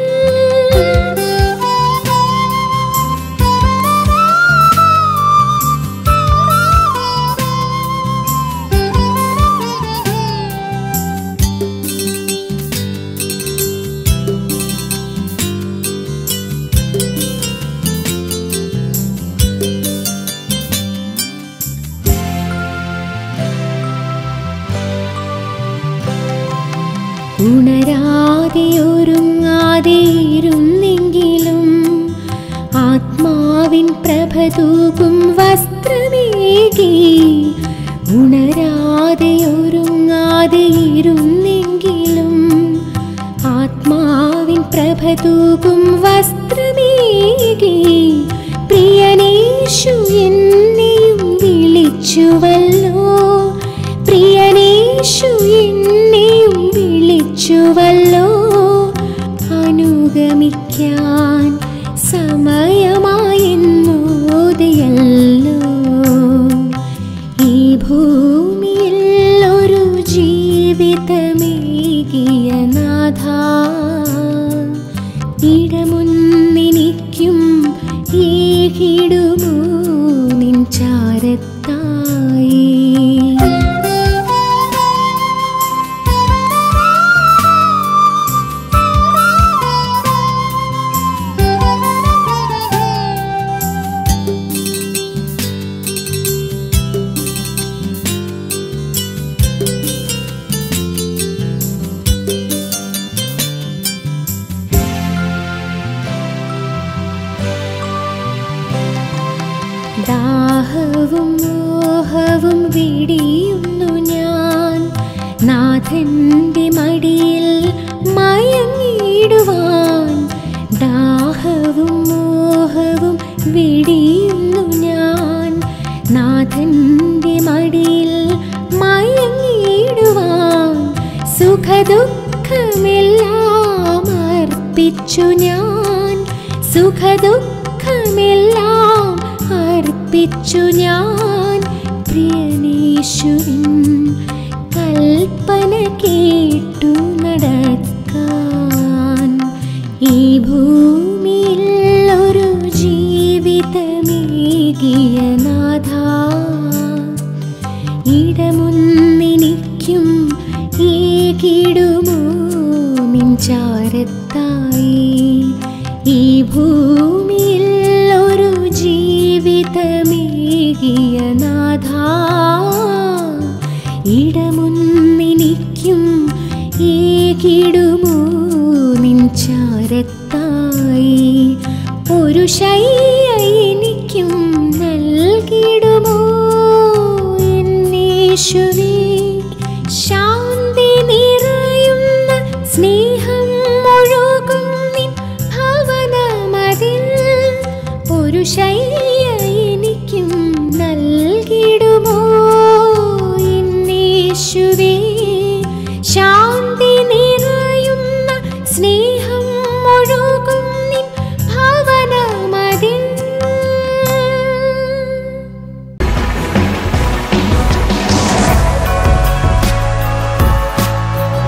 ഉണരാതെ ഒരുങ്ങാതെ ഇരുന്നെങ്കിലും ആത്മാവിൻ പ്രഭ തൂകും വസ്ത്രമേകി ഉണരാതെ ഒരുങ്ങാതെ ഇരുന്നെങ്കിലും ആത്മാവിൻ പ്രഭ തൂകും വസ്ത്രമേകി പ്രിയനേശു എന്നെയും വിളിച്ചുവല്ലോ പ്രിയനേശു എന്നെയും വിളിച്ചുവല്ലോ അനുഗമിക്കാൻ സമയമായെന്നോതിയല്ലോ ഈ ഭൂമിയിൽ ഒരു ജീവിതമേകിയ നാഥ ഇടമുന്നെനിക്കും ഏകിടുമോ നിൻ ചാരത്തായി ദാഹവും മോഹവും വെടിയുന്നു ഞാൻ നാഥന്റെ മടിയിൽ മയങ്ങിടുവാൻ ദാഹവും മോഹവും വെടിയുന്നു ഞാൻ നാഥന്റെ മടിയിൽ മയങ്ങിടുവാൻ സുഖദുഃഖമെല്ലാം അർപ്പിച്ചു ഞാൻ സുഖദുഃഖമെല്ലാം അർപ്പിച്ചു ഞാൻ പ്രിയനേശുവിൻ കൽപ്പന കേട്ടു നടക്കാൻ ഈ ഭൂമിയിൽ ഒരു ജീവിതമേകിയ നാഥ ഇടമുന്നെനിക്കും ഏകിടുമോ നിൻ ചാരത്തായി ഈ ഭൂമിയിൽ ഒരു ജീവിതമേകിയ ഏകിയ നാഥ ഇടമുന്നിനിക്കും ഏകിടുമോ നിൻ ചാരത്തായി ഒരു ശയ്യ എനിക്കും നൽകിടുമോ എന്നേശുവേ ശാന്തി നിറയുന്ന സ്നേഹം ഒഴുകും നിൻ ഭവനമതിൽ ഒരു ശയ്യ എനിക്കും നൽകിടുമോ എന്നേശുവേ ശാന്തി നിറയുന്ന സ്നേഹം ഒഴുകും നിൻ ഭവനമതിൽ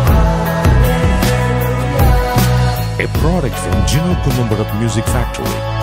a product from Gino Columbarat Music Factory.